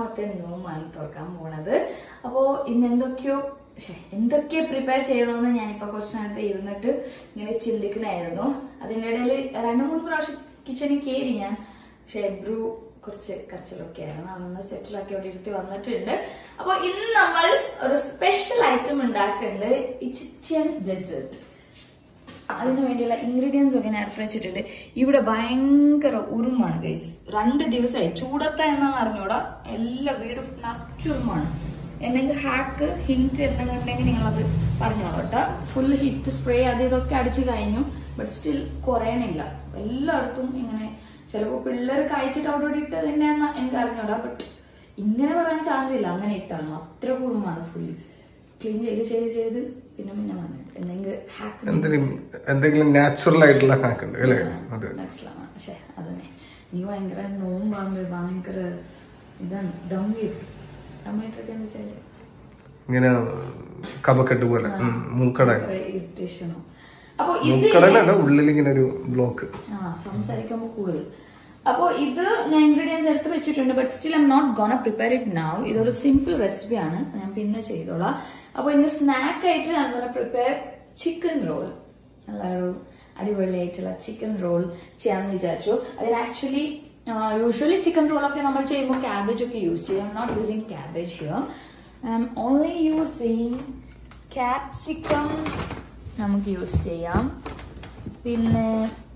രണ്ടാമത്തെ നോമാണ് തുറക്കാൻ പോണത് അപ്പോ ഇന്ന് എന്തൊക്കെയോ ശ്ശെ, എന്തൊക്കെ പ്രിപ്പയർ ചെയ്യണമെന്ന് ഞാനിപ്പോ കുറച്ച് നേരത്തെ ഇരുന്നിട്ട് ഇങ്ങനെ ചിന്തിക്കണായിരുന്നു അതിൻ്റെ ഇടയിൽ രണ്ടു മൂന്ന് പ്രാവശ്യം കിച്ചണിൽ കയറി ഞാൻ പക്ഷെ ബ്രൂ കുറച്ച് കരച്ചിലൊക്കെ ആയിരുന്നു അതൊന്ന് സെറ്റിലാക്കി അവിടെ ഇരുത്തി വന്നിട്ടുണ്ട് അപ്പൊ ഇന്ന് നമ്മൾ ഒരു സ്പെഷ്യൽ ഐറ്റം ഉണ്ടാക്കുന്നുണ്ട് ഇച്ചിറ്റൻ ഡെസേർട്ട് അതിനു വേണ്ടിയുള്ള ഇൻഗ്രീഡിയൻസ് ഒക്കെ ഞാൻ എടുത്ത് വെച്ചിട്ടുണ്ട് ഇവിടെ ഭയങ്കര ഉറുമാണ് ഗൈസ് രണ്ട് ദിവസമായി ചൂടത്ത എന്നാന്ന് അറിഞ്ഞൂടാ എല്ലാ വീട് നിറച്ചുറുമാണ് എന്തെങ്കിലും ഹാക്ക് ഹിന്റ് എന്തെങ്കിലും ഉണ്ടെങ്കിൽ നിങ്ങളത് പറഞ്ഞോളൂ കേട്ടോ ഫുൾ ഹിറ്റ് സ്പ്രേ അത് ഇതൊക്കെ അടിച്ചു കഴിഞ്ഞു ബട്ട് സ്റ്റിൽ കുറയണില്ല എല്ലായിടത്തും ഇങ്ങനെ ചിലപ്പോൾ പിള്ളേർ കഴിച്ചിട്ട് അവിടെ ഇവിടെ ഇട്ടതിൻ്റെന്ന് എനിക്ക് അറിഞ്ഞൂടാ ബട്ട് ഇങ്ങനെ പറയാൻ ചാൻസ് ഇല്ല അങ്ങനെ ഇട്ടാണ് അത്ര കുറുമാണ് ഫുൾ ക്ലീൻ ചെയ്ത് ചെയ്ത് ചെയ്ത് പിന്നെ പിന്നെ വന്നു എന്തെങ്കിലും ഹാക്ക് എന്തെങ്കിലും എന്തെങ്കിലും നാച്ചുറൽ ആയിട്ടുള്ള ഹാക്ക് ഉണ്ട് അല്ലേ അതെ മനസ്സിലാവാം പക്ഷെ അതന്നെ നീ ഭയങ്കര നോമ്പാകുമ്പോ ഭയങ്കര ഇതാണ് ദമ്മിട്ട് ദമ്മിട്ടൊക്കെ എന്ന് വെച്ചാല് ഇങ്ങനെ കപക്കെട്ട് പോലെ ഉം, മൂക്കട ഇറിറ്റേഷനോ അപ്പൊ ഇത് മൂക്കടലല്ല ഉള്ളിൽ ഇങ്ങനെ ഒരു ബ്ലോക്ക് ആ സംസാരിക്കുമ്പോൾ കൂടുതൽ അപ്പോ ഇത് ഞാൻ ഇൻഗ്രീഡിയൻസ് എടുത്ത് വെച്ചിട്ടുണ്ട് but still I'm not gonna prepare it now ഇതൊരു സിമ്പിൾ റെസിപ്പിയാണ് ഞാൻ പിന്നെ ചെയ്തോളാം അപ്പൊ ഇന്ന് സ്നാക്ക് ആയിട്ട് ഞാൻ ഗോണ പ്രിപ്പയർ ചിക്കൻ റോൾ നല്ലൊരു അടിപൊളിയായിട്ടുള്ള ചിക്കൻ റോൾ ചെയ്യാമെന്ന് വിചാരിച്ചു അതിന് ആക്ച്വലി യൂഷ്വലി ചിക്കൻ റോളൊക്കെ നമ്മൾ ചെയ്യുമ്പോൾ ക്യാബേജ് ഒക്കെ യൂസ് ചെയ്യും not using cabbage here I'm only using capsicum നമുക്ക് യൂസ് ചെയ്യാം പിന്നെ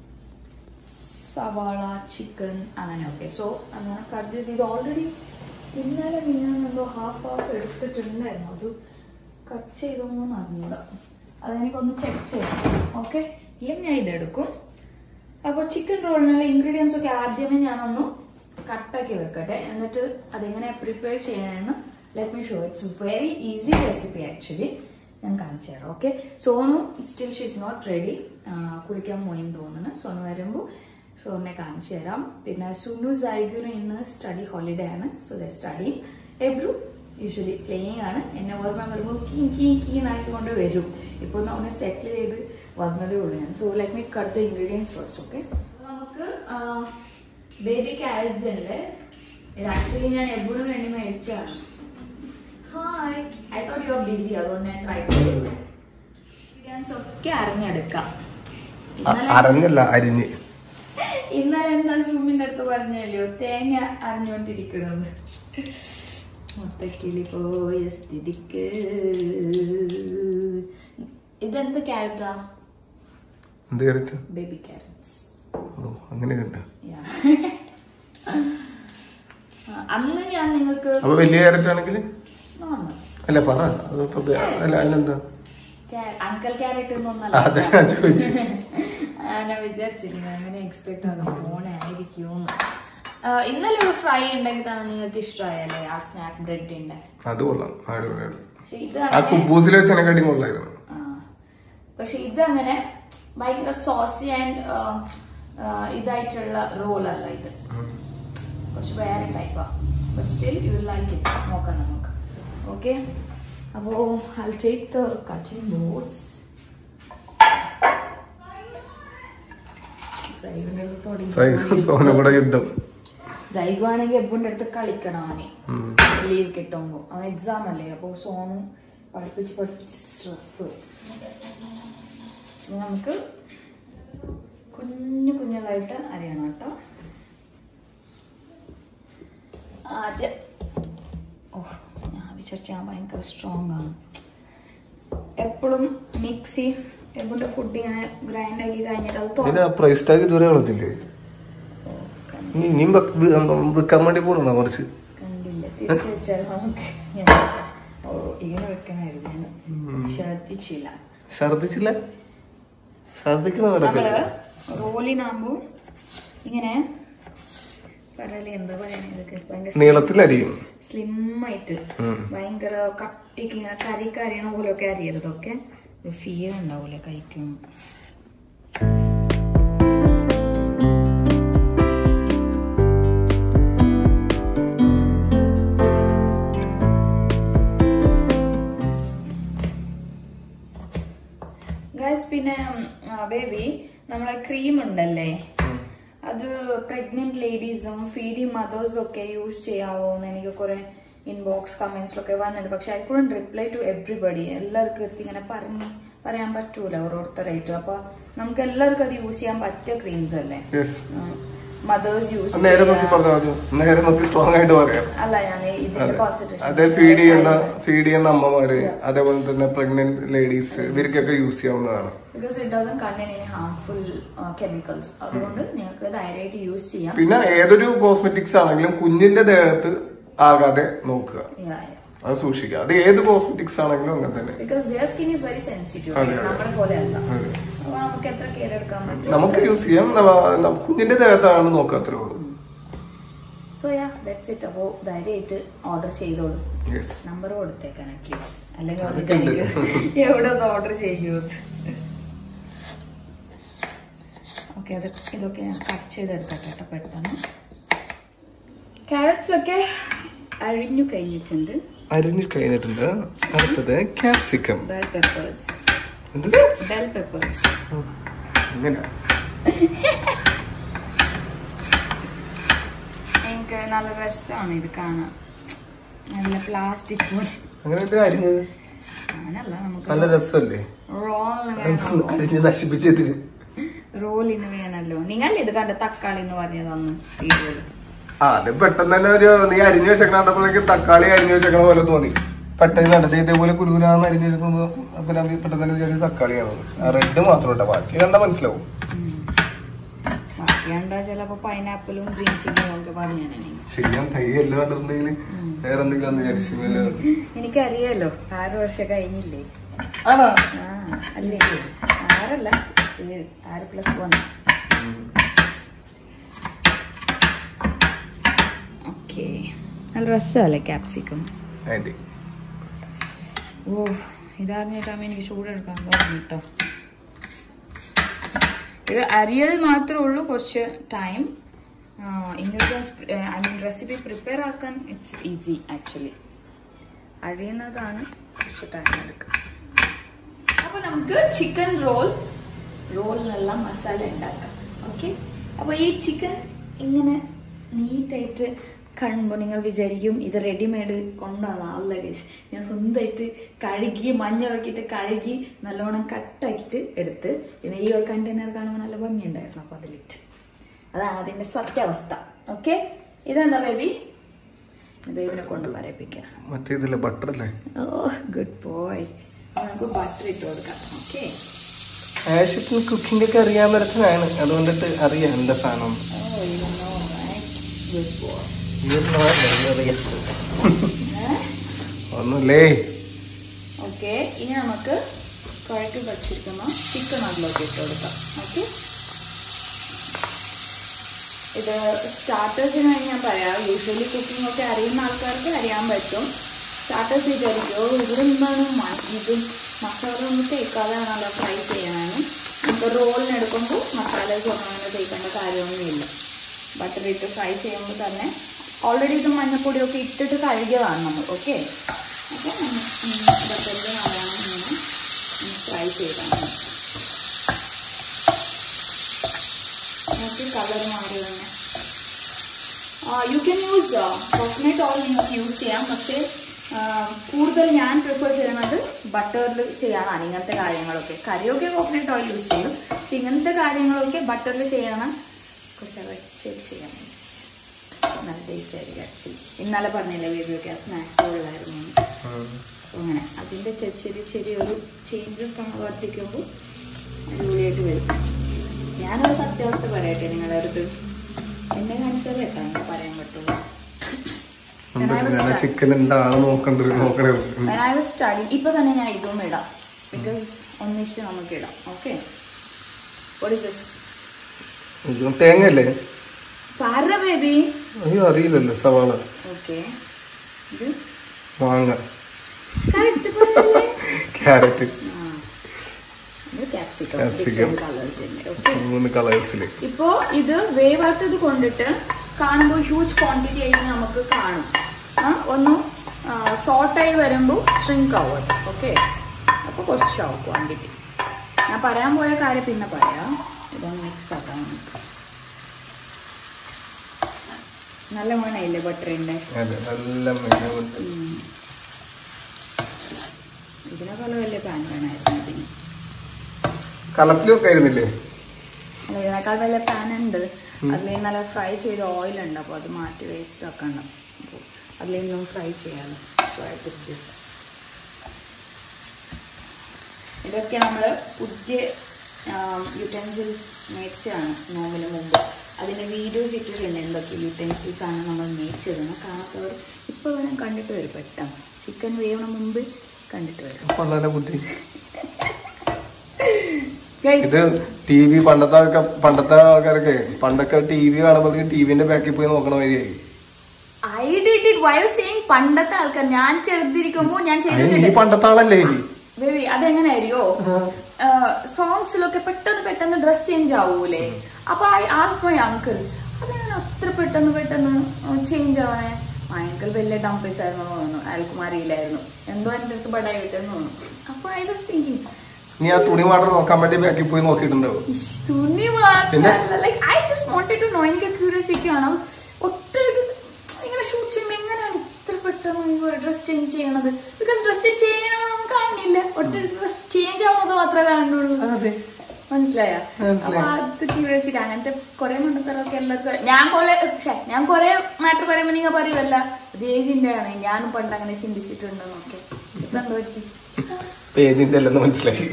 സവാള ചിക്കൻ അങ്ങനെയൊക്കെ സോ അങ്ങനെ കട്ട് ദിസ് ഇത് ഓൾറെഡി ഇന്നലെ ഞാൻ എന്തോ ഹാഫ് ഹാഫ് എടുത്തിട്ടുണ്ടായിരുന്നു അത് കട്ട് ചെയ്തോന്ന് അറിഞ്ഞൂടാ അതെനിക്കൊന്ന് ചെക്ക് ചെയ്യാം ഓക്കെ ഇല്ലെങ്കിൽ ഞാൻ ഇതെടുക്കും അപ്പോൾ ചിക്കൻ റോളിനുള്ള ഇൻഗ്രീഡിയൻസ് ഒക്കെ ആദ്യമേ ഞാനൊന്ന് കട്ടാക്കി വെക്കട്ടെ എന്നിട്ട് അതെങ്ങനെ പ്രിപ്പയർ ചെയ്യണമെന്ന് let me show it's very easy recipe actually ഞാൻ കാണിച്ചു തരാം okay Sonu still she's not ready കുളിക്കാൻ പോയെന്ന് തോന്നുന്നു സോനു വരുമ്പോൾ സോണിനെ കാണിച്ചു തരാം പിന്നെ സുനു സൈഗുനു ഇന്ന് സ്റ്റഡി ഹോളിഡേ ആണ് so the study Ebru usually playing ആണ് എന്നെ ഓർമ്മ വരുമ്പോൾ കീ കീ കീ എന്നായിക്കൊണ്ട് വരും ഇപ്പോൾ ഒന്ന് അവനെ സെറ്റിൽ ചെയ്ത് വന്നതേ ഉള്ളൂ ഞാൻ so let me cut the ingredients first okay നമുക്ക് ബേബി ക്യാരറ്റ്സ് ഉണ്ട് ഇത് ആക്ച്വലി ഞാൻ എബ്രുവിന് വേണ്ടി മേടിച്ചതാണ് hi I thought you are busy അതുകൊണ്ട് ഞാൻ ട്രൈ ചെയ്തു ഇൻഗ്രീഡിയൻസ് ഒക്കെ അറിഞ്ഞെടുക്കാം ഇന്നലെ അറിഞ്ഞല്ല അരിഞ്ഞ് ഇന്നലെ എന്താ സൂമിന്റെ അടുത്ത് പറഞ്ഞല്ലോ തേങ്ങ അറിഞ്ഞോണ്ടിരിക്കണത് മൊത്തക്കിളി പോയ സ്ഥിതിക്ക് ഇതെന്ത് ക്യാരറ്റാ എന്ത് കയറിച്ച് ബേബി ക്യാരറ്റ്സ് ഓ അങ്ങനെ ഉണ്ട് അന്ന് ഞാൻ നിങ്ങൾക്ക് അപ്പൊ വലിയ ക്യാരറ്റ് ആണെങ്കിൽ നോർമൽ അല്ല പറ അതിപ്പോ ബേ- അല്ല അതിനെന്താ അങ്കിൾ ക്യാരറ്റ് അതെ ഞാൻ ചോദിച്ചു ഞാൻ വിചാരിച്ചില്ല അങ്ങനെ എക്സ്പെക്ട് ആകും ഓണായിരിക്കും ഇന്നലെ ഒരു ഫ്രൈ ഉണ്ടെങ്കിൽ തന്നെ നിങ്ങൾക്ക് ഇഷ്ടമായല്ലേ ആ സ്നാക്ക് ബ്രെഡിന്റെ അത് കൊള്ളാം അടിപൊളിയാണ് പക്ഷെ ഇത് ആ അങ്ങനെ കുബൂസിൽ വെച്ചതിനെക്കാട്ടിയും കൊള്ളായിരുന്നു ആ. പക്ഷെ ഇതങ്ങനെ ഭയങ്കര സോസി ആൻഡ് ഇതായിട്ടുള്ള റോൾ അല്ല ഇത് കുറച്ച് വേറെ ടൈപ്പാ but still you will like it നോക്കാം നമുക്ക് ഓക്കെ അപ്പോ I take the cutting boards സോന കൂടെ യുദ്ധം ജൈഗുവാണെങ്കിൽ എബുന്റെ അടുത്ത് കളിക്കണം അവനെ ഉം. ലീവ് കിട്ടുമ്പോ അവൻ എക്സാം അല്ലേ അപ്പൊ സോണു പഠിപ്പിച്ച് പഠിപ്പിച്ച് സ്ട്രെസ് നമുക്ക് കുഞ്ഞു കുഞ്ഞതായിട്ട് അറിയണം കേട്ടോ ആദ്യം ഓ ഞാൻ വിചാരിച്ച ഞാൻ ഭയങ്കര സ്ട്രോങ് ആണ് എപ്പോഴും മിക്സി എബുന്റെ ഫുഡ് ഇങ്ങനെ ഗ്രൈൻഡ് ആക്കി കഴിഞ്ഞിട്ട് അത് തുറ- ഇതിന് പ്രൈസ് ടാഗ് ഇതുവരെ കളഞ്ഞില്ലേ ഓ, കണ്ടില്ല. ഇനി ഇനിയും വെക്ക- വി- വിൽക്കാൻ വേണ്ടി പോകണ കുറച്ച് കണ്ടില്ല തിരിച്ചു വെച്ചാൽ നമുക്ക് ഓ ഇങ്ങനെ വെക്കണായിരുന്നു ഞാൻ ശ്രദ്ധിച്ചില്ല ഛർദിച്ചില്ല ഛർദിക്കണ നമ്മള് കിടക്കില്ല റോളിനാകുമ്പോ ഇങ്ങനെ പറയല് എന്താ പറയാ ഇതൊക്കെ ഭയങ്കര നീളത്തിലരിയും സ്ലിം ആയിട്ട് ഉം. ഭയങ്കര കട്ടിക്ക് ഇങ്ങനെ കറി കറിയണ പോലെയൊക്കെ അറിയരുതൊക്കെ ഒരു ഫീൽ ഉണ്ടാവൂല കഴിക്കും ഗൈസ് പിന്നെ ബേബി നമ്മളെ ക്രീം ഉണ്ടല്ലേ അത് പ്രഗ്നന്റ് ലേഡീസും ഫീഡിങ് മദേഴ്സും ഒക്കെ യൂസ് ചെയ്യാവോ എന്ന് എനിക്ക് കുറെ ഇൻബോക്സ് കമന്റ്സിലൊക്കെ വന്നിട്ടുണ്ട് പക്ഷെ I couldn't reply to everybody എല്ലാവർക്കും എത്തി ഇങ്ങനെ പറഞ്ഞ് പറയാൻ പറ്റൂല ഓരോരുത്തരായിട്ട് അപ്പൊ നമുക്ക് എല്ലാവർക്കും അത് യൂസ് ചെയ്യാൻ പറ്റിയ ക്രീംസ് അല്ലേ യെസ് മദേഴ്സ് യൂസ് നേരെ നോക്കി പറഞ്ഞാൽ മതി നേരെ നോക്കി സ്ട്രോങ് ആയിട്ട് പറയാം അല്ല ഞാൻ ഇതിന്റെ അതെ കോൺസെൻട്രേഷൻ അതെ ഫീഡ് ചെയ്യുന്ന ഫീഡ് ചെയ്യുന്ന അമ്മമാര് അതേപോലെ തന്നെ പ്രഗ്നന്റ് ലേഡീസ് ഇവർക്കൊക്കെ യൂസ് ചെയ്യാവുന്നതാണ് because it doesn't contain any harmful chemicals അതുകൊണ്ട് നിങ്ങൾക്ക് ധൈര്യമായിട്ട് യൂസ് ചെയ്യാം പിന്നെ ഏതൊരു കോസ്മെറ്റിക്സ് ആണെങ്കിലും കുഞ്ഞിന്റെ ദേഹത്ത് ആകാതെ നോക്കുക അത് സൂക്ഷിക്കുക അത് ഏത് കോസ്മെറ്റിക്സ് ആണെങ്കിലും അങ്ങനെ തന്നെ because their skin is very sensitive അതെ, അതെ. നമ്മളെ പോലെ അല്ല അതെ. അപ്പൊ നമുക്ക് എത്ര കെയർ എടുക്കാൻ പറ്റും നമുക്ക് യൂസ് ചെയ്യാം നമ്മ- നമ്മ- കുഞ്ഞിന്റെ ദേഹത്താണ് നോക്കുക അത്രേ ഉള്ളൂ സോ യാ ദാറ്റ്സ് ഇറ്റ് അപ്പോ ധൈര്യമായിട്ട് ഓർഡർ ചെയ്തോളൂ യെസ് നമ്പർ കൊടുത്തേക്കാണ് പ്ലീസ് അല്ലെങ്കിൽ അവർ അതൊക്കെ ഉണ്ട്. വിചാരിക്കും എവിടെ ഒന്ന് ഓർഡർ ചെയ്യൂ ഓക്കെ അത് ഇതൊക്കെ ഞാൻ കട്ട് ചെയ്തെടുക്കട്ടെ കേട്ടോ പെട്ടെന്ന് ക്യാരറ്റ്സ് ഒക്കെ അഴിഞ്ഞു കഴിഞ്ഞിട്ടുണ്ട് അരിഞ്ഞു കഴിഞ്ഞിട്ടുണ്ട് അടുത്തത് ക്യാപ്സിക്കം ബെൽ പെപ്പേഴ്സ് എന്ത് ബെൽ പെപ്പേഴ്സ് ഇങ്ങനെ എനിക്ക് നല്ല രസമാണ് ഇത് കാണാൻ നല്ല പ്ലാസ്റ്റിക് അങ്ങനെ എന്തിനാ അരിഞ്ഞത് അങ്ങനല്ല നമുക്ക് നല്ല രസമല്ലേ റോളിന് വേണമല്ലോ അരിഞ്ഞ് നശിപ്പിച്ചതിന് റോളിന് വേണമല്ലോ നിങ്ങളല്ലേ ഇത് കണ്ട തക്കാളി എന്ന് പറഞ്ഞത് അന്ന് വീഡിയോയിൽ ആ അത് പെട്ടെന്ന് തന്നെ ഒരു നീ അരിഞ്ഞു വെച്ചേക്കണ കണ്ടപ്പോഴേക്കും തക്കാളി അരിഞ്ഞു വെച്ചേക്കണ പോലെ തോന്നി പെട്ടെന്ന് കണ്ടത് ഇതേപോലെ കുരുകുരാന്ന് അരിഞ്ഞു വെച്ചപ്പോ അപ്പൊ ഞാൻ പെട്ടെന്ന് തന്നെ വിചാരിച്ചു തക്കാളിയാണ് ആ റെഡ് മാത്രം ഉണ്ടോ ബാക്കി കണ്ടാ മനസ്സിലാവും ബാക്കിയുണ്ടാ ചിലപ്പോ പൈനാപ്പിളും ഗ്രീൻ ചില്ലിയും ഒക്കെ പറഞ്ഞു ശരിയാണ് തൈ എല്ലാം കണ്ടിട്ടുണ്ടെങ്കിൽ വേറെ എന്തെങ്കിലും വിചാരിച്ചു വല്ല എനിക്കറിയാലോ ആറ് വർഷം കഴിഞ്ഞില്ലേ ആണോ ആ അല്ലേ ആറല്ല ഏഴ് ആറ് പ്ലസ് വൺ ഓക്കെ നല്ല രസമല്ലേ ക്യാപ്സിക്കം ആന്റി ഓ ഇതറിഞ്ഞിട്ടാകുമ്പോൾ എനിക്ക് ചൂടെടുക്കാൻ തോന്നി കേട്ടോ ഇത് അരിയൽ മാത്രമേ ഉള്ളൂ കുറച്ച് time ingredients I mean recipe prepare ആക്കാൻ ഇറ്റ്സ് ഈസി ആക്ച്വലി അഴിയുന്നതാണ് കുറച്ച് ടൈം എടുക്കുക അപ്പൊ നമുക്ക് ചിക്കൻ റോൾ റോളിനെല്ലാം മസാല ഉണ്ടാക്കാം ഓക്കെ അപ്പൊ ഈ ചിക്കൻ ഇങ്ങനെ നീറ്റായിട്ട് കാണുമ്പോൾ നിങ്ങൾ വിചാരിക്കും ഇത് റെഡിമെയ്ഡ് കൊണ്ടുവന്ന അല്ല ഗൈസ് ഞാൻ സ്വന്തമായിട്ട് കഴുകി മഞ്ഞളൊക്കെ കഴുകി നല്ലോണം കട്ടാക്കിയിട്ട് എടുത്ത് പിന്നെ ഈ ഒരു കണ്ടെയ്നർ കാണുമ്പോൾ നല്ല ഭംഗിയുണ്ടായിരുന്നു അപ്പൊ അതിലിട്ട് അതാണ് അതിന്റെ സത്യാവസ്ഥ ഓക്കെ ഇതെന്താ ബേബി ബേബിനെ കൊണ്ട് പറയിപ്പിക്കാം മറ്റേ ഇതില്ലേ ബട്ടർ അല്ലേ ഓ ഗുഡ് ബോയ് നമുക്ക് ബട്ടർ ഇട്ട് കൊടുക്കാം ഓക്കെ ആഷിപ്പിന് കുക്കിംഗ് ഒക്കെ അറിയാൻ പറ്റുന്നതാണ് അതുകൊണ്ടിട്ട് അറിയാം എന്താ സാധനം oh you know good boy ഒന്നുമില്ലേ ഓക്കെ ഇനി നമുക്ക് കുഴക്കി വച്ചിരിക്കുന്ന ചിക്കൻ അതിലേക്ക് ഇട്ട് കൊടുക്കാം ഓക്കെ ഇത് സ്റ്റാർട്ടേഴ്സിന് ഞാൻ പറയാം യൂഷ്വലി കുക്കിംഗ് ഒക്കെ അറിയുന്ന ആൾക്കാർക്ക് അറിയാൻ പറ്റും സ്റ്റാർട്ടേഴ്സ് വിചാരിക്കും "ഓ, ഇവിടെ നിന്നാണ് മ- ഇത് മസാല ഒന്ന് തേക്കാതെയാണല്ലോ ഫ്രൈ ചെയ്യാനാണ് നമുക്ക് റോളിന് എടുക്കുമ്പോൾ മസാലസ് ഒന്നും അങ്ങനെ തേക്കേണ്ട കാര്യമൊന്നുമില്ല ബട്ടർ ഇട്ട് ഫ്രൈ ചെയ്യുമ്പോൾ തന്നെ ഓൾറെഡി ഇത് മഞ്ഞപ്പൊടിയൊക്കെ ഇട്ടിട്ട് കഴുകിയതാണ് നമ്മൾ ഓക്കെ അപ്പോൾ ബട്ടറിൽ നല്ലോണം ഇങ്ങനെ ഫ്രൈ ചെയ്താണ് നോക്കി കളർ മാറി തന്നെ you can use coconut oil നിങ്ങൾക്ക് യൂസ് ചെയ്യാം പക്ഷേ ആ, കൂടുതൽ ഞാൻ പ്രിഫർ ചെയ്യുന്നത് ബട്ടറിൽ ചെയ്യാനാണ് ഇങ്ങനത്തെ കാര്യങ്ങളൊക്കെ കറിയൊക്കെ കോക്കനട്ട് ഓയിൽ യൂസ് ചെയ്യും പക്ഷെ ഇങ്ങനത്തെ കാര്യങ്ങളൊക്കെ ബട്ടറിൽ ചെയ്യണം കുറച്ച് വെച്ച് ചെയ്യാൻ നല്ല ടേസ്റ്റ് ആയിരിക്കും ആക്ച്വലി ഇന്നലെ പറഞ്ഞില്ലേ ബേബിയൊക്കെ ആ സ്നാക്സ് ഉള്ളായിരുന്നു അങ്ങനെ അതിൻ്റെ ചെ- ചെറിയ ചെറിയൊരു ചേഞ്ചസ് നമ്മൾ വർദ്ധിക്കുമ്പോൾ അടിപൊളിയായിട്ട് വരും ഞാനൊരു സത്യാവസ്ഥ പറയട്ടെ നിങ്ങളുടെ അടുത്ത് എന്നെ കാണിച്ചാൽ കേട്ടോ എനിക്ക് പറയാൻ പറ്റുള്ളൂ When I was ഞാൻ stu- ചിക്കൻ ഉണ്ടാണ് നോക്കണ്ടത് നോക്കണേ when I was studying, ഇപ്പൊ തന്നെ ഞാൻ ഇതും ഇടാം ബിക്കോസ് ഒന്നിച്ച് നമുക്ക് ഇടാം ഓക്കെ വാട്ട് ഇസ് ദിസ് ഇത് തേങ്ങയല്ലേ പറ ബേബി അയ്യോ അറിയില്ലല്ലോ സവാള ഓക്കെ ഇത് മാങ്ങ കറക്റ്റ് പറയല്ലേ ക്യാരറ്റ് ആ ഇത് ക്യാപ്സിക്കം Capsicum. ഡിഫറെന്റ് കളേഴ്സ് ഉണ്ട് ഓക്കെ മൂന്ന് കളേഴ്സിൽ ഇപ്പോ ഇത് വേവാത്തത് കൊണ്ടിട്ട് കാണുമ്പോൾ ഹ്യൂജ് ക്വാണ്ടിറ്റി ആയിട്ട് നമുക്ക് കാണും ആ, ഒന്ന് സോട്ടായി വരുമ്പോൾ ഷ്രിങ്ക് ആവും അത് ഓക്കെ അപ്പോൾ കുറച്ചാവും ക്വാണ്ടിറ്റി ഞാൻ പറയാൻ പോയ കാര്യം പിന്നെ പറയാം ഇതൊന്ന് മിക്സ് ആക്കാം നമുക്ക് നല്ല മണയില്ലേ ബട്ടറിന്റെ അതെ നല്ല മെനവുണ്ട് ഇതിനേക്കാളും വലിയ പാൻ വേണമായിരുന്നു ഇതിന് കലത്തിലൊക്കെ ആയിരുന്നില്ലേ അല്ല ഇതിനേക്കാൾ വലിയ പാൻ ഉണ്ട് അതിൽ നല്ല ഫ്രൈ ചെയ്ത ഓയിൽ ഉണ്ട് അപ്പോൾ അത് മാറ്റി വേസ്റ്റ് ആക്കണ്ട അപ്പോൾ അതിൽ നിന്നും ഫ്രൈ ചെയ്യാമല്ലോ സോ ഐ ടുക്ക് ദിസ് ഇതൊക്കെ നമ്മൾ പുതിയ യുറ്റൻസിൽസ് മേടിച്ചതാണ് നോമ്പിന് മുമ്പ് അതിൻ്റെ വീഡിയോസ് ഇട്ടിട്ടുണ്ട് എന്തൊക്കെ യുറ്റൻസിൽസ് ആണ് നമ്മൾ മേടിച്ചതെന്ന് കാണാത്തവർ ഇപ്പോൾ വേണം കണ്ടിട്ട് വരും പെട്ടെന്ന് ചിക്കൻ വേവണ മുമ്പ് കണ്ടിട്ട് വരും കൊള്ളാല ബുദ്ധി Guys, ഇത് ടി വി പണ്ടത്തെ ആൾക്കാ- പണ്ടത്തെ ആൾക്കാരൊക്കെ പണ്ടൊക്കെ ടി വി കാണുമ്പോഴത്തേക്ക് ടിവിന്റെ ബാക്കിൽ പോയി നോക്കണ വരിയായി I did it. Why you saying പണ്ടത്തെ ആൾക്കാർ ഞാൻ ചെറുതിരിക്കുമ്പോ ഞാൻ അതിന് നീ ചെയ്തിട്ടുണ്ട് പണ്ടത്തെ ആളല്ലേ ഇനി ബേബി അതെങ്ങനെ അറിയോ സോങ്സിലൊക്കെ പെട്ടെന്ന് പെട്ടെന്ന് ഡ്രസ് ചേഞ്ച് ആവൂലേ അപ്പൊ ആസ് മൈ അങ്കിൾ അതെങ്ങനെ അത്ര പെട്ടെന്ന് പെട്ടെന്ന് ചേഞ്ച് ആവണേ അങ്കിൾ വലിയ ഡംപേഴ്സ് ആയിരുന്നു തോന്നുന്നു അയാൾക്കും അറിയില്ലായിരുന്നു എന്തോ എന്റെ അടുത്ത് ബഡായി വിട്ടെന്ന് തോന്നുന്നു അപ്പൊ ഐ വാസ് തിങ്കിങ് നീ ആ തുണി വാട്ടർ നോക്കാൻ വേണ്ടി ബാക്കിൽ പോയി നോക്കിയിട്ടുണ്ടാവും തുണി പിന്നെ? മാത്രമല്ല like I just wanted to know എനിക്ക് ക്യൂരിയോസിറ്റി ആണ് ഒട്ടൊരു ഇങ്ങനെ ഷൂട്ട് ചെയ്യുമ്പോൾ എങ്ങനെയാണ് ഇത്ര പെട്ടെന്ന് ഡ്രസ് ചേഞ്ച് ചെയ്യണത് ബിക്കോസ് ഡ്രസ് ചേഞ്ച് ചെയ്യണത് നമുക്ക് കാണില്ല ഒട്ടൊരു ഡ്രസ് ചേഞ്ച് ആവുന്നത് മാത്രമേ കാണുള്ളൂ അതെ മനസ്സിലായ മനസ്സിലായി. അപ്പൊ അത് ക്യൂരിയോസിറ്റി അങ്ങനത്തെ കുറെ മണ്ടത്തരമൊക്കെ എല്ലാവർക്കും ഞാൻ കൊറേ പക്ഷെ ഞാൻ കുറെ മാറ്റർ പറയുമ്പോ നിങ്ങൾ പറയുമല്ല അത് ഏജിന്റെ ആണ് ഞാനും പണ്ട് അങ്ങനെ ചിന്തിച്ചിട്ടുണ്ടെന്നൊക്കെ ഇപ്പൊ എന്താ പറ്റി പേജിന്റെ അല്ലെന്ന് മനസ്സിലായി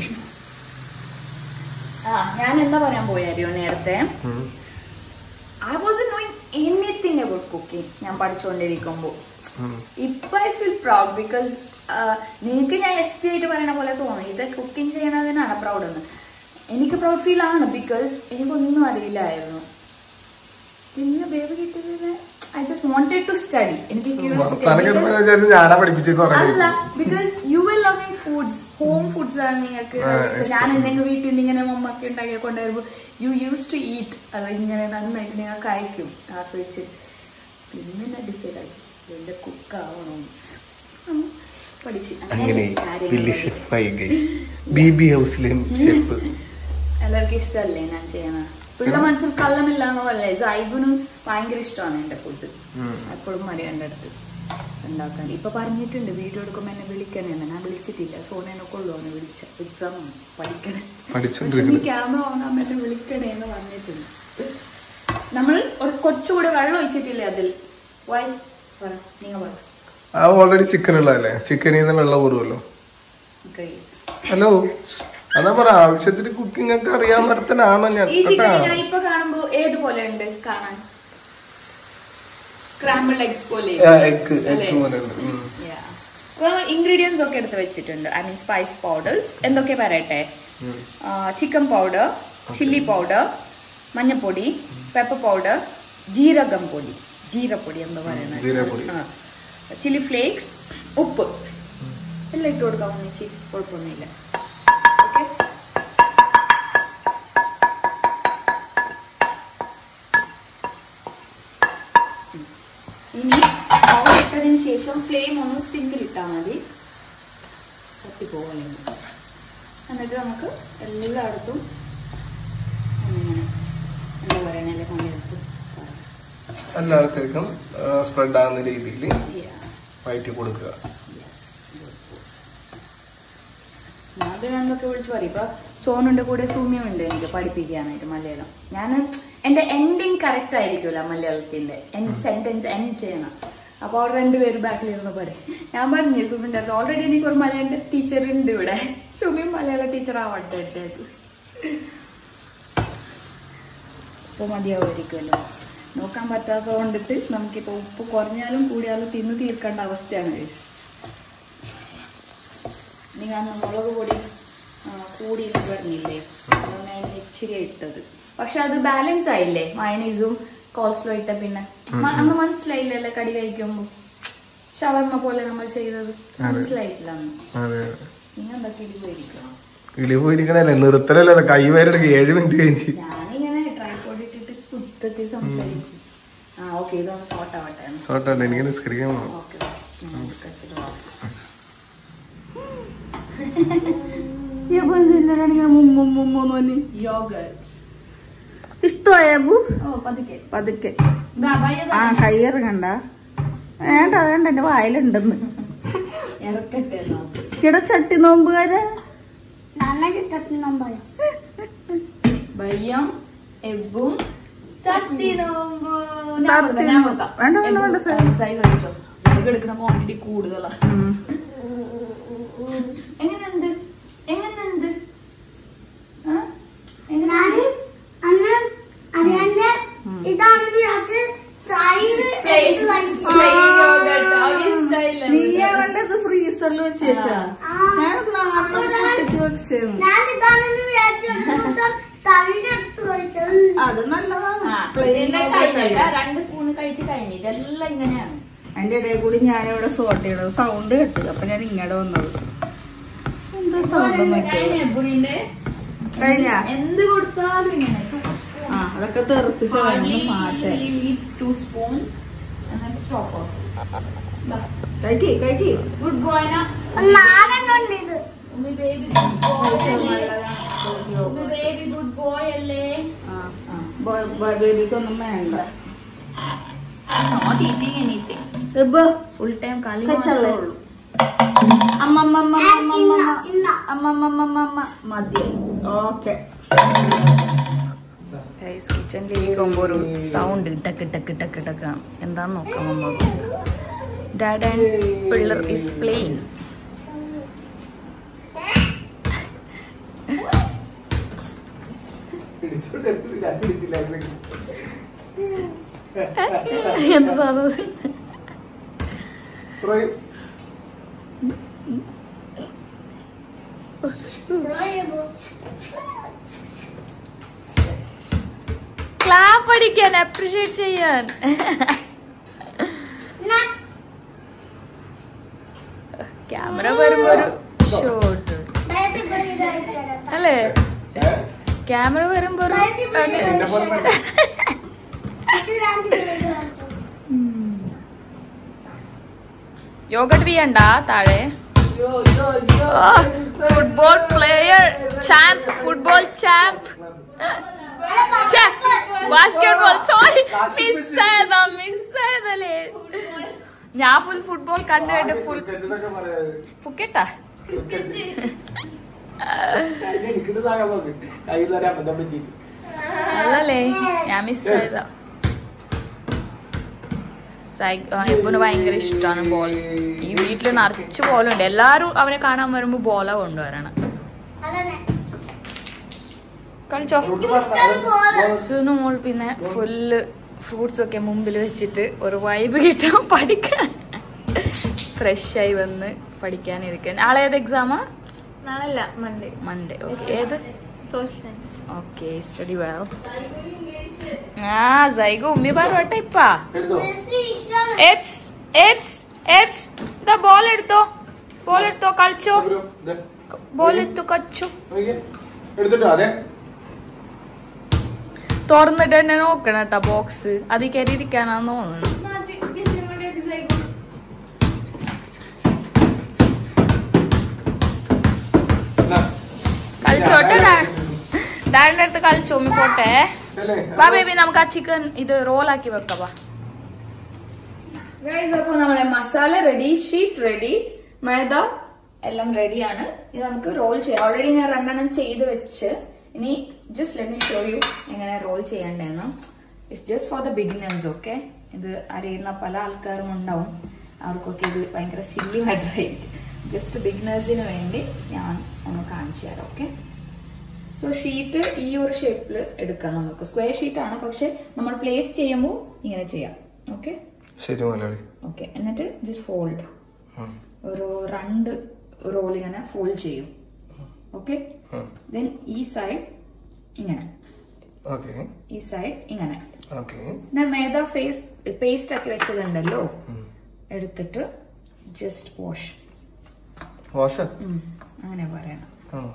ആ ഞാൻ എന്താ പറയാൻ പോയാരിയോ നേരത്തെ ഉം. I was knowing anything about cooking ഞാൻ പഠിച്ചുകൊണ്ടിരിക്കുമ്പോൾ ഉം. ഇപ്പൊ ഐ ഫീൽ പ്രൗഡ് ബിക്കോസ് നിങ്ങൾക്ക് ഞാൻ എസ് പി ആയിട്ട് പറയണ പോലെ തോന്നി ഇത് കുക്കിംഗ് ചെയ്യണതിനാണ് പ്രൗഡ് എന്ന് എനിക്ക് പ്രൗഡ് ഫീൽ ആണ് ബിക്കോസ് എനിക്കൊന്നും അറിയില്ലായിരുന്നു പിന്നെ ബേബി കിട്ടിയത് I just wanted to study എനിക്ക് വർത്താനം കേട്ടപ്പോ curiosity ഞാൻ വിചാരിച്ചു ഞാനാ പഠിപ്പിച്ചെന്ന് അല്ല പറഞ്ഞു because you will loving foods home foods ആണ് നിങ്ങൾക്ക് ആ, പക്ഷെ ഞാൻ എന്തെങ്കിലും വീട്ടിൽ നിന്ന് ഇങ്ങനെ മമ്മക്ക് ഉണ്ടാക്കി കൊണ്ടുവരുമ്പോൾ യു യൂസ് ടു ഈറ്റ് അത് ഇങ്ങനെ നന്നായിട്ട് നിങ്ങൾ കഴിക്കും ആസ്വദിച്ച് പിന്നെ ഞാൻ ഡിസൈഡ് ആക്കി വലിയ കുക്കാവണം പഠിച്ച് അങ്ങനെ കാര്യങ്ങൾ വലിയ പഠിച്ചു. ഷെഫായി ഗൈസ് ബി ബി ഹൗസിലെയും ഷെഫ് എല്ലാവർക്കും ഇഷ്ടമല്ലേ ഞാൻ ചെയ്യണ പിള്ള മനസ്സിൽ കള്ളമില്ല എന്ന് പറയല്ലേ ജൈബിനും ഭയങ്കര ഇഷ്ടമാണ് എന്റെ ഫുഡ് എപ്പോഴും മതി എൻ്റെ അടുത്ത് ഉണ്ടാക്കാൻ ഇപ്പൊ പറഞ്ഞിട്ടുണ്ട് വീഡിയോ എടുക്കുമ്പോ എന്നെ വിളിക്കണേന്ന് ഞാൻ വിളിച്ചിട്ടില്ല സോനേനെ കൊള്ളുവാണ് വിളിച്ച എക്സാം പഠിക്കണേ പഠിച്ചോണ്ടിരിക്കുന്നു ക്യാമറ ഓണാൻ എന്നെ വിളിക്കണേന്ന് പറഞ്ഞിട്ടുണ്ട് നമ്മൾ ഒരു കുറച്ചുകൂടെ വെള്ളം ഒഴിച്ചിട്ടില്ലേ അതിൽ വൈ പറ നിങ്ങൾ പറ ആ ഓൾറെഡി ചിക്കൻ ഉള്ളതല്ലേ ചിക്കനിൽ നിന്ന് വെള്ളം ഊറുമല്ലോ ഗ്രേറ്റ് ഹലോ അതാ പറ ആവശ്യത്തിന് കുക്കിംഗ് ഒക്കെ അറിയാൻ പറ്റനാണോ ഞാൻ ഈ ചിക്കൻ കേട്ടാ. ഞാൻ ഇപ്പൊ കാണുമ്പോ ഏതുപോലെ ഉണ്ട് കാണാൻ സ്ക്രാമ്പിൾഡ് എഗ്സ് പോലെ ആ, egg, egg പോലെ ഉണ്ട്. ഉം. ഇൻഗ്രീഡിയൻസ് ഒക്കെ എടുത്ത് വെച്ചിട്ടുണ്ട് ഐ മീൻ സ്പൈസ് പൗഡേഴ്സ് എന്തൊക്കെ പറയട്ടെ ഉം. ചിക്കൻ പൗഡർ ചില്ലി പൗഡർ മഞ്ഞപ്പൊടി പെപ്പർ പൗഡർ ജീരകം പൊടി ജീരപ്പൊടി എന്താ ജീരകപ്പൊടി. പറയുന്നത് ചില്ലി ഫ്ലേക്സ് ഉപ്പ് എല്ലാം ഇട്ട് കൊടുക്കാം ഒന്നിച്ച് കുഴപ്പമൊന്നുമില്ല ഓക്കെ ഇനി ഓയിൽ ഇട്ടതിന് ശേഷം ഫ്ലെയിം ഒന്ന് സിമ്പിൾ ഇട്ടാൽ മതി കത്തിപ്പോകലെങ്കിൽ എന്നിട്ട് നമുക്ക് എല്ലായിടത്തും ഒന്നിങ്ങനെ എന്താ പറയണല്ലേ പണിയെടുത്ത് എല്ലാ ആൾക്കാർക്കും സ്പ്രെഡ് ആകുന്ന രീതിയിൽ വയറ്റി കൊടുക്കുക അത് എന്തൊക്കെ വിളിച്ച് പറയും ഇപ്പൊ സോനുന്റെ കൂടെ സൂമ്യമുണ്ട് എനിക്ക് പഠിപ്പിക്കാനായിട്ട് മലയാളം ഞാൻ എന്റെ എൻഡിങ് കറക്റ്റ് ആയിരിക്കുമല്ലോ മലയാളത്തിന്റെ സെന്റൻസ് എൻഡ് ചെയ്യണം അപ്പൊ അവർ രണ്ടുപേരും ബാക്കിൽ ഇരുന്ന് പറയും ഞാൻ പറഞ്ഞു സുമിന്റെ അടുത്ത് ഓൾറെഡി എനിക്ക് ഒരു മലയാളം ടീച്ചർ ഉണ്ട് ഇവിടെ സുമിൻ മലയാള ടീച്ചർ ആവട്ടെ വെച്ചായിരുന്നു ഉപ്പ് മതിയാവുമായിരിക്കുമല്ലോ നോക്കാൻ പറ്റാത്തത് കൊണ്ടിട്ട് നമുക്കിപ്പോ ഉപ്പ് കുറഞ്ഞാലും കൂടിയാലും തിന്ന് തീർക്കേണ്ട അവസ്ഥയാണ് guys. നിങ്ങൾ അന്ന് മുളക് പൊടി ആ, കൂടി എന്ന് പറഞ്ഞില്ലേ അതുകൊണ്ട് അതിന് ഇച്ചിരി ഇട്ടത് പക്ഷെ അത് ബാലൻസ് ആയില്ലേ മയനീസും കോൾസ്ലോ ഇട്ട പിന്നെ മ- അന്ന് മനസ്സിലായില്ലല്ലേ കടി കഴിക്കുമ്പോ ഷവർമ്മ പോലെ നമ്മൾ ചെയ്തത് മനസ്സിലായിട്ടില്ല അന്ന് അതെ നിങ്ങൾ എന്തൊക്കെ ഇത് പോയിരിക്കണം കിളി പോയിരിക്കണല്ലേ നിർത്തലല്ലേ കൈ വേരെടുക്കുക ഏഴ് മിനിറ്റ് കഴിഞ്ഞ് ഞാനിങ്ങനെ ട്രൈപോഡ് ഇട്ടിട്ട് കുത്തത്തി സംസാരിക്കും ആ ഓക്കെ ഇതൊന്ന് ഷോർട്ട് ആവട്ടെ ചോട്ടല്ലേ എനിക്ക് നിസ്കരിക്കാൻ പോകണം ഓക്കെ നമസ്കരിച്ചിട്ട് പോവാം യോഗേർട്സ് ഇഷ്ടമായ അബു ഓ പതുക്കെ പതുക്കെ ആ കൈയിറങ്ങണ്ട വേണ്ട വേണ്ട എന്റെ വായിലുണ്ടെന്ന് ഇറക്കട്ടെ ഇവിടെ ചട്ടി നോമ്പുകാര് ഭയ്യം എബും തത്തി നോമ്പ് തത്തി നോമ്പ്. വേണ്ട, വേണ്ട, വേണ്ട, സൈ. സൈ കഴിച്ചോ സൈ എടുക്കുന്ന ക്വാണ്ടിറ്റി കൂടുതലാ ഉം. എങ്ങനെയുണ്ട് എങ്ങനെയുണ്ട് ആ? എങ്ങനെ ഞാന് അന്ന് അറിയാണ്ട് ഇതാണെന്ന് വിചാരിച്ച് തൈര് എടുത്ത് കഴിച്ചു. Plain yogurt. അവന് ഇഷ്ടായില്ല. നീയാണല്ലോ ഇത് ഫ്രീസറിൽ വെച്ച് വെച്ചാ ആ. ഞാനത് നാളെ പൊട്ടിച്ച് വെച്ചേന്നു ഞാൻ ഇതാണെന്ന് വിചാരിച്ചു ഒരു ദിവസം തൈര് എടുത്ത് കഴിച്ചു അത് നല്ലതാണ് ആ, പ്ലെയിൻ ഇതിന്റെ കഴിഞ്ഞില്ല. രണ്ട് സ്പൂൺ കഴിച്ച് കഴിഞ്ഞു ഇതെല്ലാം ഇങ്ങനെയാണ് അതിന്റെ ഇടയിൽ കൂടി ഞാനിവിടെ സോട്ട് ചെയ്യണത് സൗണ്ട് കേട്ടു അപ്പൊ ഞാൻ ഇങ്ങോട്ട് വന്നത് എന്താ സൗണ്ട് നോക്കിയത് കഴിഞ്ഞ എബുണിന്റെ കഴിഞ്ഞാ എന്ത് കൊടുത്താലും ഇങ്ങനെ two spoons. ആ അതൊക്കെ തെറിപ്പിച്ച് Hardly വേണം മാറ്റാൻ you need two spoons and then stop off. കഴിക്കി കഴിക്കി Good boy na. നാലെണ്ണം ഉണ്ട് ഇത് ഉമ്മി baby good boy അല്ലേ? നല്ലതാണ് ഉമ്മി baby good boy അല്ലേ? ബേബിക്കൊന്നും വേണ്ട Not eating anything. ഇപ്പൊ Full time കളി കച്ചല്ലേ? മാത്രമേ ഉള്ളൂ. അമ്മമ്മമ്മമ്മമ്മമ്മമ്മമ്മമ്മമ്മ മതി ഓക്കെ കിച്ചണിലേക്ക് പോകുമ്പോൾ ഒരു സൗണ്ട് ടക്ക് ടക്ക് ടക്ക് ടക്ക് എന്താന്ന് നോക്കാം നമുക്ക് ഡാഡ് ആൻഡ് പിള്ളർ ഇസ് പ്ലെയിൻ പിടിച്ചോട്ടെ ഞാൻ പിടിച്ചില്ല എന്ത് സാധനം ഇത്രയും ക്ലാപ്പ് അടിക്കാൻ അപ്രീഷിയേറ്റ് ചെയ്യാൻ ക്യാമറ വരുമ്പോ ഒരു ഷോട്ട് ബേബി പോയി കഴിച്ചേരാം. അല്ലേ ഏ? ക്യാമറ വരുമ്പോ ഒരു എന്നെ പോലെ തന്നെ. പക്ഷേ ഞാൻ പോയി കഴിച്ചു. യോഗട്ട് ചെയ്യണ്ട താഴെ football player champ football champ basketball sorry മിസ്സായതാ മിസ്സായതല്ലേ ഞാൻ ഫുൾ ഫുട്ബോൾ കണ്ടു കണ്ട് ഫുൾ ക്രിക്കറ്റിനൊക്കെ പറയാത്. ഫുക്കട്ടാ ക്രിക്കറ്റ്. എനിക്കിട്ട് താഴെ നോക്ക്. കയ്യിലൊരു അബദ്ധം പറ്റി. അല്ലല്ലേ ഞാൻ മിസ്സായതാ ഇവന് ഭയങ്കര ഇഷ്ടമാണ് ബോൾ ഈ വീട്ടിൽ നിറച്ച് ബോളുണ്ട് എല്ലാരും അവനെ കാണാൻ വരുമ്പോ ബോളാ കൊണ്ടുവരണം അതന്നെ. കളിച്ചോ റൂട്ട് പറഞ്ഞാ അത് സുനു മോൾ പിന്നെ ഫുള്ള് ഫ്രൂട്ട്സ് ഒക്കെ മുമ്പിൽ വെച്ചിട്ട് ഒരു വൈബ് കിട്ടും പഠിക്കാൻ ഫ്രഷ് ആയി വന്ന് പഠിക്കാനിരിക്കാൻ നാളെ ഏത് എക്സാമാ നാളല്ല മൺഡേ മൺഡേ ഓക്കെ ഏത് social science okay study well ആ സൈഗ ഉമ്മി പറവട്ടെ ഇപ്പാ എടുത്തോ. മെസ്സി ഇഷ്ടമാണ്. എച്ച് എച്ച് എച്ച് ഇതാ ബോൾ എടുത്തോ ബോൾ എടുത്തോ കളിച്ചോ ബ്രോ, ദേ. ബോൾ എടുത്തു കച്ചു നോക്കിയേ. എടുത്തിട്ടോ അതെ തുറന്നിട്ട് തന്നെ നോക്കണം കേട്ടോ ബോക്സ് അതിൽ കയറി ഇരിക്കാനാന്ന് തോന്നുന്നു എന്നാ. കളിച്ചോട്ടെ ഡാഡിന്റെ അടുത്ത് കളിച്ചോ ഉമ്മി പോട്ടെ അല്ലേ? വാ ബേബി നമുക്ക് ആ ചിക്കൻ ഇത് റോളാക്കി വെക്കാം വാ ഗൈസ് അപ്പോൾ നമ്മുടെ masala ready sheet ready maida എല്ലാം റെഡിയാണ് ഇത് നമുക്ക് റോൾ ചെയ്യാം ഓൾറെഡി ഞാൻ രണ്ടെണ്ണം ചെയ്ത് വെച്ച് ഇനി just let me show you എങ്ങനെ റോൾ ചെയ്യണ്ടേന്ന് it's just for the beginners okay ഇത് അറിയുന്ന പല ആൾക്കാരും ഉണ്ടാവും അവർക്കൊക്കെ ഇത് ഭയങ്കര സില്ലി ആയിട്ടായിരിക്കും ജസ്റ്റ് ബിഗിനേഴ്സിന് വേണ്ടി ഞാൻ ഒന്ന് കാണിച്ചു തരാം ഓക്കെ സോ ഷീറ്റ് ഈ ഒരു ഷേപ്പിൽ എടുക്കാം നമുക്ക് സ്ക്വയർ ഷീറ്റ് ആണ് പക്ഷെ നമ്മൾ പ്ലേസ് ചെയ്യുമ്പോൾ ഇങ്ങനെ ചെയ്യാം ഓക്കെ ശരി മലയാളി ഓക്കെ എന്നിട്ട് ജസ്റ്റ് ഫോൾഡ് ഉം. ഒരു രണ്ട് റോൾ ഇങ്ങനെ ഫോൾഡ് ചെയ്യും ഓക്കെ ഉം. ദെൻ ഈ സൈഡ് ഇങ്ങനെ ഓക്കെ ഈ സൈഡ് ഇങ്ങനെ ഓക്കെ ഞാൻ മേദ ഫേസ് പേസ്റ്റ് ആക്കി വെച്ചതുണ്ടല്ലോ ഉം. എടുത്തിട്ട് ജസ്റ്റ് വാഷ് വാഷ അങ്ങനെ പറയണം ആണോ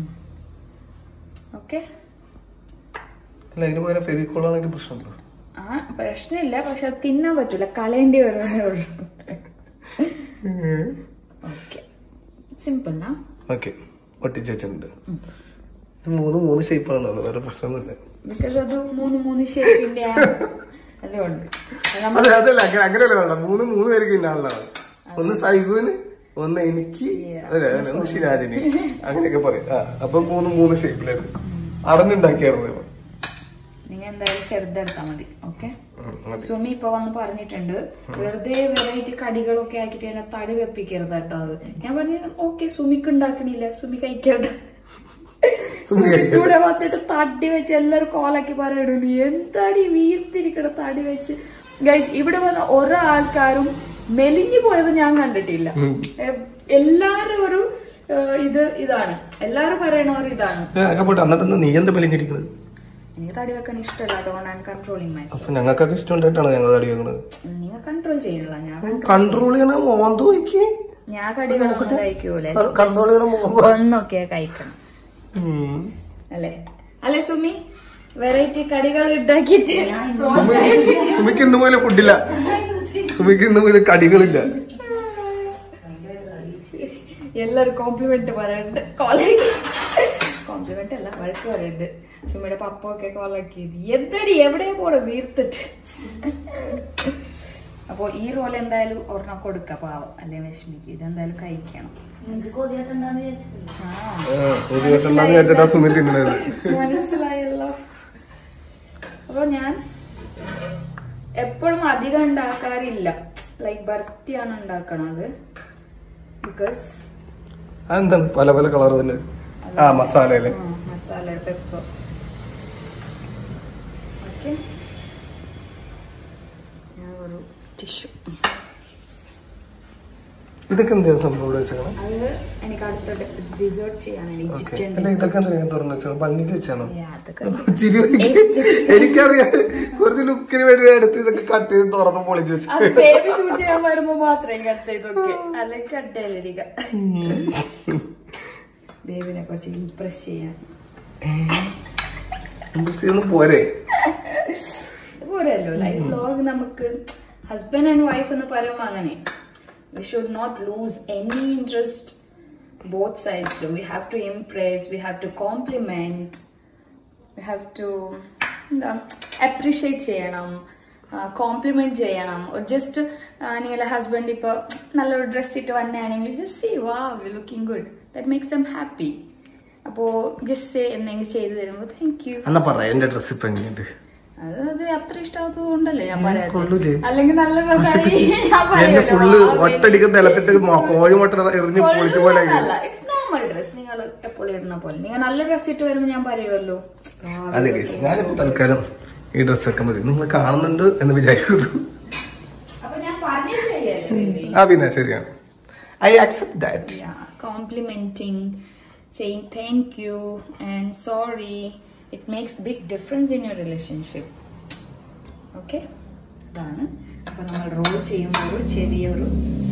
ഓക്കെ അല്ല ഇതിന് പകരം ഫെവിക്കോൾ ആണെങ്കിൽ പ്രശ്നമുണ്ടോ ആ പ്രശ്നമില്ല പക്ഷെ അത് തിന്നാൻ പറ്റൂല കളയേണ്ടി വരുന്നേ ഉള്ളൂ ഓക്കെ സിമ്പിൾ നാ ഓക്കെ ഒട്ടിച്ച് വെച്ചിട്ടുണ്ട് ഇത് മൂന്ന് മൂന്ന് ഷേപ്പാണെന്നുള്ളു വേറെ പ്രശ്നമൊന്നുമില്ല ബിക്കോസ് അത് മൂന്ന് മൂന്ന് ഷേപ്പിന്റെ എല്ലാം ഉണ്ട് നമ്മൾ അതെ അതല്ല അങ്ങനെ അങ്ങനെയല്ല വേണ്ട മൂന്ന് മൂന്ന് പേർക്ക് ഇന്നാളാണ് ഒന്ന് സൈബുവിന് ഒന്ന് എനിക്ക് അതെ ഒന്ന് ഷിരാജിന് അങ്ങനെയൊക്കെ പറയും ആ അപ്പൊ മൂന്ന് മൂന്ന് ഷേപ്പിലായിരുന്നു അറിഞ്ഞുണ്ടാക്കിയായിരുന്നു ഇവൻ. നിങ്ങൾ എന്തായാലും ചെറുതെടുത്താൽ മതി ഓക്കെ ഉം, മതി. സുമി ഇപ്പൊ വന്ന് പറഞ്ഞിട്ടുണ്ട് വെറുതെ വെറൈറ്റി കടികളൊക്കെ ആക്കിട്ട് എന്നെ തടി വെപ്പിക്കരുത് കേട്ടോ അത് ഞാൻ പറഞ്ഞു ഓക്കെ സുമിക്ക് ഉണ്ടാക്കണില്ല സുമി കഴിക്കണ്ട സുമി കഴിക്കണ്ട. ഇവിടെ വന്നിട്ട് തടി വെച്ച് എല്ലാരും കോലാക്കി പറയണു എന്താടി വീർത്തിരിക്കണ തടി വെച്ച് ഗൈസ് ഇവിടെ വന്ന ഓരോ ആൾക്കാരും മെലിഞ്ഞു പോയത് ഞാൻ കണ്ടിട്ടില്ല എ- എല്ലാരും ഒരു ഏ, ഇത് ഇതാണ് എല്ലാരും പറയണ ഒരു ഇതാണ് ഏ, അതൊക്കെ പോട്ടെ എന്നിട്ട് നീ എന്താ വലിഞ്ഞിരിക്കുന്നത് എനിക്ക് തടി വെക്കാൻ ഇഷ്ടമല്ല അതുകൊണ്ടാണ് കൺട്രോളിങ് മൈസെൽഫ് അപ്പൊ ഞങ്ങൾക്കൊക്കെ ഇഷ്ടമുണ്ടായിട്ടാണ് ഞങ്ങൾ തടി വെക്കുന്നത് നിങ്ങൾ കൺട്രോൾ ചെയ്യണില്ല ഞാൻ കൺട്രോൾ ചെയ്യണ മോന്ത് വയ്ക്ക് ഞാൻ കടികളൊന്നും കഴിക്കൂല കൺട്രോൾ ചെയ്യണ മോന്ത് ഒന്നൊക്കെ കഴിക്കണം അല്ലേ അല്ലെ സുമി വെറൈറ്റി കടികൾ ഉണ്ടാക്കിയിട്ട് സുമിക്ക് ഇന്ന് പോലെ ഫുഡില്ല സുമിക്ക് ഇന്ന് പോലെ കടികളില്ല എല്ലാരും കോംപ്ലിമെന്റ് പറയുന്നുണ്ട് കോളേജ് കോംപ്ലിമെന്റ് അല്ല വഴക്ക് പറയുന്നുണ്ട് സുമിയുടെ പപ്പ ഒക്കെ കോളാക്കിയത് എന്തടി എവിടെയാ പോടെ വീർത്തിട്ട് അപ്പൊ ഈ റോൾ എന്തായാലും ഒരെണ്ണം കൊടുക്ക പാവം അല്ലെ വിഷമിക്കും ഇതെന്തായാലും കഴിക്കണം ആ പുതിയട്ടുണ്ടാന്ന് വിചാരിച്ചിട്ടാ സുമി തിന്നണത് മനസ്സിലായല്ലോ അപ്പൊ ഞാൻ എപ്പോഴും അധികം ഉണ്ടാക്കാറില്ല ലൈക്ക് ബർത്തിയാണ് ഉണ്ടാക്കണത് ബിക്കോസ് അതെന്താണ് പല പല കളർ തന്നെ ആ മസാലയില് മസാല പെപ്പർ ഓക്കെ ഞാൻ ഒരു ടിഷ്യൂ ഇതൊക്കെ എന്താ സംഭവം ഇവിടെ വെച്ചാണ് അത് എനിക്ക് അടുത്ത ഡിസേർട്ട് ചെയ്യാനാണ് ഓക്കെ ഈജിപ്ഷ്യൻ അല്ല ഇതൊക്കെ എന്താ തുറന്നു വെച്ചാണ് ഭംഗിക്ക് വെച്ചാണോ അതൊക്കെ ചിരി എനിക്കറിയാം കുറച്ച് ലുക്കിന് വേണ്ടി എടുത്ത് ഇതൊക്കെ കട്ട് ചെയ്ത് തുറന്ന് പൊളിച്ച് വെച്ചു അത് ബേബി ഷൂട്ട് ചെയ്യാൻ വരുമ്പോ മാത്രമേ കട്ട് ഇതൊക്കെ അല്ലെങ്കിൽ കട്ട് ചെയ്തിരിക്ക ബേബിനെ കുറച്ച് ഇംപ്രസ് ചെയ്യാൻ ഒന്നും പോരെ പോരല്ലോ ലൈഫ് വ്ലോഗ് നമുക്ക് ഹസ്ബൻഡ് ആൻഡ് വൈഫ് എന്ന് പറയുമ്പോൾ അങ്ങനെ we should not lose any interest both സൈഡ്സിലും we have to impress we have to compliment we have to എന്താ അപ്രീഷിയേറ്റ് ചെയ്യണം കോംപ്ലിമെന്റ് ചെയ്യണം ജസ്റ്റ് നിങ്ങളുടെ ഹസ്ബൻഡ് ഇപ്പോൾ നല്ലൊരു ഡ്രസ്സ് ഇട്ട് വന്നെയാണെങ്കിൽ just see wow we looking good that makes him happy അപ്പോൾ ജസ്റ്റ് സേ എന്തെങ്കിലും ചെയ്തു തരുമ്പോൾ താങ്ക് യു അല്ല പറ എന്റെ ഡ്രസ് ഇപ്പൊ എങ്ങനെയുണ്ട് അത് അത് അത്ര ഇഷ്ടാത്തത് കൊണ്ടല്ലേ ഞാൻ കൊള്ളൂലേ? പറയാം അല്ലെങ്കിൽ നല്ല നശിപ്പിച്ച് ഡ്രസ്സായി എന്നെ ഫുള്ള് ഒട്ടടിക്ക് നിലത്തിട്ട് മൊ- കോഴിമുട്ട എറിഞ്ഞ് പൊളിച്ച പോലെ ആയി. ഇറ്റ്സ് നോർമൽ ഡ്രസ് നിങ്ങൾ എപ്പോഴും ഇടുന്ന പോലെ നിങ്ങൾ നല്ല ഡ്രസ് ഇട്ട് വരുമ്പോൾ ഞാൻ പറയുമല്ലോ അതെ ഗൈസ് ഞാനിപ്പോ തൽക്കാലം ഈ ഡ്രസ് ഒക്കെ മതി നിങ്ങൾ കാണുന്നുണ്ട് എന്ന് വിചാരിക്കുന്നു അപ്പൊ ഞാൻ പറഞ്ഞ ശരിയല്ലേ ആ പിന്നെ ശരിയാണ് I accept that complimenting saying thank you and sorry it makes big difference in your relationship okay അതാണ് അപ്പൊ നമ്മൾ റോൾ ചെയ്യുമ്പോൾ ഒരു ചെറിയൊരു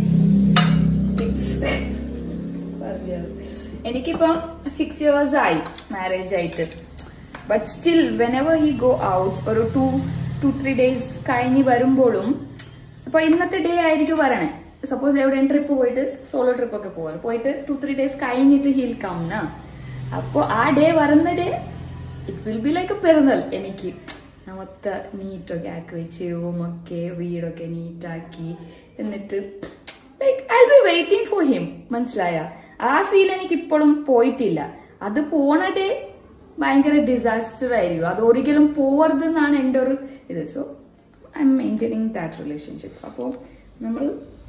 ടിപ്സ് പറഞ്ഞത് എനിക്കിപ്പം സിക്സ് ഇയേഴ്സ് ആയി മാരേജ് ആയിട്ട് but still whenever he go out ഒരു ടു ടു ത്രീ ഡേയ്സ് കഴിഞ്ഞ് വരുമ്പോഴും ഇപ്പൊ ഇന്നത്തെ ഡേ ആയിരിക്കും വരണേ സപ്പോസ് എവിടെയും ട്രിപ്പ് പോയിട്ട് സോളോ ട്രിപ്പ് ഒക്കെ പോകാം പോയിട്ട് ടു ത്രീ ഡേയ്സ് കഴിഞ്ഞിട്ട് ഹീൽ കംന അപ്പോൾ ആ ഡേ വരുന്ന day it will be like Perunnal എനിക്ക് മൊത്ത നീറ്റൊക്കെ ആക്കി വെച്ച് റൂമൊക്കെ വീടൊക്കെ നീറ്റാക്കി എന്നിട്ട് like I be waiting for him മനസ്സിലായ ആ ഫീൽ എനിക്ക് ഇപ്പോഴും പോയിട്ടില്ല അത് പോണ ഡേ ഭയങ്കര ഡിസാസ്റ്റർ ആയിരിക്കും അത് ഒരിക്കലും പോവരുതെന്നാണ് എൻ്റെ ഒരു ഇത് so I I'm maintaining that relationship അപ്പോൾ നമ്മൾ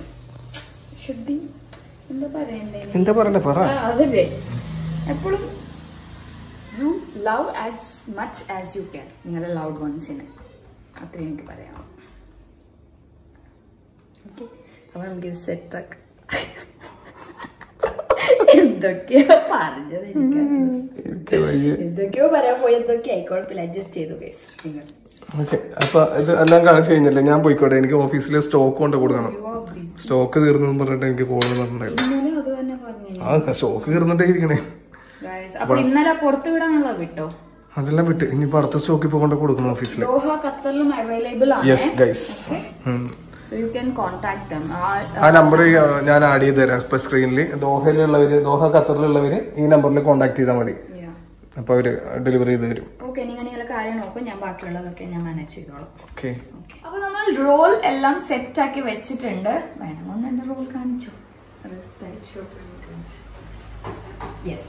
ഷുഡ് ബി എന്താ പറയണ്ടേ എന്താ പറയണ്ടേ പറ ആ, അതല്ലേ എപ്പോഴും you love as much as you can നിങ്ങളുടെ ലൗഡ് വൺസിനെ അത്ര എനിക്ക് പറയാം ഓക്കെ അപ്പൊ നമുക്കിത് സെറ്റാക്കാം എന്തൊക്കെയോ പറഞ്ഞത് എനിക്കറിയില്ല എനിക്ക് വയ്യ. എന്തൊക്കെയോ പറയാൻ പോയി എന്തൊക്കെ ആയിക്കോളപ്പില്ല അഡ്ജസ്റ്റ് ചെയ്തു ഗൈസ് നിങ്ങൾ ഓക്കേ. അപ്പൊ ഇത് എല്ലാം കാണിച്ചു കഴിഞ്ഞല്ലേ ഞാൻ പോയിക്കോട്ടെ എനിക്ക് ഓഫീസിലെ സ്റ്റോക്ക് കൊണ്ട് കൊടുക്കണം You are busy. സ്റ്റോക്ക് തീർന്നു പറഞ്ഞിട്ട് എനിക്ക് പോകണം പറഞ്ഞിട്ടുണ്ടായിരുന്നു ഇന്നലെ അത് തന്നെ പറഞ്ഞു ആ സ്റ്റോക്ക് തീർന്നിട്ടേ ഇരിക്കണേ ഗൈസ് അപ്പൊ ഇന്നലെ പുറത്തു വിടാനുള്ള വിട്ടോ അതെല്ലാം വിട്ട് ഇനിയിപ്പോ അടുത്ത സ്റ്റോക്ക് ഇപ്പൊ കൊണ്ട് കൊടുക്കണം ഓഫീസിൽ ദോഹ ഖത്തറിലും അവൈലബിൾ ആണ് yes guys so you can contact them ആ നമ്പർ ഞാൻ ആഡ് ചെയ്ത് തരാം ഇപ്പൊ സ്ക്രീനിൽ ദോഹയിലുള്ളവര് ദോഹ ഖത്തറിലുള്ളവര് ഈ നമ്പറിൽ കോൺടാക്ട് ചെയ്താൽ മതി അപ്പൊ അവര് ഡെലിവറി ചെയ്ത് തരും ഓക്കെ നിങ്ങൾ നിങ്ങളെ കാര്യം നോക്കും ഞാൻ ബാക്കിയുള്ളതൊക്കെ ഞാൻ മാനേജ് ചെയ്തോളാം ഓക്കെ അപ്പൊ നമ്മൾ റോൾ എല്ലാം സെറ്റ് ആക്കി വെച്ചിട്ടുണ്ട് വേണം ഒന്ന് എന്റെ റോൾ കാണിച്ചോ യെസ്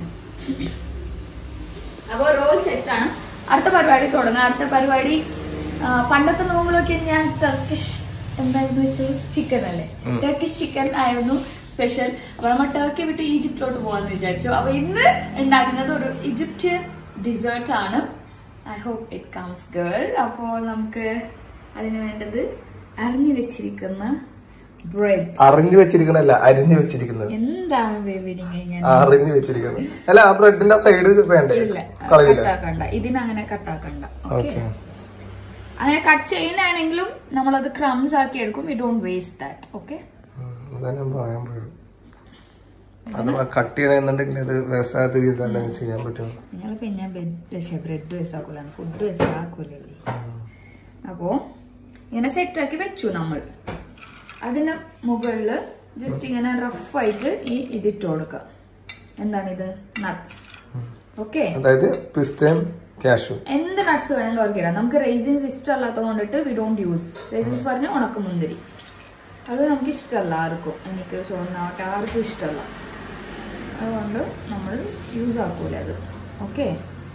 അപ്പോൾ റോൾ സെറ്റ് ആണ് അടുത്ത പരിപാടി തുടങ്ങാം അടുത്ത പരിപാടി ആ, പണ്ടത്തെ നോമ്പുകളൊക്കെ ഞാൻ ടർക്കിഷ് എന്തായിരുന്നു വെച്ചത് ചിക്കൻ അല്ലേ ഉം. ടർക്കിഷ് ചിക്കൻ ആയിരുന്നു സ്പെഷ്യൽ അപ്പൊ നമ്മൾ ടർക്കി വിട്ട് ഈജിപ്തിലോട്ട് പോകാന്ന് വിചാരിച്ചു അപ്പൊ ഇന്ന് ഉണ്ടാക്കുന്നത് ഒരു ഈജിപ്ഷ്യൻ ഡിസേർട്ട് ആണ് I hope it comes good അപ്പോൾ നമുക്ക് അതിന് വേണ്ടത് അറിഞ്ഞു വെച്ചിരിക്കുന്ന ബ്രെഡ് അറിഞ്ഞു വെച്ചിരിക്കണല്ല അരിഞ്ഞു വെച്ചിരിക്കുന്നത് എന്താണ് ബേബി നിങ്ങൾ ഇങ്ങനെ അറിഞ്ഞു വെച്ചിരിക്കുന്നത് അല്ല ആ ബ്രെഡിന്റെ സൈഡ് വേണ്ടേ ഇല്ല കളയില്ല കട്ടാക്കണ്ട ഇതിനങ്ങനെ കട്ടാക്കണ്ട ഓക്കെ ഓക്കെ അങ്ങനെ കട്ട് ചെയ്യുന്നതാണെങ്കിലും നമ്മളത് ക്രംസ് ആക്കി എടുക്കും we don't waste that okay അതാ ഞാൻ പറയാൻ പോയത് അത് കട്ട് ചെയ്യണമെന്നുണ്ടെങ്കിൽ അത് വേസ്റ്റാത്ത രീതിയിൽ എന്തെങ്കിലും ചെയ്യാൻ പറ്റും നിങ്ങൾ പിന്നെ ബെഡ് ബ്രെഡ് വേസ്റ്റ് ആക്കൂല ഫുഡ് വേസ്റ്റ് ആക്കൂലല്ലേ അപ്പോ ഇങ്ങനെ സെറ്റ് ആക്കി വെച്ചു നമ്മൾ അതിന് മുകളിൽ ജസ്റ്റ് ഇങ്ങനെ റഫായിട്ട് ഈ ഇതിട്ട് കൊടുക്കുക എന്താണിത് നട്ട്സ് ഓക്കെ അതായത് പിസ്റ്റയും ക്യാഷു എന്ത് നട്ട്സ് വേണമെങ്കിലും അവർക്ക് ഇടാം നമുക്ക് റേസിൻസ് ഇഷ്ടമല്ലാത്തത് കൊണ്ടിട്ട് വി ഡോണ്ട് യൂസ് റേസിൻസ് പറഞ്ഞ ഉണക്കമുന്തിരി അത് നമുക്ക് ഇഷ്ടമല്ല ആർക്കും എനിക്ക് ചോറിനാവട്ടെ ആർക്കും ഇഷ്ടമല്ല അതുകൊണ്ട് നമ്മൾ യൂസ് ആക്കൂല അത് ഓക്കെ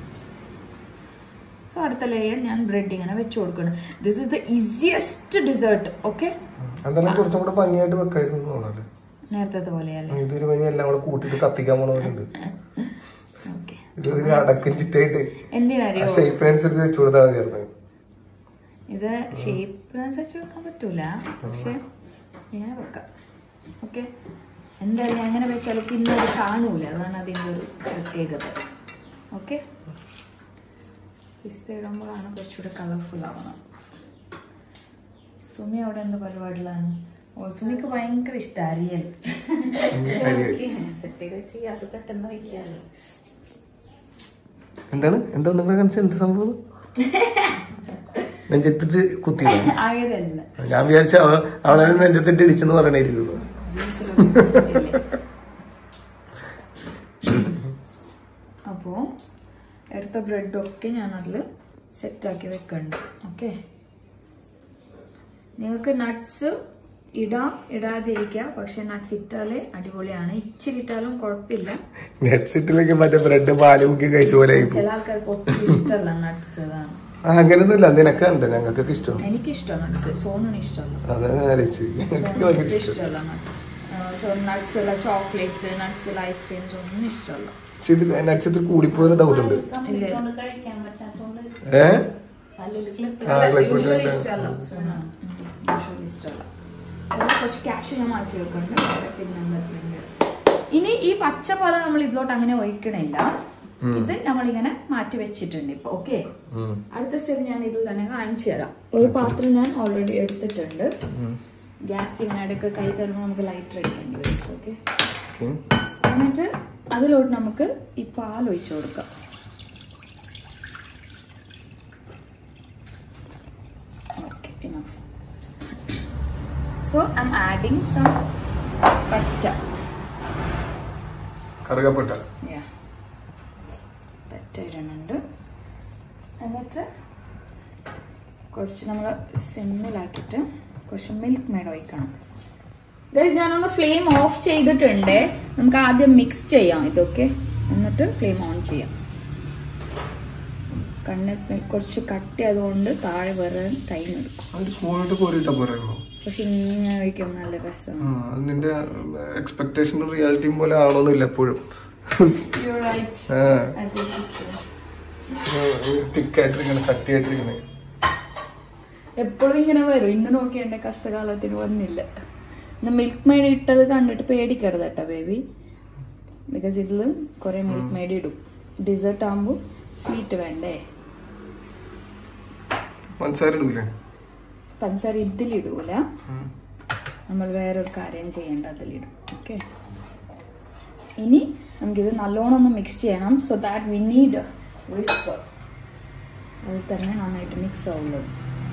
സോ അടുത്ത ലെയർ ഞാൻ ബ്രെഡ് ഇങ്ങനെ വെച്ച് കൊടുക്കണം this is the easiest dessert okay എന്തെങ്കിലും കുറച്ചും കൂടെ ഭംഗിയായിട്ട് വെക്കായിരുന്നു തോന്നുന്നത് നേരത്തെ പോലെയല്ലേ ഇതൊരു വഴി എല്ലാം കൂടെ കൂട്ടിട്ട് കത്തിക്കാൻ പോണവരുണ്ട് ഓക്കെ ഇത് അടക്കം ചിട്ടായിട്ട് ആ എന്തിനറിയോ ഷേപ്പിനനുസരിച്ച് വെച്ചു കൊടുത്താൽ മതിയായിരുന്നു ഇത് ഷേപ്പ് അനുസരിച്ച് വെക്കാൻ പറ്റൂല പക്ഷെ ഇങ്ങനെ വെക്കാം ഓക്കെ എന്തായാലും അങ്ങനെ വെച്ചാലും പിന്നെ അത് കാണൂല അതാണ് അതിൻ്റെ ഒരു പ്രത്യേകത ഓക്കെ പിസ്ത ഇടുമ്പോഴാണ് കുറച്ചുകൂടെ കളർഫുൾ ആവണം സുമി അവിടെ എന്ത് പരിപാടിയിലാണ് ഓ സുമിക്ക് ഭയങ്കര ഇഷ്ടം അരിയൽ എന്താണ് എന്താ നിങ്ങളെ കാണിച്ച എന്ത് സംഭവം നെഞ്ചത്തിട്ട് കുത്തിയതാണ് അയലല്ല ഞാൻ വിചാരിച്ച അവ- അവളെ നെഞ്ചത്തിട്ട് ഇടിച്ചെന്ന് പറയണിരിക്കുന്നു അപ്പോൾ എടുത്ത ബ്രെഡൊക്കെ ഞാൻ അതിൽ സെറ്റാക്കി വെക്കുന്നുണ്ട് ഓക്കെ നിങ്ങൾക്ക് നട്ട്സ് ഇടാം ഇടാതിരിക്കാം പക്ഷെ നട്ട്സ് ഇട്ടാലേ അടിപൊളിയാണ് ഇച്ചിരി ഇട്ടാലും കുഴപ്പമില്ല നെറ്റ്സിറ്റിലേക്ക് മറ്റേ ബ്രെഡ് പാല് മുക്കി കഴിച്ച പോലെ ആയിപ്പോ ചില ആൾക്കാർക്ക് ഒട്ടും ഇഷ്ടമല്ല നട്ട്സ് അതാണ് ആ അങ്ങനെയൊന്നുമില്ല നിനക്കുണ്ട് ഞങ്ങൾക്കൊക്കെ ഇഷ്ടം എനിക്കിഷ്ടം നട്ട്സ് സോണിന് ഇഷ്ടമല്ല അതാണ് ഞാൻ ആലോചിച്ച് ഞങ്ങൾക്ക് ഭയങ്കര സോണിന് ഇഷ്ടം ഇഷ്ടമല്ല നട്ട്സ് സോ നട്ട്സ് ഉള്ള ചോക്ലേറ്റ്സ് നട്ട്സ് ഉള്ള ഐസ്ക്രീംസ് ഒന്നും ഇഷ്ടമല്ല പക്ഷെ ഇത് നട്ട്സ് ഇത്തിരി കൂടിപ്പോയെന്ന് ഡൗട്ട് ഉണ്ട് ഇല്ല കഴിക്കാൻ പറ്റാത്തോണ്ട് ഏ പല്ലിൽ ക്ലിപ്പ് ആ, like യൂഷ്വലി ഇപ്പൊ ഇഷ്ടമല്ല യൂഷ്വലി ഇഷ്ടമല്ല അത് കുറച്ച് ക്യാഷ് ഞാൻ മാറ്റി വെക്കുന്നുണ്ട് വേറെ പിന്നെ എന്തെങ്കിലും ഇനി ഈ പച്ചപ്പാല നമ്മൾ ഇതിലോട്ട് അങ്ങനെ ഒഴിക്കണില്ല ഇത് നമ്മളിങ്ങനെ മാറ്റി വെച്ചിട്ടുണ്ട് ഇപ്പൊ ഓക്കെ ഉം. അടുത്ത സ്റ്റെപ്പ് ഞാൻ ഇതിൽ തന്നെ കാണിച്ചു തരാം ഒരു പാത്രം ഞാൻ ഓൾറെഡി എടുത്തിട്ടുണ്ട് ഗ്യാസ് ഇങ്ങനെ ഇടയ്ക്ക് കൈ തരുമ്പോൾ നമുക്ക് ലൈറ്റർ എടുക്കേണ്ടി വരും ഓക്കെ ഓക്കേ. എന്നിട്ട് അതിലോട്ട് നമുക്ക് ഈ പാൽ ഒഴിച്ചു കൊടുക്കാം Okay, enough. So I'm adding some butter. കറുകപ്പെട്ട Yeah. butter ഇടുന്നുണ്ട് എന്നിട്ട് കുറച്ച് നമ്മൾ സിമ്മിലാക്കിയിട്ട് കുറച്ച് മിൽക്ക് മേഡ് ഒഴിക്കണം ഗൈസ് ഞാനൊന്ന് ഫ്ലെയിം ഓഫ് ചെയ്തിട്ടുണ്ട് നമുക്ക് ആദ്യം മിക്സ് ചെയ്യാം ഇതൊക്കെ എന്നിട്ട് ഫ്ലെയിം ഓൺ ചെയ്യാം കണ്ണസ് മിൽക്ക് കുറച്ച് കട്ടി അതുകൊണ്ട് താഴെ വരാൻ ടൈം എടുക്കും ഒരു സ്പൂണിട്ട് കോരിയിട്ടാ പോരായിരുന്നു പക്ഷെ ഇങ്ങനെ കഴിക്കുമ്പോൾ നല്ല രസമാണ് ആ, അത് നിന്റെ എക്സ്പെക്ടേഷനും റിയാലിറ്റിയും പോലെ ആണോന്നില്ല എപ്പോഴും ആ, തിക്കായിട്ടിരിക്കണേ കട്ടിയായിട്ടിരിക്കണേ എപ്പോഴും ഇങ്ങനെ വരും ഇന്ന് നോക്കി എന്റെ കഷ്ടകാലത്തിന് വന്നില്ല മിൽക്ക് മെയ്ഡ് ഇട്ടത് കണ്ടിട്ട് പേടിക്കരുത് കേട്ടോ ബേബി ബിക്കോസ് ഇതിൽ കുറെ മിൽക്ക് മെയ്ഡ് ഇടും ഡിസേർട്ട് ആകുമ്പോൾ സ്വീറ്റ് വേണ്ടേ പഞ്ചസാര ഇടൂലേ പഞ്ചസാര ഇതിലിടൂല നമ്മൾ വേറൊരു കാര്യം ചെയ്യേണ്ട അതിലിടും ഓക്കെ ഇനി നമുക്കിത് നല്ലോണം ഒന്ന് മിക്സ് ചെയ്യണം so that we need whisker അതിൽ തന്നെ നന്നായിട്ട് മിക്സ് ആവുള്ളത്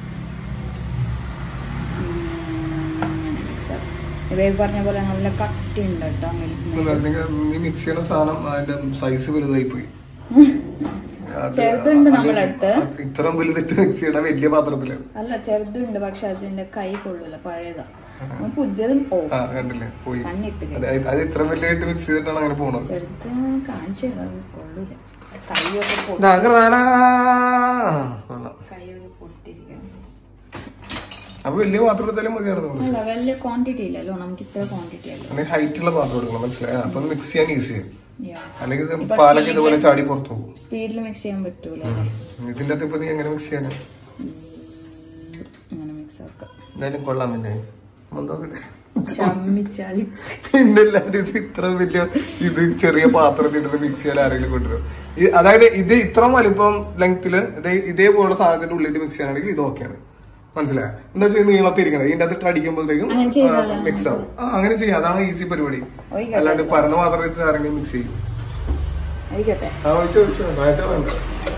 ഇവ പറഞ്ഞ പോലെ നല്ല കട്ടി ഉണ്ട് കേട്ടോ മിൽക്ക് അല്ലെങ്കിൽ നീ മിക്സ് ചെയ്യണ സാധനം അതിന്റെ സൈസ് വലുതായി പോയി അത് ചെറുതുണ്ട് അത് നമ്മളടുത്ത്. ഇത്രയും വലുതിട്ട് മിക്സ് ചെയ്യണ വലിയ പാത്രത്തില് അല്ല ചെറുതുണ്ട് പക്ഷെ അതിന്റെ കൈ കൊള്ളൂല പഴയതാ അപ്പൊ പുതിയതും ഓ ആ കണ്ടില്ലേ പോയി കണ്ണിട്ട് അത് അത് ഇത്രയും വലിയായിട്ട് മിക്സ് ചെയ്തിട്ടാണ് അങ്ങനെ പോണത് ചെറുത് കാണിച്ചു തരാം കൊള്ളൂല കൈയൊക്കെ പൊട്ടി ദാഗ്രദാനാ. കൊള്ളാം. കൈയൊക്കെ പൊട്ടിരിക്കണം അപ്പൊ വലിയ പാത്രം എടുത്താലും മതിയായിരുന്നു കുറച്ച് അല്ല വലിയ ക്വാണ്ടിറ്റി ഇല്ലല്ലോ നമുക്ക് ഇത്ര ക്വാണ്ടിറ്റി അല്ലോ അല്ലെങ്കിൽ ഹൈറ്റ് ഉള്ള പാത്രം എടുക്കണം മനസ്സിലായോ അപ്പൊ മിക്സ് ചെയ്യാൻ ഈസി ആയി Yeah. അല്ലെങ്കിൽ ഇത് ഇപ്പൊ പാലൊക്കെ speed ഇതുപോലെ ല് ചാടി പുറത്തു പോകും സ്പീഡിൽ മിക്സ് ചെയ്യാൻ പറ്റൂല ഇതിന്റെ അകത്ത് ഇപ്പൊ നീ എങ്ങനെ മിക്സ് ചെയ്യാൻ അങ്ങനെ മിക്സ് ആക്കാം എന്തായാലും കൊള്ളാം പിന്നെ നോക്കട്ടെ ചമ്മിച്ചാലി പിന്നല്ലാണ്ട് ഇത് ഇത്ര വലിയ ഇത് ചെറിയ പാത്രത്തിട്ട് മിക്സ് ചെയ്യാൻ ആരെങ്കിലും കൊണ്ടുവരും ഈ- അതായത് ഇത് ഇത്ര വലിപ്പം ലെങ്ത്തില് ഇതേ ഇതേപോലുള്ള സാധനത്തിന്റെ ഉള്ളിട്ട് മിക്സ് ചെയ്യാനാണെങ്കിൽ ഇത് ഓക്കെയാണ് മനസ്സിലായോ എന്താ വെച്ചാൽ നീളത്തിരിക്കണം ഇതിന്റെ അകത്ത് അടിക്കുമ്പോഴത്തേക്കും അങ്ങനെ ചെയ്താലോ? മിക്സ് ആവും ആ അങ്ങനെ ചെയ്യാം അതാണ് ഈസി പരിപാടി ഒഴിക്കട്ടെ. അല്ലാണ്ട് പരന്ന പാത്രത്തിൽ ആരെങ്കിലും മിക്സ് ചെയ്യും ആയിക്കോട്ടെ ആ ഒഴിച്ചോ ഒഴിച്ചോ നേരത്തെ വേണ്ട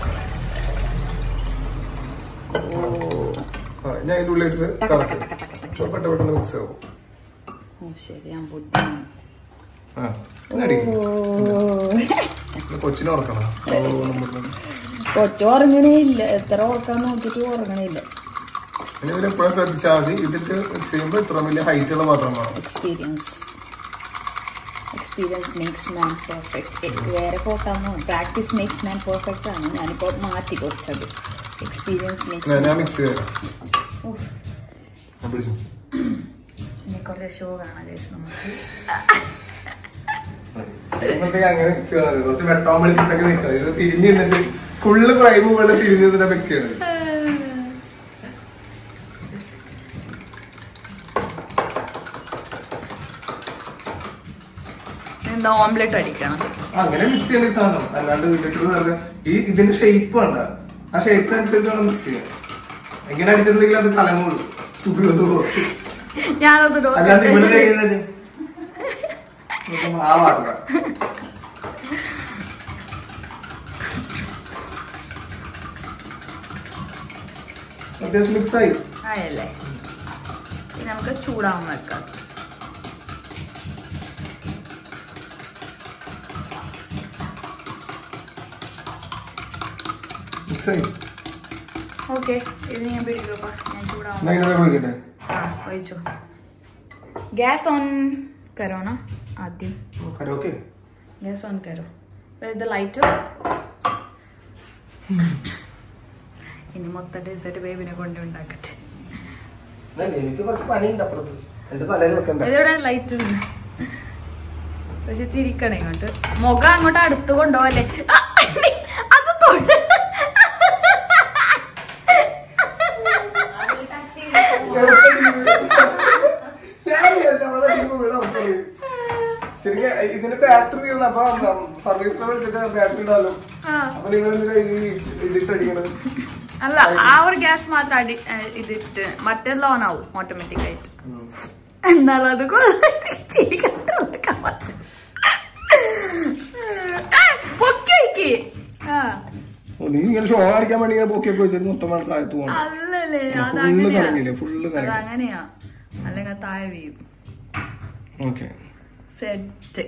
ആ, ഞാൻ ഇതിന്റെ ഉള്ളിലിട്ട് കറക്റ്റ് പെട്ടെന്ന് പെട്ടെന്ന് മിക്സ് ആവും ഓ ശരി ഞാൻ ബുദ്ധിമാണ് ആ എന്നടി കൊച്ചിനെ ഉറക്കണം ഓ, നമ്മള് കൊച്ചു ഉറങ്ങണേ ഇല്ല എത്ര ഉറക്കാൻ നോക്കിട്ട് ഉറങ്ങണേ ഇല്ല ഇനി ഇവര് എപ്പോഴും ശ്രദ്ധിച്ചാൽ മതി ഇതിട്ട് മിക്സ് ചെയ്യുമ്പോൾ ഇത്ര വലിയ ഹൈറ്റ് ഉള്ള പാത്രം വേണം experience experience makes man perfect വേറെ പോട്ടാന്നോ പ്രാക്ടീസ് മേക്സ് മാൻ പെർഫെക്റ്റ് ആണ് ഞാനിപ്പോൾ മാറ്റി കുറച്ചത് എക്സ്പീരിയൻസ് മേക്സ് ഞാൻ- ഞാൻ മിക്സ് ചെയ്യാം ഞാൻ പിടിച്ചു ഇനി കുറച്ച് ഷോ കാണാം guys നമുക്ക് ഇപ്പോഴത്തേക്ക് അങ്ങനെ മിക്സ് ചെയ്യണത് കുറച്ച് വെട്ടാൻ വിളിച്ചിട്ടൊക്കെ നിൽക്കണം ഇത് തിരിഞ്ഞ് നിന്നിട്ട് ഫുള്ള് ഫ്രൈം പോലെ തിരിഞ്ഞ് നിന്നിട്ട് മിക്സ് ചെയ്യണത് എന്താ ഓംലെറ്റ് അടിക്കണം അങ്ങനെ മിക്സ് ചെയ്യണ ഈ സാധനം അല്ലാണ്ട് ഇതിട്ട് വെറുതെ ഈ ഇതിന്റെ ഷേപ്പ് വേണ്ട ആ ഷേപ്പിനനുസരിച്ച് വേണം മിക്സ് ചെയ്യാൻ എങ്ങനെ അടിച്ചിട്ടുണ്ടെങ്കിൽ അത് കലങ്ങുള്ളൂ സുഖത്തോളൂ ഞാനത് അല്ലാണ്ട് ഇവിടെ ചെയ്യുന്നത് ആ വാട്ട അത്യാവശ്യം മിക്സ് ആയി ആയല്ലേ ഇനി നമുക്ക് ചൂടാവാൻ വെക്കാം മിക്സ് ആയി ഓക്കെ ഇത് ഞാൻ പിടിക്കപ്പാ ഞാൻ ചൂടാവാൻ എന്നാ ഇങ്ങനെ പോയിക്കട്ടെ ആ ഒഴിച്ചു ഗ്യാസ് ഓൺ കരോ ना ആദ്യം കരോക്കെ ഗ്യാസ് ഓൺ കരോ ഇത് ലൈറ്റ് ഇനി മൊത്തം ഡെസേർട്ട് ബേബിനെ കൊണ്ട് ഉണ്ടാക്കട്ടെ എനിക്ക് കുറച്ച് പണിയുണ്ട് അപ്പുറത്ത് എന്റെ തലയിൽ വെക്കണ്ട ഇതിവിടെ ലൈറ്റ് പക്ഷെ തിരിക്കണം ഇങ്ങോട്ട് മുഖം അങ്ങോട്ട് അടുത്ത് കൊണ്ടുപോകല്ലേ ആ, അത് തൊഴ ശരിക്കും ഇതിന്റെ ബാറ്ററി തീർന്ന അപ്പൊ സർവീസിനെ വിളിച്ചിട്ട് ബാറ്ററി ഇടാലോ ആ അപ്പൊ നിങ്ങൾ ഈ ഇതിട്ട് അടിക്കണത് അല്ല ആ ഒരു ഗ്യാസ് മാത്രം അടി ഏ, ഇതിട്ട് മറ്റെല്ലാം ഓൺ ആവും ഓട്ടോമാറ്റിക് ആയിട്ട് എന്നാലും അത് കൊള്ളാം. ചിരി കണ്ടുകൊടുക്കാൻ പറ്റും. ആ, പൊക്കി വെക്ക്. ആ, ഓ, നീ ഇങ്ങനെ ഷോ കാണിക്കാൻ വേണ്ടി ഇങ്ങനെ പൊക്കിയൊക്കെ വെച്ചിട്ട് മൊത്തം ആൾ താഴത്ത് പോകണം അല്ലല്ലേ ഫുള്ള് അതങ്ങനെയാ കറങ്ങില്ലേ ഫുള്ള് കറങ്ങി അതങ്ങനെയാ അല്ലെങ്കിൽ താഴെ വീഴും ഓക്കെ സെറ്റ്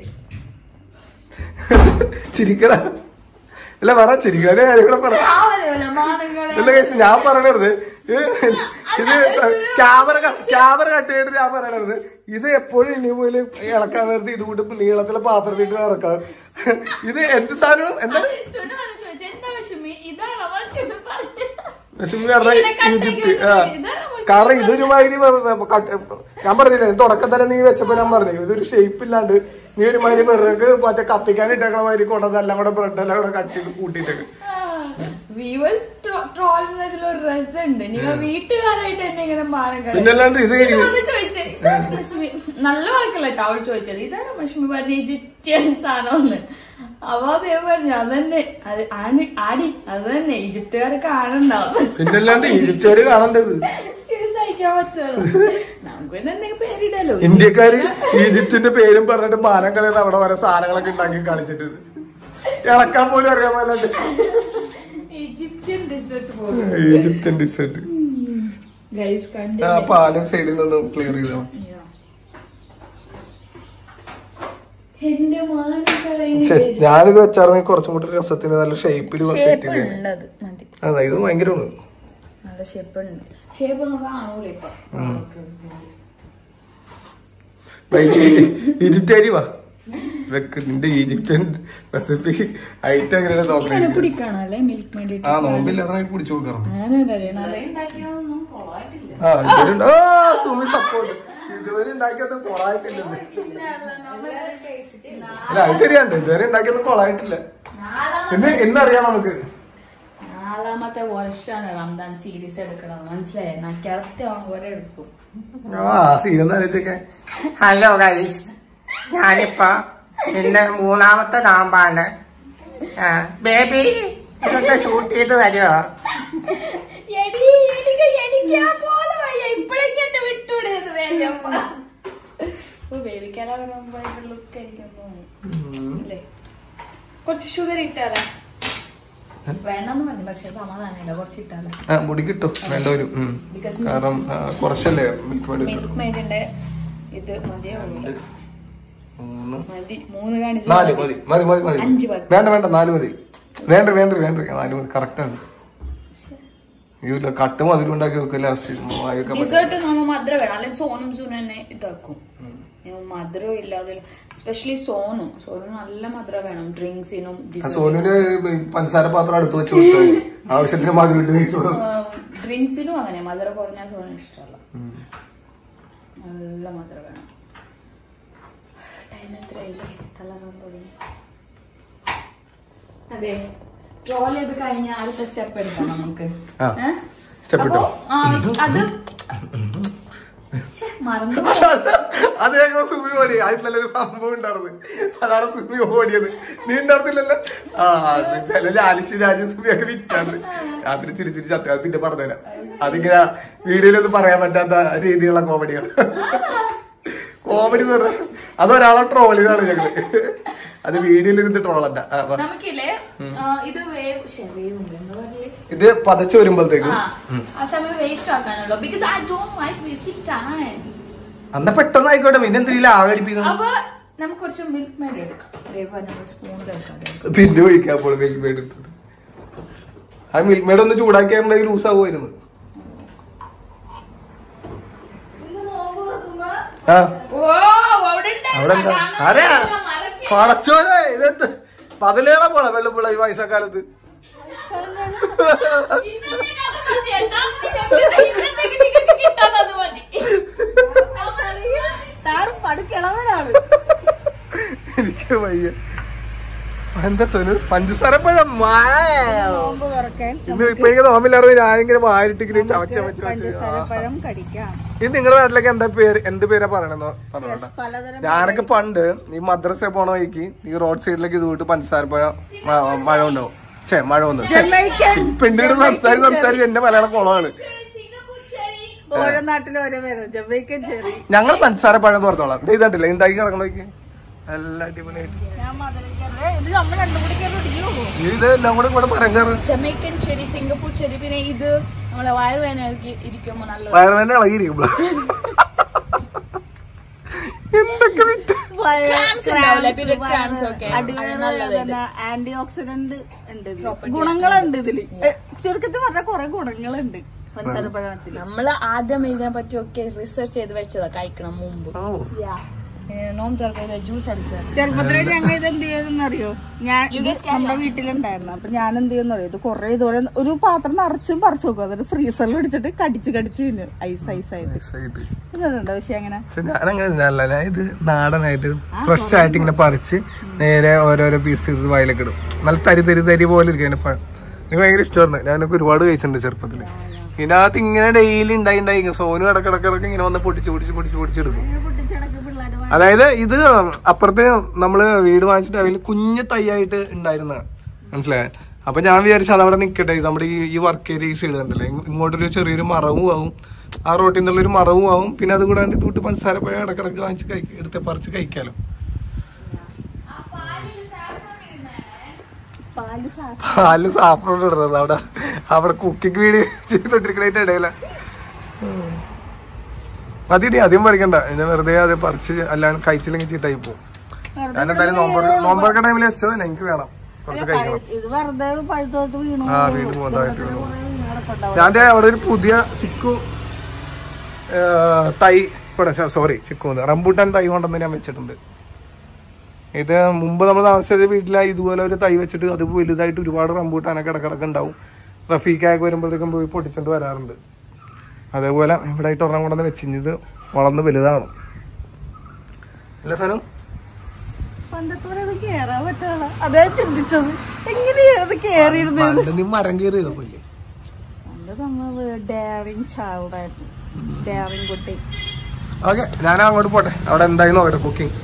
ചിരിക്കട അല്ല പറ ചിരിക്കാന്റെ കാര്യം കൂടെ പറ അല്ല കേസ് ഞാൻ പറയണത് ഇത് ക്യാമറ ക്യാമറ കട്ട് ചെയ്തിട്ട് ഞാൻ പറയണത് ഇത് എപ്പോഴും ഇനി പോലെ ഇളക്കാൻ നേരത്തെ ഇത് കൂട്ട് നീളത്തിലെ പാത്രത്തിട്ട് ഇറക്കാം ഇത് എന്ത് സാധനം എന്താണ് വിഷമം കാരണം ഈജിപ്ത് ആ കാരണം ഇതൊരുമാതിരി വെ- വെ- കട്ട്- ഞാൻ പറഞ്ഞില്ലേ തുടക്കം തന്നെ നീ വെച്ചപ്പോ ഞാൻ പറഞ്ഞു ഇതൊരു ഷേപ്പ് ഇല്ലാണ്ട് നീ ഒരുമാതിരി വിറക് മറ്റേ കത്തിക്കാൻ ഇട്ടേക്കണ മാതിരി കൊണ്ടത് എല്ലാം കൂടെ ബ്രെഡ് എല്ലാം കൂടെ കട്ട് ചെയ്ത് കൂട്ടിയിട്ടേക്ക് വ്യൂവേഴ്സ് ട്രോളുന്നതിൽ ഒരു രസമുണ്ട് നിങ്ങൾ വീട്ടുകാരായിട്ട് എന്നെ ഇങ്ങനെ മാനം കളയും. പിന്നല്ലാണ്ട് ഇത് ഇത് വന്ന് ചോദിച്ചേ, ഇതാണ് മഷ്മി നല്ല വാക്കല്ല കേട്ടോ അവൾ ചോദിച്ചത് ഇതാണ് മഷ്മി പറഞ്ഞ ഈജിപ്ഷ്യൻ സാധനം അവാബേ പറഞ്ഞു അതന്നെ അത് ആണ് ആടി അത് തന്നെ ഈജിപ്തുകാർ കാണണ്ടാവും പിന്നല്ലാണ്ട് ഈജിപ്തുകാര് കാണണ്ടത് സഹിക്കാൻ പറ്റുള്ളൂ നമുക്ക് പിന്നെ എന്തെങ്കിലും പേരിടല്ലോ ഇന്ത്യക്കാര് ഈജിപ്തിന്റെ പേരും പറഞ്ഞിട്ട് മാനം കളയുന്ന അവിടെ വരെ സാധനങ്ങളൊക്കെ ഉണ്ടാക്കി കളിച്ചിട്ട് ഇളക്കാൻ പോലും അറിയാൻ പാടില്ല ഈജിപ്ഷ്യൻ ഡെസേർട്ട് പോകും ഈജിപ്ത്യൻ ഡിസേർട്ട് ഗൈസ് ആ കണ്ടില്ലേ പാലും സൈഡിൽ നിന്ന് ക്ലിയർ ചെയ്തോ എന്റെ ശ്ശെ, ഞാനിത് വെച്ചാർന്നെങ്കിൽ കുറച്ചും കൂടി രസത്തിന് നല്ല ഷേപ്പിൽ സെറ്റ് ഷേപ്പ് ചെയ്തേനെ ഉണ്ട് അത് മതി അതാ ഇത് ഭയങ്കരമാണ് നല്ല ഷേപ്പ് ഉണ്ട് ഷേപ്പ് ഒന്നും കാണൂല ഇപ്പൊ ഈജിപ്റ്റ് അരി വാ വെക്ക് നിന്റെ ഈജിപ്ഷ്യൻ റെസിപ്പി ഐറ്റം എങ്ങനെയാണ് ഇങ്ങനെ നോക്കാൻ പിടിക്കണല്ലേ മിൽക്ക് വേണ്ടിട്ട് ആ നോമ്പില്ലാതെ കുടിച്ചു കൊടുക്കണം ഞാനറിയണല്ലേ ഉണ്ടാക്കിയൊന്നും കൊളായിട്ടില്ല ആ ഇവരുണ്ട് ആ സുമി സപ്പോർട്ട് ഇതുവരെ ഉണ്ടാക്കിയത് കൊളായിട്ടില്ലെന്ന് അല്ല അത് ശരിയാണ് ഇതുവരെ ഉണ്ടാക്കിയത് കൊളായിട്ടില്ല പിന്നെ എന്നറിയാം നമുക്ക് നാലാമത്തെ വർഷമാണ് റംദാൻ സീരീസ് എടുക്കണം മനസ്സിലായേ നക്കടുത്ത വരെ എടുക്കും ആ സീനെന്ന് ആലോചിച്ചൊക്കെ ഹലോ ഗൈസ് ഞാനിപ്പോ ഇന്ന് മൂന്നാമത്തെ നോമ്പാണ് ആ, ബേബി ഇതൊക്കെ ഷൂട്ട് ചെയ്ത് തരുമോ എടി, എനിക്ക് എനിക്ക് ആ പോലെ വയ്യ. ഇപ്പളേക്ക് എന്നെ വിട്ടൂടേത് വേലയപ്പ. ഓ, ബേബിക്കാരെ മുമ്പായിട്ട് look എനിക്കൊന്നും ഇല്ലേ? കുറച്ച് ഷുഗർ ഇട്ടാലേ വേണമെന്ന് പറഞ്ഞു പക്ഷെ സമാധാനമില്ല കുറച്ച് ഇട്ടാലേ ആ മുടി കിട്ടും വേണ്ട വരും ഉം. Because കാരണം ആ, കുറച്ചല്ലേ മിൽക്ക് മേഡ് മിൽക്ക് മെയ്ഡിന്റെ ഇത് മതിയാവില്ല മൂന്ന് മതി മൂന്ന് കാണിച്ചു നാല് മതി മതി മതി മതി അഞ്ച് മതി. വേണ്ട വേണ്ട നാല് മതി വേണ്ട വേണ്ട വേണ്ട നാല് മതി കറക്റ്റ് ആണ് ഇല്ല കട്ട് മധുരം ഉണ്ടാക്കി വെക്കില്ല വായൊക്കെ ഡിസേർട്ട് നമ്മ മധുരം വേണം അല്ലെങ്കിൽ സോനും സൂനും തന്നെ ഇതാക്കും മധുരം ഇല്ലാതെ എസ്പെഷ്യലി സോനു സോനു നല്ല മധുരം വേണം ഡ്രിങ്ക്സിനും സോനുവിന് പഞ്ചസാര പാത്രം അടുത്ത് വെച്ച് കൊടുത്താൽ ആവശ്യത്തിന് മധുരം ഇട്ട് കഴിച്ചു ഡ്രിങ്ക്സിനും അങ്ങനെ മധുരം കുറഞ്ഞ സോനു ഇഷ്ടമല്ല നല്ല മധുരം വേണം ടൈം എത്രയില്ലേ തളർന്നു തുടങ്ങി അതെ ട്രോൾ ചെയ്ത് കഴിഞ്ഞാൽ അടുത്ത സ്റ്റെപ്പ് എടുക്കാം നമുക്ക് ആ. ഏ? Step അപ്പോ, ഇട്ടോ? ആ, അത് ഛെ, മറന്നു അത് ഞങ്ങൾ സുമി ഓടി അതിൽ നല്ലൊരു സംഭവം ഉണ്ടായിരുന്നു അതാണ് സുമി ഓടിയത് നീ ഉണ്ടായിരുന്നില്ലല്ലോ ആ അത് ചില ആലിശി രാജ്യം സുമിയൊക്കെ വിറ്റാണ് രാത്രി ചിരി ചിരി ചത്ത അത് പിന്നെ പറഞ്ഞുതരാം അതിങ്ങനെ വീഡിയോയിലൊന്നും പറയാൻ പറ്റാത്ത രീതിയിലുള്ള കോമഡികൾ കോമഡി എന്ന് പറഞ്ഞാൽ അത് ഒരാളെ ട്രോൾ ചെയ്താണ് ഞങ്ങള് അത് വീഡിയോയിൽ ഇരുന്ന് ട്രോളല്ല ആ, പറ. നമുക്കില്ലേ ആ, ഇത് വേവ് ശ്ശെ, വേവ് ഉണ്ട് എന്താ പറയേ ഇത് പതച്ചു വരുമ്പോഴത്തേക്കും ആ ആ സമയം വേസ്റ്റ് ആക്കാനല്ലോ because I don't like wasting time അന്ന പെട്ടെന്ന് ആയിക്കോട്ടെ പിന്നെ എന്തെങ്കിലും ആകടിപ്പിക്കണം അപ്പൊ നമുക്ക് കുറച്ച് മിൽക്ക് മേഡ് എടുക്കാം വേവ് നമ്മൾ സ്പൂണിൽ എടുക്കാം പിന്നെ ഒഴിക്കാൻ പോലും മിൽക്ക് മേഡ് എടുത്തത് ആ മിൽക്ക് മേഡ് ഒന്ന് ചൂടാക്കിയാണെങ്കിൽ ലൂസ് ആവുമായിരുന്നു ആ ഓ അവിടെ അവിടെ എന്താ ആരാ പടച്ചോനെ ഇതെന്ത് പതിലേള പോള വെള്ളപ്പുള്ള ഈ വയസ്സക്കാലത്ത് താൻ പടുക്കിളവനാണ് എനിക്ക് വയ്യ എന്താ സോനു പഞ്ചസാര പഴം നോമ്പ് തുറക്കാൻ ഇന്ന് ഇപ്പൊ എനിക്ക് നോമില്ലായിരുന്നു ഞാനിങ്ങനെ വാരിട്ടിങ്ങനെ ചവച്ച ചവച്ച പഞ്ചസാര പഴം കടിക്കാം ഇത് നിങ്ങളുടെ നാട്ടിലേക്ക് എന്താ പേര് എന്ത് പേരാ പറയണെന്ന് പറഞ്ഞോട്ടെ പലതരം ഞാനൊക്കെ പണ്ട് ഈ മദ്രസ പോണ വഴിക്ക് ഈ റോഡ് സൈഡിലേക്ക് ഇത് വിട്ട് പഞ്ചസാര പഴം മ- മഴ ഉണ്ടാവും ഛേ മഴ വന്നു ജമൈക്കൻ പെണ്ണിനോട് സംസാരിച്ച് സംസാരിച്ച് എന്റെ മലയാളം കുളമാണ് ഓരോ നാട്ടിലും ഓരോ പേര് ജമൈക്കൻ ചെറി ഞങ്ങൾ പഞ്ചസാര പഴം എന്ന് പറഞ്ഞോളാം ഇത് ഇതായിട്ടില്ല ഉണ്ടാക്കി കിടക്കണോക്ക് എല്ലാം അടിപൊളിയായിട്ട് ഞാൻ മധുരക്കല്ലേ ഇത് നമ്മൾ രണ്ടും കൂടി കയറി ഇടിയോ ഇത് എല്ലാം കൂടെ ഇവിടെ പറയാൻ കയറി ജമൈക്കൻ ചെരി സിംഗപ്പൂർ ചെരി പിന്നെ ഇത് നമ്മളെ വയറുവേദന ഇരിക്കുമ്പോ നല്ല വയറുവേദന ഇളകിയിരിക്കുമ്പോ എന്തൊക്കെ വിറ്റ് Cramps ഉണ്ടാവില്ലേ? Period cramps ഒക്കെ. അത് നല്ലതായിട്ട്. ആന്റി ഓക്സിഡന്റ് ഉണ്ട് ഇതില്. ഗുണങ്ങളുണ്ട് ഇതില് ഏ, ചുരുക്കത്തിൽ പറഞ്ഞ കുറെ ഗുണങ്ങളുണ്ട് പഞ്ചസാര പഴത്തിൽ നമ്മൾ ആദ്യം ഇതിനെ പറ്റി ഒക്കെ റിസർച്ച് ചെയ്ത് വെച്ചതാ കഴിക്കണം മുമ്പ് നോം ചെറുക്കയിലെ ജ്യൂസ് അടിച്ചത് ചെറുപ്പത്തിലെ ഞങ്ങൾ ഇത് എന്ത് ചെയ്യുന്നറിയോ ഞാൻ You ഇത് guys can നമ്മുടെ വീട്ടിലുണ്ടായിരുന്നു അപ്പൊ ഞാൻ എന്ത് ചെയ്യുന്നറിയോ ഇത് കുറെ ഇതുപോലെ ഒരു പാത്രം നിറച്ചും പറിച്ചു നോക്കും എന്നിട്ട് ഫ്രീസറിൽ പിടിച്ചിട്ട് കടിച്ച് കടിച്ച് തിന്നു ഐസ് ഐസ് ആയിട്ട് ഇതുണ്ടോ പക്ഷെ അങ്ങനെ പക്ഷെ ഞാനങ്ങനെ തിന്നാറില്ല ഞാൻ ഇത് നാടനായിട്ട് ഫ്രഷ് ആയിട്ട് ഇങ്ങനെ പറിച്ച് നേരെ ഓരോരോ പീസ് ഇത് വയലൊക്കെ ഇടും നല്ല തരി തരി തരി പോലെ ഇരിക്കും അതിന്റെ പഴം എനിക്ക് ഭയങ്കര ഇഷ്ടമായിരുന്നു ഞാനൊക്കെ ഒരുപാട് കഴിച്ചിട്ടുണ്ട് ചെറുപ്പത്തില് ഇതിനകത്ത് ഇങ്ങനെ ഡെയിലി ഉണ്ടായി ഉണ്ടായി സോനു ഇടക്കിടക്കിടക്ക് ഇങ്ങനെ വന്ന് പൊട്ടിച്ച് പൊട്ടിച്ച് പൊട്ടിച്ച് പൊടിച്ചെടുക്കും പൊട്ടിച്ചടക്ക് പിള്ളേർ അതായത് ഇത് അപ്പുറത്ത് നമ്മള് വീട് വാങ്ങിച്ചിട്ട് അതിൽ കുഞ്ഞു തൈയായിട്ട് ഉണ്ടായിരുന്നതാണ് മനസ്സിലായ അപ്പൊ ഞാൻ വിചാരിച്ചു അതവിടെ നിൽക്കട്ടെ ഇത് നമ്മുടെ ഈ ഈ വർക്ക് ഏരിയ ഈ സൈഡ് കണ്ടല്ലേ ഇങ്ങ- ഇങ്ങോട്ടൊരു ചെറിയൊരു മറവും ആവും ആ റോട്ടിൽ നിന്നുള്ള ഒരു മറവും ആവും പിന്നെ അത് കൂടാണ്ട് ഇതൂട്ട് പഞ്ചസാര പഴം ഇടക്കിടക്ക് വാങ്ങിച്ച് കഴിക്ക എടുത്ത് പറിച്ച് കഴിക്കാലോ പാല് സാ പാല് സാഫ്രോൺ ഇടുന്നത് അവിടെ അവിടെ കുക്കിംഗ് വീഡിയോ ചെയ്തോണ്ടിരിക്കണതിന്റെ ഇടയില മതിടി അധികം പറിക്കണ്ട ഇത് വെറുതെ അത് പറിച്ച് അല്ലാണ്ട് കഴിച്ചില്ലെങ്കിൽ ചീട്ടായി പോകും ഞാൻ എന്തായാലും നോമ്പ് നോമ്പൊക്കെ ടൈമിൽ വെച്ചോ എനിക്ക് വേണം കുറച്ച് കഴിക്കണം ഇത് വെറുതെ പഴുത്തോട്ട് വീണു ആ വീട് പോകുന്നതായിട്ട് വീണു ഞാൻ ദേ അവിടെ ഒരു പുതിയ ചിക്കു ആ, തൈ ഇവിടെ സോറി ചിക്കു എന്ന്, റംബൂട്ടാൻ തൈ കൊണ്ടുവന്ന് ഞാൻ വെച്ചിട്ടുണ്ട് ഇത് മുമ്പ് നമ്മൾ താമസിച്ച വീട്ടിൽ ഇതുപോലെ ഒരു തൈ വെച്ചിട്ട് അത് വലുതായിട്ട് ഒരുപാട് റംബൂട്ടാനൊക്കെ ഇടക്കിടക്ക് ഉണ്ടാവും റഫീഖായൊക്കെ വരുമ്പോഴത്തേക്കും പോയി പൊട്ടിച്ചിട്ട് വരാറുണ്ട് അതേപോലെ ഇവിടെ ആയിട്ട് ഒരെണ്ണം കൊണ്ടുവന്ന് വെച്ചിഞ്ഞത് വളർന്ന് വലുതാണ് അല്ല സാധനം പണ്ടത്തെ പോലെ ഇത് കേറാൻ പറ്റാള അതേ ചിന്തിച്ചത് എങ്ങനെയാണ് കേറിയിരുന്നത് പണ്ട് നീ മരം കയറി ഇതല്ലേ പണ്ട് നമ്മൾ ഡയറിങ് ചൈൽഡായിരുന്നു ഡയറിങ് കുട്ടി ഓക്കെ ഞാൻ അങ്ങോട്ട് പോട്ടെ അവിടെ എന്തായി നോക്കട്ടെ കുക്കിംഗ്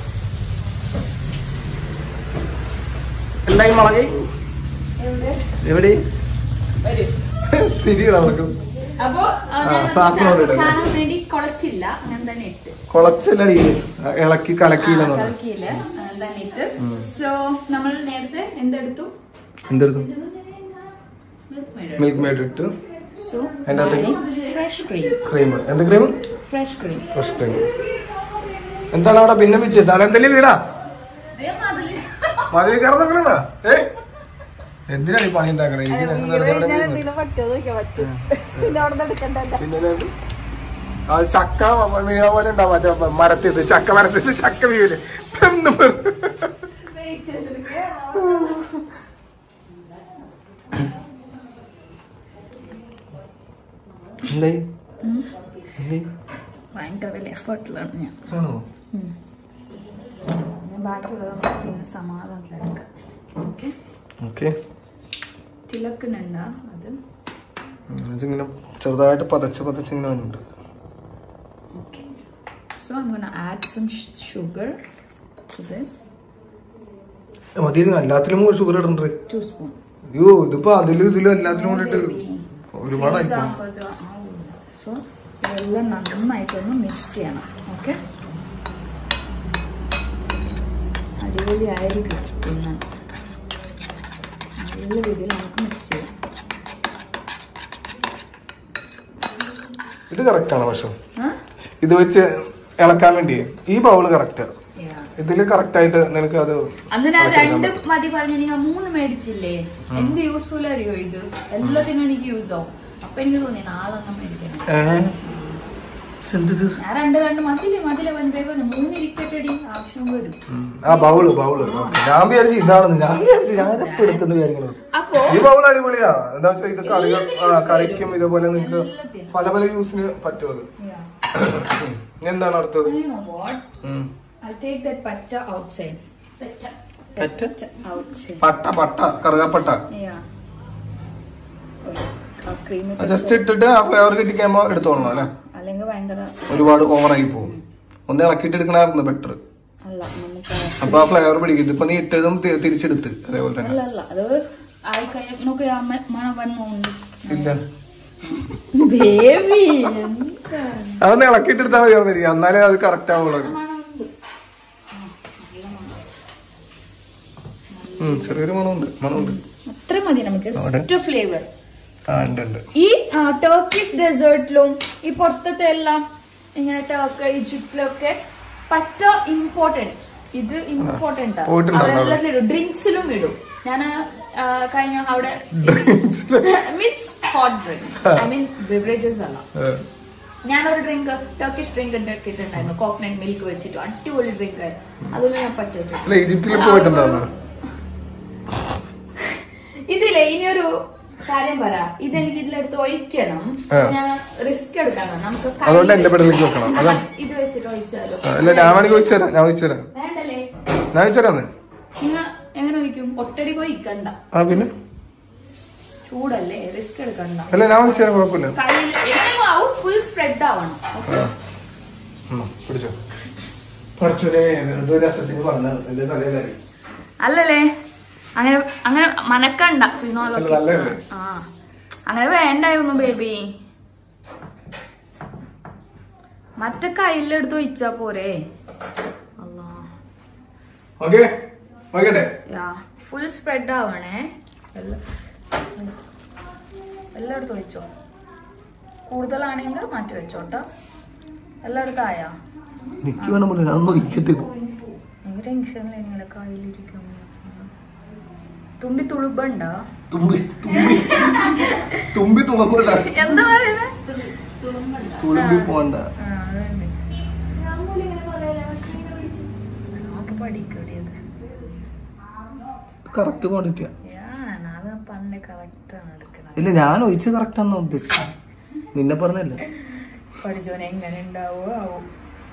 എന്തായി മുളക് എവിടെ തിരിയണം നമുക്ക് അപ്പൊ ആ, ആ, ഞാൻ സാഫ്രോൺ ഇടണം. കാണാൻ വേണ്ടി കുളച്ചില്ല ഞാൻ തന്നെ ഇട്ട് കുളച്ചല്ലടി ഇളക്കി കലക്കിയില്ലെന്നു കലക്കിയില്ല ഞാൻ തന്നെ ഇട്ട് സോ നമ്മൾ നേരത്തെ എന്തെടുത്തു എന്തെടുത്തു Milk maid. മിൽക്ക് മേഡ് ഇട്ട് So, അതിന്റെ അകത്തേക്ക് fresh cream ക്രീം എന്ത് cream fresh cream fresh cream എന്താണ് അവിടെ പിന്നെ വിറ്റ് താൻ എന്തെങ്കിലും വീടാ ദേ മതില്. മതിൽ കയറുന്നേക്കണ ഏ എന്തിനാണ് ഈ പണി ഉണ്ടാക്കണേ ഇതിന് വെറുതെ ഇവിടെ ഞാൻ ഇരുന്ന്. എന്തെങ്കിലും പറ്റുമോ നോക്കിയാ പറ്റും പിന്നെ അവിടെ നിന്ന് എടുക്കണ്ടല്ല പിന്നെ ഇത് ആ ചക്ക വീഴ പോലെ ഉണ്ടാവും മറ്റേ മരത്തിത് ചക്ക മരത്തിത് ചക്ക വീഴല് എന്ന് പറ- എന്തായി എന്തായി ഭയങ്കര വലിയ എഫേർട്ടിലാണ് ഞാൻ ആണോ ഞാൻ ബാക്കിയുള്ളത് നമുക്ക് പിന്നെ സമാധാനത്തിലെടുക്കാം ഓക്കെ ഓക്കെ തിലക്കുന്നുണ്ട അത് ഇതിങ്ങനെ ചെറുതായിട്ട് പതച്ച് പതച്ച് ഇങ്ങനെ വരുന്നുണ്ട് okay so I'm gonna add some sugar to this മതി ഇത് എല്ലാത്തിലും കൂടി ഷുഗർ ഇടണ്ടേ ടു സ്പൂൺ അയ്യോ ഇതിപ്പോ അതിലും ഇതിലും എല്ലാത്തിലും കൂടി ഇട്ട് ഒരുപാടായി സോ ഇതെല്ലാം നന്നായിട്ടൊന്ന് മിക്സ് ചെയ്യണം ഓക്കെ അടിപൊളി ആയിരിക്കും പിന്നെ നല്ല രീതിയിൽ നമുക്ക് മിക്സ് ചെയ്യാം ഇത് കറക്റ്റ് ആണ് പക്ഷെ ആ? ഇത് വെച്ച് ഇളക്കാൻ വേണ്ടി ഈ ബൗള് കറക്റ്റ് Yeah. ഇതില് കറക്റ്റ് ആയിട്ട് നിനക്ക് അത് അന്ന് ഞാൻ ഇളക്കിയെടുക്കാൻ രണ്ട് മതി പറഞ്ഞു നിങ്ങൾ മൂന്ന് മേടിച്ചില്ലേ എന്ത് യൂസ്ഫുൾ അറിയോ ഇത് എല്ലാത്തിനും എനിക്ക് യൂസ് ആവും അപ്പൊ എനിക്ക് തോന്നി നാളെണ്ണം മേടിക്കണം ഏ? എന്തിത്? ഞാൻ രണ്ട് രണ്ട് മതിലെ മതിലെ വൻ വേഗം മൂന്ന് ഇരിക്കട്ടെടി ആവശ്യം വരും ഉം. ആ ബൗള് ബൗള് ഓക്കേ. ഞാൻ വിചാരിച്ചു ഇതാണെന്ന് ഞാൻ വിചാരിച്ചു ഞാൻ എപ്പോ എടുത്തെന്ന് വിചാരിക്കണത് അപ്പോ ഈ ബൗൾ അടിപൊളിയാ എന്താ വെച്ചാൽ ഇത് കറി എല്ലാത്തിനും ആ use കറിക്കും വരും. ഇതേപോലെ നിങ്ങക്ക് എല്ലാത്തിനും. പല പല യൂസിന് പറ്റും അത് Yeah. ഇനി എന്താണ് അടുത്തത് And you know what? ഉം. I'll take that patta outside. Patta. പറ്റ? Outside. പട്ട പട്ട കറുകപ്പട്ട Yeah. Oh, ആ cream ഇട്ട് ജസ്റ്റ് ഇട്ടിട്ട് ആ ഫ്ലേവർ കിട്ടിക്കുമ്പോ എടുത്തോളണം അല്ലെ അല്ലെങ്കിൽ ഭയങ്കര ഒരുപാട് ഓവറായി പോകും ഒന്ന് ഇളക്കിയിട്ട് എടുക്കണമായിരുന്നു ബെറ്റർ അല്ല നമുക്ക് അപ്പൊ ആ ഫ്ലേവർ പിടിക്കും ഇതിപ്പോ നീ ഇട്ടതും തി- തിരിച്ചെടുത്ത് അതേപോലെ തന്നെ അല്ല അല്ല അത് ആയി കഴിയും നോക്കി ആ മ- മണം വന്നുണ്ട് ഇല്ല ബേബി അതൊന്ന് ഇളക്കിയിട്ട് എടുത്താൽ മതി എന്നാലേ അത് കറക്റ്റ് ആവുള്ളൂ മണമുണ്ട് ഉം, ചെറിയൊരു മണമുണ്ട് മണമുണ്ട് അത്ര മതി നമുക്ക് ജസ്റ്റ് ഫ്ലേവർ ആ ഉണ്ട് ഉണ്ട് ഈ ടർക്കിഷ് ഡെസേർട്ടിലും ഈ പുറത്തത്തെ എല്ലാം ഇങ്ങനെ ടർക്ക് ഈജിപ്തിലൊക്കെ പറ്റ ഇമ്പോർട്ടന്റ് ഇത് ഇമ്പോർട്ടന്റ് പോയിട്ടുണ്ടായിരുന്നു അവരെല്ലാത്തിലും ഇടും ഡ്രിങ്ക്സിലും ഇടും ഞാൻ കഴിഞ്ഞ അവിടെ means hot drink I mean beverages അല്ല ഏ. ഞാനൊരു ഡ്രിങ്ക് ടർക്കിഷ് ഡ്രിങ്ക് ഉണ്ടാക്കിയിട്ടുണ്ടായിരുന്നു കോക്കനട്ട് മിൽക്ക് വെച്ചിട്ട് അടിപൊളി ഡ്രിങ്ക് ആയിരുന്നു അതിൽ ഞാൻ പറ്റിട്ട് അല്ല ഈജിപ്തിൽ പോയിട്ടുണ്ടായിരുന്നു ഇതില്ലേ ഇനിയൊരു കാര്യം പറ ഇതെനിക്ക് ഇതിലെടുത്ത് ഒഴിക്കണം ആ. ഞാൻ റിസ്ക് എടുക്കണം നമുക്ക് കയ്യിൽ അതുകൊണ്ട് എന്റെ പെടലേക്ക് വെക്കണം അതാ ഇത് വെച്ചിട്ട് ഒഴിച്ചാലോ ആ, അല്ല ഞാൻ വേണമെങ്കിൽ ഒഴിച്ചുതരാം ഞാൻ ഒഴിച്ചുതരാം വേണ്ടല്ലേ ഞാൻ ഒഴിച്ചുതരാന്ന് നിങ്ങൾ എങ്ങനെ ഒഴിക്കും ഒറ്റടി ഒഴിക്കണ്ട ആ പിന്നെ ചൂടല്ലേ റിസ്ക് എടുക്കണ്ട അല്ല ഞാൻ ഒഴിച്ചുതരാം കുഴപ്പമില്ല കയ്യിൽ എങ്ങനെ ആവും ഫുൾ സ്പ്രെഡ് ആവണം Okay? ഉം, പിടിച്ചോ പഠിച്ചോനെ വെറുതെ ഒരു രസത്തിന് പറഞ്ഞത് എന്റെ തലയിലായി അല്ലല്ലേ അങ്ങനെ അങ്ങനെ മനക്കണ്ട സിനോലൊക്കെ അല്ല, നല്ലതല്ലേ? ആ അങ്ങനെ വേണ്ടായിരുന്നു ബേബി മറ്റേ കയ്യിലെടുത്ത് ഒഴിച്ചാ പോരെ അല്ലാ okay okay yeah full spread ആവണേ എല്ലാ എല്ലായിടത്തും ഒഴിച്ചോ കൂടുതലാണെങ്കിൽ മാറ്റി വെച്ചോട്ടോ എല്ലായിടത്തും ആയാ എനിക്ക് വേണം പറഞ്ഞു ഞാൻ ഒഴിക്കത്തില്ല എനിക്ക് ടെൻഷനിൽ നിങ്ങളെ കയ്യിലിരിക്കും തുമ്പി തുളുബണ്ട തുമ്പി തുമ്പി തുമ്പി തുളമ്പണ്ട എന്താ പറയുന്നത് തുളുമ്പി പോണ്ട ആ, അതുണ്ട്. നമുക്ക് പഠിക്കൂടിയത് കറക്റ്റ് ക്വാണ്ടിറ്റിയാ ഞാൻ പണ്ട് കറക്റ്റ് ആണ് എടുക്കുന്നത് ഇല്ല ഞാൻ ഒഴിച്ച് കറക്റ്റ് ആണെന്ന് ഉദ്ദേശിച്ചത് നിന്നെ പറഞ്ഞല്ലേ പഠിച്ചോൻ എങ്ങനെ ഉണ്ടാവോ ആവും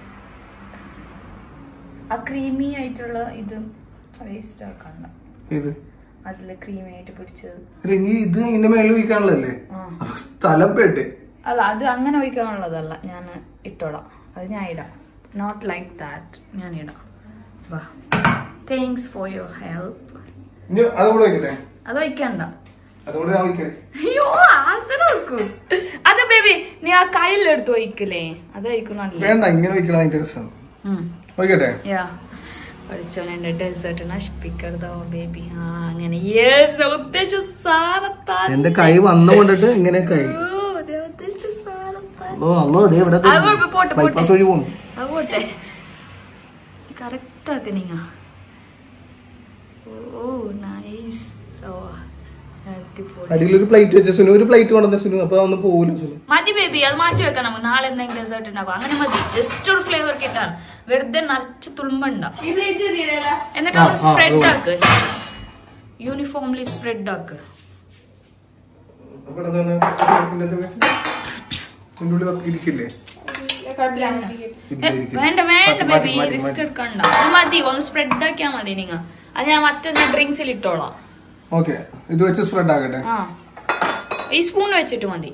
ആ ക്രീമി ആയിട്ടുള്ള ഇത് വേസ്റ്റ് ആക്കണ്ട ഇത് അതില് ക്രീമി ആയിട്ട് പിടിച്ചത് അല്ല, ഇനി ഇത് ഇതിന്റെ മേളിൽ ഒഴിക്കാനുള്ളതല്ലേ ആ അപ്പൊ സ്ഥലം പെട്ട് അല്ല അത് അങ്ങനെ ഒഴിക്കാനുള്ളതല്ല ഞാൻ ഇട്ടോളാം അത് ഞാൻ ഇടാം നോട്ട് ലൈക്ക് ദാറ്റ് ഞാൻ ഇടാം വാ താങ്ക്സ് ഫോർ യുവർ ഹെൽപ്പ് ഇനി അതുകൂടെ ഒഴിക്കട്ടെ അത് ഒഴിക്കണ്ട അതുകൂടെ ഞാൻ ഒഴിക്കണേ അയ്യോ ആസന വെക്കൂ അത് ബേബി നീ ആ കയ്യിലെടുത്ത് ഒഴിക്കില്ലേ അത് ഒഴിക്കണല്ലേ വേണ്ട ഇങ്ങനെ ഒഴിക്കണം അതിന്റെ രസം ഒഴിക്കട്ടെ യാ പഠിച്ചോൻ എന്റെ ഡെസേർട്ട് നശിപ്പിക്കരുതോ ബേബി ആ അങ്ങനെ യെസ് ഉദ്ദേശിച്ച സാധനത്താൻ എന്റെ കൈ വന്നു കൊണ്ടിട്ട് ഇങ്ങനെ കൈ ഓ, ദേ ഉദ്ദേശിച്ച സാധനത്താൻ ഓ അല്ലോ ദേ ഇവിടെ അത് കുഴപ്പം, പോട്ടെ, പോട്ടെ. ബൈപ്പാസ് വഴി പോകുന്നു ആവട്ടെ കറക്റ്റ് ആക്ക് നിങ്ങ ഓ നൈസ് ഓ അടിപൊളി അടിയിലൊരു പ്ലേറ്റ് വെച്ച സുനു ഒരു പ്ലേറ്റ് കൊണ്ടുവന്ന സുനു അപ്പൊ ഒന്ന് പോകില്ല സുനു മതി ബേബി അത് മാറ്റി വെക്കാം നമുക്ക് നാളെ എന്തെങ്കിലും ഡെസേർട്ട് ഉണ്ടാക്കും അങ്ങനെ മതി ജസ്റ്റ് ഒരു ഫ്ലേവർ കിട്ടാൻ വെറുതെ നിറച്ച് തുളുമ്പണ്ട എന്നിട്ട് ആ, അത് ആ, സ്പ്രെഡ് ഓ. ആക്ക് യൂണിഫോംലി സ്പ്രെഡ് ആക്ക് അപ്പൊ ഇവിടെ തന്നെ ഇതിന്റെ ഇതിന്റെ ഉള്ളിൽ ഒക്കെ ഇരിക്കില്ലേ ഇല്ല, ഏ, ഇരിക്കില്ല. വേണ്ട വേണ്ട മതി, ബേബി മതി, റിസ്ക് മതി. എടുക്കണ്ട അത് മതി ഒന്ന് സ്പ്രെഡ് ആക്കിയാ മതി നിങ്ങ അത് ഞാൻ മറ്റേ ഡ്രിങ്ക്സിൽ ഇട്ടോളാം ഓക്കെ ഇത് വെച്ച് സ്പ്രെഡ് ആകട്ടെ ആ ഈ സ്പൂൺ വെച്ചിട്ട് മതി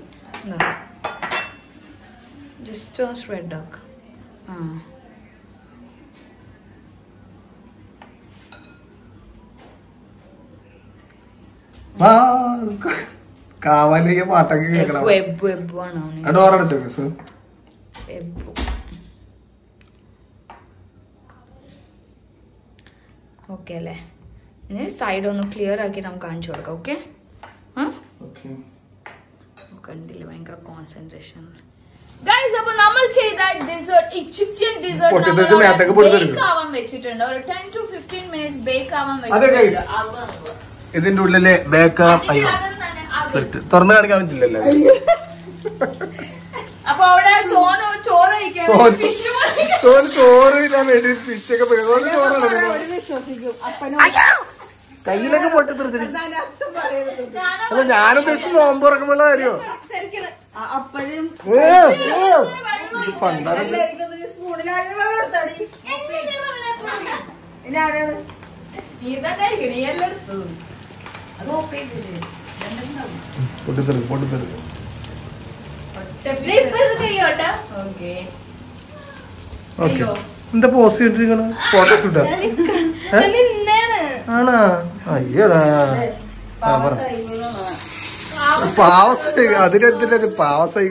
ജസ്റ്റ് സ്പ്രെഡ് ആക്ക ആ ആ കാവാലിക്ക് പാട്ടൊക്കെ കേൾക്കണം എബ്ബു എബ്ബു എബ്ബു ആണ് അവന് ഡോറടച്ചു സുനു എബ്ബു ഓക്കെ അല്ലേ ഇനി സൈഡ് ഒന്ന് ക്ലിയർ ആക്കി നമുക്ക് കാണിച്ചു കൊടുക്കാം ഓക്കെ ആ ഓക്കെ കണ്ടില്ല ഭയങ്കര കോൺസെൻട്രേഷൻ ഗൈസ് അപ്പൊ നമ്മൾ ചെയ്ത ഡിസേർട്ട് ഈ ചിക്കൻ പൊട്ടിത്തെറിച്ച് മേത്തേക്ക് പൊട്ടിത്തെറിക്കും. ബേക്ക് ആവാൻ വെച്ചിട്ടുണ്ട് ഒരു ten to fifteen minutes bake ആവാൻ അതെ, guys. വെച്ചിട്ടുണ്ട് ആവുക. ഇതിന്റെ ഉള്ളില് ബേക്കാം അതിന് അയ്യോ അതും തന്നെ അത്. സെറ്റ് തുറന്നു കാണിക്കാൻ പറ്റില്ലല്ലോ അപ്പൊ അവിടെ സോനു ചോറ് കഴിക്കാൻ സോനു. fish പോലെ. സോന് ചോറ് തിന്നാൻ വേണ്ടി ഫിഷ് ഒക്കെ പോയി. സോന് ചോറാണ് തിന്നുന്നത്. അവര് വിശ്വസിക്കും അപ്പനോട് കയ്യിലൊക്കെ പൊട്ടി തെറിച്ചിട്ട് എന്താണ് അച്ഛൻ പറയുന്നത് അല്ല ഞാനും ഉദ്ദേശിച്ചു നോമ്പ് തുറക്കുമ്പോഴുള്ള കാര്യോ ആ അപ്പനും ഏ, ഏ, ഇത് പണ്ടാണ് എല്ലാവർക്കും ഒരു സ്പൂണിലാരും വെള്ളം കൊടുത്താടി ഇനി ആരാണ് നീ തന്നെ കഴിക്കണം, നീ എല്ലാം എടുത്തത്. അത് ഓഫ് ചെയ്തില്ലേ? പൊട്ടിത്തെറി പൊട്ടിത്തെറി ഒറ്റ ഓക്കെ ഓക്കെ എന്താ പോസ്റ്റ് ചെയ്തിരിക്കണ ഫോട്ടോ ഇട്ടാ നിന്നാണ് ആണാ അയ്യടാ ആ പറ പാവസായി അതിനെന്തിനത് പാവസായി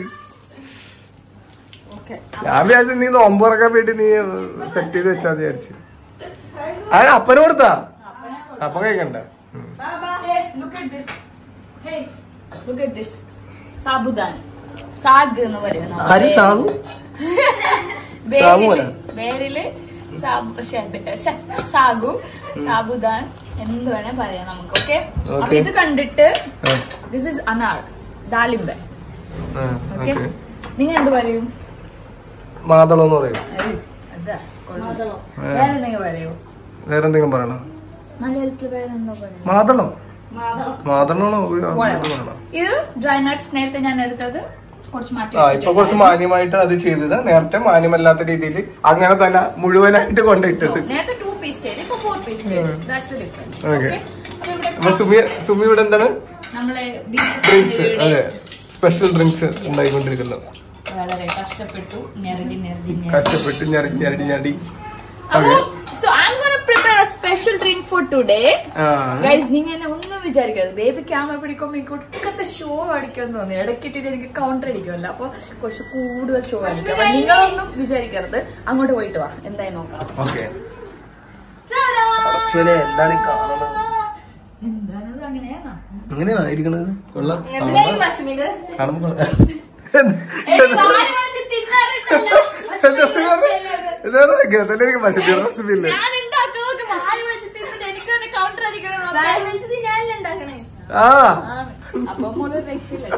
ഞാൻ വിചാരിച്ചു നീ നോമ്പ് തുറക്കാൻ വേണ്ടി നീ സെറ്റ് ചെയ്ത് വെച്ചാ വിചാരിച്ചു ആ അപ്പന കൊടുത്താ അപ്പ കഴിക്കണ്ട ഉം. Hey, look at this. Hey, look at this. സാബുദാൻ സാഗ് എന്ന് പറയും നമ്മള്. ആര് സാബു വേരില്- സാബുവനാ? വേരില് സാബു- ശ്ശെ, ശ്ശെ, സാഗു സാബുദാൻ എന്ത് വേണേ പറയാം നമുക്ക് ഓക്കെ അപ്പൊ Okay. ഇത് കണ്ടിട്ട് ആ, ദിസ് ഇസ് അനാർ ദാലിംബ ആ, ഓക്കെ okay. നിങ്ങൾ എന്ത് പറയും മാതളം എന്ന് പറയും ഐ, അതാ കൊള്ളാം. വേറെ എന്തെങ്കിലും പറയൂ വേറെന്തെങ്കിലും പറയണോ മലയാളത്തിൽ വേറെ എന്തോ പറയും മാതളം മാതളമാണോ പറയണോ ഇത് ഡ്രൈ നട്ട്സ് നേരത്തെ ഞാൻ എടുത്തത് കുറച്ച് മാറ്റി ആ ഇപ്പൊ കുറച്ച് വെച്ചിട്ടുണ്ടായിരുന്നു. മാന്യമായിട്ട് അത് ചെയ്തത് നേരത്തെ മാന്യമല്ലാത്ത രീതിയിൽ അങ്ങനെ തന്നെ മുഴുവനായിട്ട് കൊണ്ടിട്ടത് നേരത്തെ ടു പീസ് ചെയ്ത് ഇപ്പൊ ഫോർ പീസ് ചെയ്തു that's the difference Okay. Okay അപ്പൊ ഇവിടെ അപ്പൊ സുമി സുമി ഇവിടെ എന്താണ് നമ്മളെ ഡ്രിങ്ക്സ് ബീഫ് അതെ സ്പെഷ്യൽ ഡ്രിങ്ക്സ് ഉണ്ടായിക്കൊണ്ടിരിക്കുന്നത് വളരെ കഷ്ടപ്പെട്ടു ഞെരടി ഞെരടി ഞെരടി കഷ്ടപ്പെട്ട് ഞരടി ഞരടി ഞരടി അപ്പൊ so I am gonna prepare a special drink for today ah guys നിങ്ങൾ എന്നെ ഒന്നും വിചാരിക്കരുത് ബേബി ക്യാമറ പിടിക്കുമ്പോൾ എനിക്ക് ഒടുക്കത്തെ ഷോ അടിക്കാൻ തോന്നി ഇടയ്ക്കിട്ടിട്ട് എനിക്ക് കൗണ്ടർ അടിക്കുമല്ലോ അപ്പൊ കുറച്ച് കൂടുതൽ ഷോ അടിക്കാം അപ്പൊ നിങ്ങളൊന്നും വിചാരിക്കരുത് അങ്ങോട്ട് പോയിട്ട് വാ എന്തായാലും നോക്കാം ഓക്കെ Ta-da! എന്താണ് ഈ കാണുന്നത് എന്താണത് അങ്ങനെയാണോ എങ്ങനെയാണ് ഇരിക്കണത് കൊള്ളാം കാണുമ്പോ കൊള്ളാം. എടി, വാരി വലിച്ച് തിന്നാറുണ്ടല്ലോ. എന്താ സുഖം? ഇതാണ് ഗതലേക്ക് പശുപ്പിയുടെ റെസിപ്പി ഇല്ലേ ഞാൻ ഉണ്ടാക്കുന്ന വാങ്ങിച്ചത് ഞാനല്ലേ ഉണ്ടാക്കണേ ആ ആണ്. അപ്പൊ മോള് രക്ഷയില്ല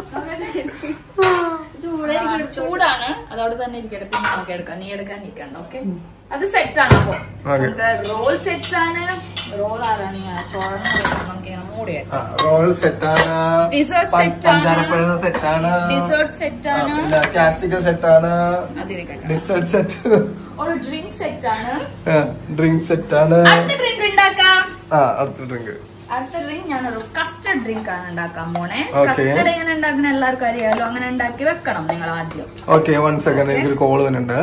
ചൂടാണ് അതവിടെ തന്നെ ഇരിക്കട്ടെ പിന്നെ നമുക്ക് എടുക്കാം നീ എടുക്കാൻ നിൽക്കണ്ട ഓക്കെ അത് സെറ്റ് ആണ് അപ്പൊ Okay. നമുക്ക് റോൾ സെറ്റ് ആണ് റോൾ ആരാണ് ഞാൻ തുറന്ന് വെച്ച് നമുക്ക് ഇങ്ങനെ മൂടിയേക്കാം റോൾ സെറ്റാണ് Dessert set ആണ്. പഞ്ചാരപ്പഴ സെറ്റാണ് ഡിസേർട്ട് സെറ്റ് ആണ് പിന്നെ ക്യാപ്സിക്കം സെറ്റാണ് അതിരിക്കട്ടെ ഡിസേർട്ട് സെറ്റ് ഒരു ഡ്രിങ്ക് സെറ്റ് ആണ് ഡ്രിങ്ക് സെറ്റാണ് അടുത്ത ഡ്രിങ്ക് ഉണ്ടാക്കാം ആ അടുത്ത ഡ്രിങ്ക് അടുത്ത ഡ്രിങ്ക് ഞാനൊരു കസ്റ്റർഡ് ഡ്രിങ്ക് ആണ് ഉണ്ടാക്കാൻ പോണേ Okay. കസ്റ്റർഡ് എങ്ങനെ ഉണ്ടാക്കുന്ന എല്ലാവർക്കും അറിയാലോ അങ്ങനെ ഉണ്ടാക്കി വെക്കണം നിങ്ങൾ ആദ്യം ഓക്കെ വൺ സെക്കൻഡ് എനിക്കൊരു കോള് വരുന്നുണ്ട്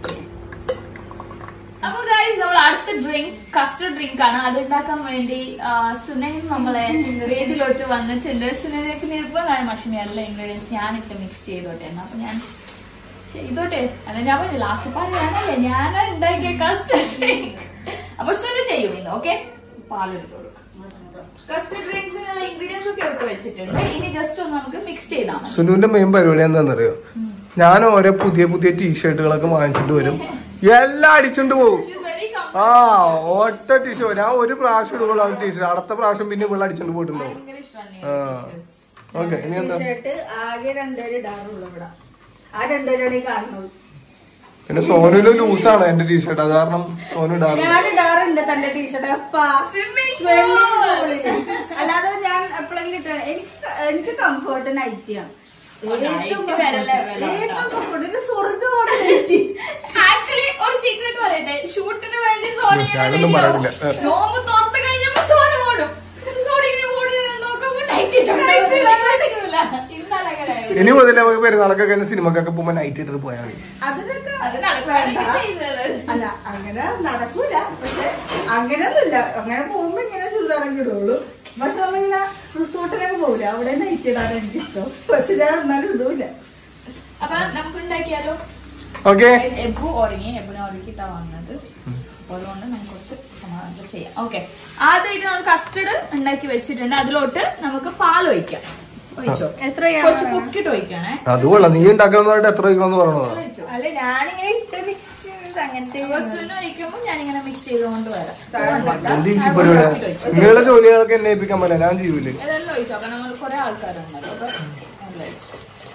അപ്പൊ ഗൈസ് നമ്മൾ അടുത്ത ഡ്രിങ്ക് കസ്റ്റർഡ് ഡ്രിങ്ക് ആണ് അത് ഉണ്ടാക്കാൻ വേണ്ടി ആ, സുനൈൻ നമ്മളെ വേദിയിലോട്ട് വന്നിട്ടുണ്ട് സുനൈനക്ക് നിർബന്ധമാണ് മഷിമി എല്ലാ ഇൻഗ്രീഡിയൻസ് ഞാനിട്ട് മിക്സ് ചെയ്തോട്ടെ എന്ന് അപ്പൊ ഞാൻ ചെയ്തോട്ടെ അല്ല ഞാൻ പറഞ്ഞു ലാസ്റ്റ് പറയാനല്ലേ ഞാൻ ഉണ്ടാക്കിയ കസ്റ്റർഡ് ഡ്രിങ്ക് അപ്പൊ സുന ചെയ്യും ഇന്ന് ഓക്കെ പാലെടുത്തോളൂ കസ്റ്റർഡ് ഡ്രിങ്ക്സിനുള്ള ഇൻഗ്രീഡിയൻസ് ഒക്കെ എടുത്ത് വെച്ചിട്ടുണ്ട് ഇനി ജസ്റ്റ് ഒന്ന് നമുക്ക് മിക്സ് ചെയ്താൽ മതി സുനുവിന്റെ മെയിൻ പരിപാടി എന്താണെന്നറിയോ ഞാൻ ഓരോ പുതിയ പുതിയ ടീഷർട്ടുകളൊക്കെ വാങ്ങിച്ചിട്ട് വരും എല്ലാം അടിച്ചോണ്ട് പോകും She's very ആ ഒറ്റ ടീഷർട്ട് ഞാൻ ഒരു പ്രാവശ്യം ഇടുകയുള്ളൂ ആ ടീഷർട്ട് അടുത്ത പ്രാവശ്യം പിന്നെ വെള്ളം അടിച്ചോണ്ട് പോയിട്ടുണ്ടാവും ഭയങ്കര ഇഷ്ടമാണ് ആ ഓക്കെ ഇനി എന്താ ടീഷർട്ട് ആകെ രണ്ടുപേര് ഇടാറുള്ളൂ ഇവിടെ ആ രണ്ടുപേരാണ് ഈ കാണുന്നത് പിന്നെ സോനുവിന് ലൂസാണ് എന്റെ ടീഷർട്ട് അത് കാരണം സോനു ഇടാറില്ല ഞാൻ ഇടാറുണ്ട് തന്റെ ടീഷർട്ട് Swimming അല്ലാതെ ഞാൻ എപ്പോഴെങ്കിലും ഇട്ട എനിക്ക് എനിക്ക് കംഫർട്ട് നൈറ്റിയാണ് ഏറ്റവും night വേറെ level comfort. ആട്ടോ. ഏറ്റവും കംഫർട്ട് സ്വർഗമാണ് നൈറ്റി ആക്ച്വലി ഒരു സീക്രട്ട് പറയട്ടെ ഷൂട്ടിന് വേണ്ടി സോണി ഇങ്ങനെ ഞാനൊന്നും ready ആവും. പറയണില്ല. ഏ. നോമ്പ് തുറന്നു കഴിഞ്ഞപ്പോ സോണി ഓടും സോണി ഇങ്ങനെ ഓടി നോക്കുമ്പോ night ഇട്ടുണ്ട്. പറ്റൂല. ഇന്നലെ അങ്ങനെ ആയിരുന്നു. ഇനി മുതൽ നമുക്ക് പെരുന്നാളൊക്കെ കഴിഞ്ഞ സിനിമക്കൊക്കെ പോകുമ്പോ നൈറ്റ് ഇട്ടിട്ട് പോയാൽ മതി അതിനൊക്കെ അത് നടക്കുകയാണെങ്കിൽ ചെയ്തത്. അല്ല അങ്ങനെ നടക്കൂല പക്ഷെ അങ്ങനെയൊന്നുമില്ല അങ്ങനെ പോകുമ്പോ ഇങ്ങനെ ചുരിദാറൊക്കെ ഇടുള്ളൂ പക്ഷെ നമ്മളിങ്ങനെ റിസോർട്ടിലൊക്കെ പോകില്ല അവിടെ നൈറ്റ് ഇടാൻ എനിക്ക് ഇഷ്ടം പക്ഷെ ഞാൻ എന്നാലും ഇടൂല അപ്പൊ നമുക്ക് ഉണ്ടാക്കിയാലോ ഓക്കെ എബു ഉറങ്ങി എബുനെ ഉറക്കിട്ടാ വന്നത് അപ്പൊ അതുകൊണ്ട് നമുക്ക് കുറച്ച് സമാധാനത്തിൽ ചെയ്യാം ഓക്കെ ആദ്യമായിട്ട് നമ്മൾ കസ്റ്റർഡ് ഉണ്ടാക്കി വെച്ചിട്ടുണ്ട് അതിലോട്ട് നമുക്ക് പാൽ ഒഴിക്കാം ഒഴിച്ചോ എത്ര കുറച്ച് പൊക്കിട്ട് ഒഴിക്കണേ അത് കൊള്ളാം നീ ഉണ്ടാക്കണം പറഞ്ഞിട്ട് എത്ര വയ്ക്കണമെന്ന് പറയണതാ ഒഴിച്ചോ അല്ല ഞാനിങ്ങനെ ഇട്ട് മിക്സ് അങ്ങനത്തെ അപ്പൊ സുനു ഒഴിക്കുമ്പോ ഞാനിങ്ങനെ മിക്സ് ചെയ്തുകൊണ്ട് വരാം എന്ത് ഈസി പരിപാടിയാ നിങ്ങളുടെ ജോലികളൊക്കെ എന്നെ ഏൽപ്പിക്കാൻ പറ്റില്ല ഞാൻ ചെയ്യൂലേ ഇതെല്ലാം ഒഴിച്ചോ കാരണം നമ്മൾ കുറെ ആൾക്കാരുണ്ടല്ലോ അപ്പൊ എല്ലാം ഒഴിച്ചോ.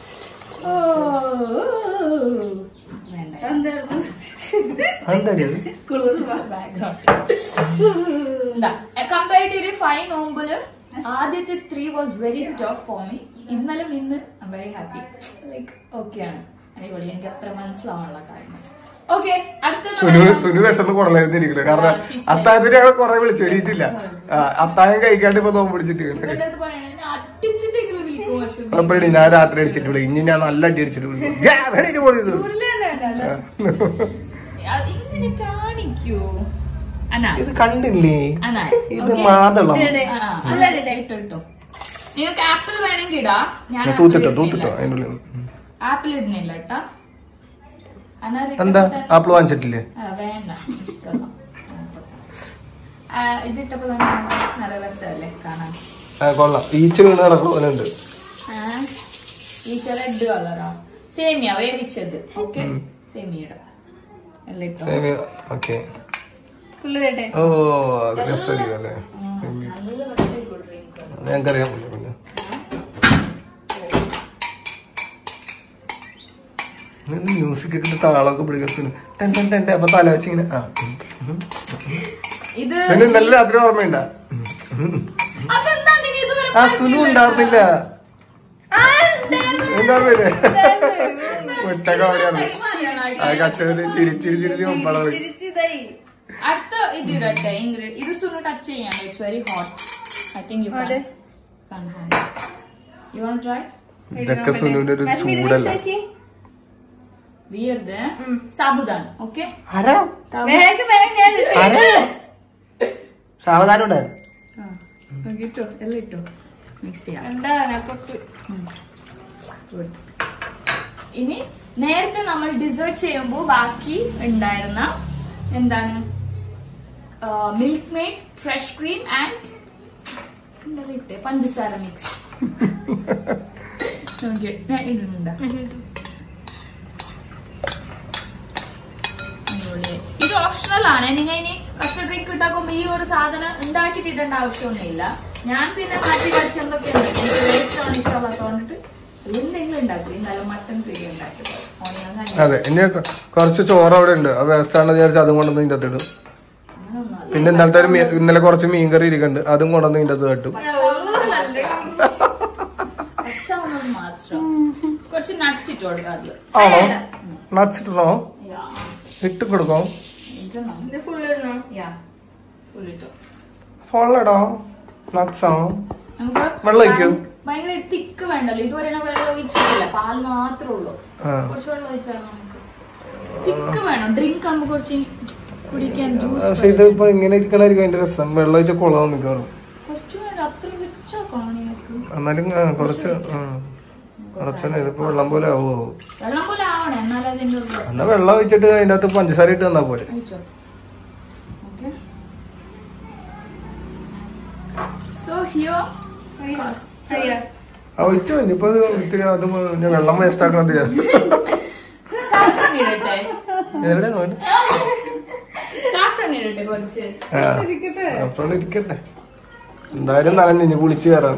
വേണ്ട എന്തായിരുന്നു എന്താടി അത് കമ്പാരിറ്റീവ്ലി ഫൈവ് നോമ്പില് ആദ്യത്തെ three was very tough for me ഇന്നലെ ഇന്ന് ഐ വെരി ഹാപ്പി ലൈക്ക് ഓക്കെയാണ് അടിപൊളി എനിക്ക് അത്ര മനസ്സിലാവാനുള്ള ടൈംസ് ഓക്കെ അടുത്ത സുനു സുനു വിശന്ന് കുടലായിരുന്നു ഇരിക്കണത് കാരണം അത്താഴത്തിന് ഞങ്ങൾ കുറെ വിളിച്ചു എഴുതിയില്ല അത്താഴം കഴിക്കാണ്ട് ഇപ്പൊ നോമ്പ് പിടിച്ചിട്ട് ഇവരുടെ അടുത്ത് പറയണേ എന്നെ അടിച്ചിട്ടെങ്കിലും വിളിക്കും അശ്വിനി. കുഴപ്പമില്ല ഞാൻ രാത്രി അടിച്ചിട്ട് വിളിക്കും ഇനി ഞാൻ നല്ല അടി അടിച്ചിട്ട് വിളിക്കും ഗ്യാ, വെളിയിൽ പോയത് അത് ഇങ്ങനെ കാണിക്കൂ അനാ ഇത് കണ്ടില്ലേ അനാ ഇത് okay? മാതളം ആ, അല്ല, ഇട്ടോ, ഇട്ടോ, ഇട്ടോ. നിങ്ങൾക്ക് ആപ്പിൾ വേണമെങ്കിൽ ഇടാ ഞാൻ ഞാൻ തൂത്തിട്ടോ തൂത്തിട്ടോ അതിൻ്റെ ഉള്ളിൽ ഉം. ആപ്പിൾ ഇടുന്നില്ല കേട്ടാ അനാ എന്താ ഇട്ടപ്പോ ആപ്പിൾ വാങ്ങിച്ചിട്ടില്ലേ ആ, വേണ്ട ഇഷ്ടമല്ല ആ, ഇതിട്ടപ്പോ തന്നെ നല്ല രസമല്ലേ കാണാൻ ആ കൊള്ളാം ഈച്ച വീണ് നടക്കണ പോലെ ഉണ്ട് ആ, ഈ റെഡ് കളറാ സേമിയ വേവിച്ചത് ഓക്കെ സേമിയുടെ എല്ലാം ഇട്ടോ സേമിയ ഓക്കെ പിള്ളേരുടെ ഓ അത് രസമായിരിക്കും അല്ലേ സേമിയ. നല്ല രസമായിരിക്കും drink. ഞങ്ങൾക്കറിയാൻ പറ്റില്ല പിന്നെ മ്യൂസിക് ഒക്കെ താളമൊക്കെ പിടിക്കുന്നു ടെൻ ടെൻ ടെൻ ടെൻ അപ്പൊ തല വെച്ച് ഇങ്ങനെ ആ ഉം, ഉം. ഇത് പിന്നെ നല്ല രാത്രി ഓർമ്മയുണ്ട അതെന്താ നിങ്ങൾ ഇതുവരെ ആ സുനു ഉണ്ടായിരുന്നില്ല എന്താ പേര് മുട്ടൊക്കെ അവിടെയാണ് അത് കട്ടത് ചിരി ചിരി ചിരി ഒമ്പള അടുത്ത ഇത് ഇടട്ടെ ഇൻഗ്രീഡിയൻ ഇത് സുന്നു ടച്ച് ചെയ്യാണ് it's very hot I think you can can handle you want try ഇതൊക്കെ സുനുവിന്റെ ഒരു ചൂടല്ല വിയർത് സാബുദാൻ ഓക്കെ ആരാ ആരാ സാവധാനം ഉണ്ടായിരുന്നു ഇട്ടോ എല്ലാം ഇട്ടോ മിക്സ് ചെയ്യാം ഉം. Good. ഇനി നേരത്തെ നമ്മൾ ഡിസേർട്ട് ചെയ്യുമ്പോൾ ബാക്കി ഉണ്ടായിരുന്ന എന്താണ് Milkmaid fresh cream and എന്തെല്ലാം ഇട്ടേ പഞ്ചസാര മിക്സ് ഞാൻ ഇടുന്നുണ്ട് അടിപൊളി. ഇത് ഓപ്ഷണൽ ആണ് നിങ്ങൾ ഇനി കസ്റ്റർഡ് ഡ്രിങ്ക് ഉണ്ടാക്കുമ്പോ ഈ ഒരു സാധനം ഉണ്ടാക്കിയിട്ടിടേണ്ട ആവശ്യമൊന്നുമില്ല ഞാൻ പിന്നെ മാറ്റി കഴിച്ച് എന്തൊക്കെ ഉണ്ടാക്കി എനിക്ക് വേസ്റ്റ് ആണ് ഇഷ്ടമുള്ളതുകൊണ്ടിട്ട് എന്തെങ്കിലും ഉണ്ടാക്കും ഇന്നലെ മട്ടൻ കറി ഉണ്ടാക്കിയത് ഓണിയൻ കഞ്ഞി അതെ ഇനി കുറച്ച് ചോറ് അവിടെ ഉണ്ട് അത് വേസ്റ്റ് ആണെന്ന് വിചാരിച്ച് അതും കൊണ്ടുവന്ന് ഇതിന്റെ അകത്ത് ഇടും അങ്ങനൊന്നും അല്ല പിന്നെ ഇന്നലത്തെ ഒരു മീ- ഇന്നലെ കുറച്ച് മീൻ കറി ഇരിക്കുന്നുണ്ട് അതും കൊണ്ടുവന്ന് ഇതിന്റെ അകത്ത് തട്ടും അച്ചാവുന്നത് മാത്രം കുറച്ച് നട്ട്സ് ഇട്ട് കൊടുക്കാം അതില് ആണോ നട്സ് ഇട്ടണോ ഇട്ട് കൊടുക്കോ ഇത് ഫുൾ ഇടണം യാ ഫുൾ ഇട്ടോ ഫുള്ളടോ നട്സ് ആണോ നമുക്ക് വെള്ളം ഒഴിക്കോ? ഭയങ്കര തിക്ക് വേണ്ടല്ലോ ഇതുവരെ ഞാൻ വെള്ളം ഒഴിച്ചിട്ടില്ല പാൽ മാത്രമേ ഉള്ളൂ ആ. കുറച്ച് വെള്ളം ഒഴിച്ചാൽ നമുക്ക് തിക്ക് വേണം ഡ്രിങ്ക് ആകുമ്പോ കുറച്ച് കുടിക്കാൻ ജ്യൂസ് പക്ഷെ ഇത് ഇപ്പൊ ഇങ്ങനെ ഇരിക്കണായിരിക്കും അതിന്റെ രസം വെള്ളം ഒഴിച്ച കുളവും മിക്കവാറും കുറച്ച് വേണ്ട അത്ര വെച്ചോക്കണം നിങ്ങൾക്ക് എന്നാലും ആ, കുറച്ച് കുറച്ചാണ് ഇതിപ്പോ വെള്ളം പോലെ ആവോ വെള്ളം പോലെ ആവണേ എന്നാലും അതിന്റെ ഒരു രസം എന്നാ വെള്ളം ഒഴിച്ചിട്ട് അതിന്റെ അകത്ത് പഞ്ചസാര ഇട്ട് തന്നാ പോലെ ഒഴിച്ചോ ഓക്കെ സോ ഹിയർ ചെയ്യാം ആ ഒഴിച്ചു ഇനിയിപ്പോ ഇത് ഇത്തിരി അത് ഞാൻ വെള്ളം വേസ്റ്റ് ആക്കണം എന്തിനാ സാഫ്രൻ ഇടട്ടെ എവിടെ നോട്ട് സാഫ്രൻ ഇടട്ടെ കുറച്ച് ഇരിക്കട്ടെ അപ്പോഴും ഇരിക്കട്ടെ എന്തായാലും നനഞ്ഞു ഇനി കുളിച്ച് കയറാം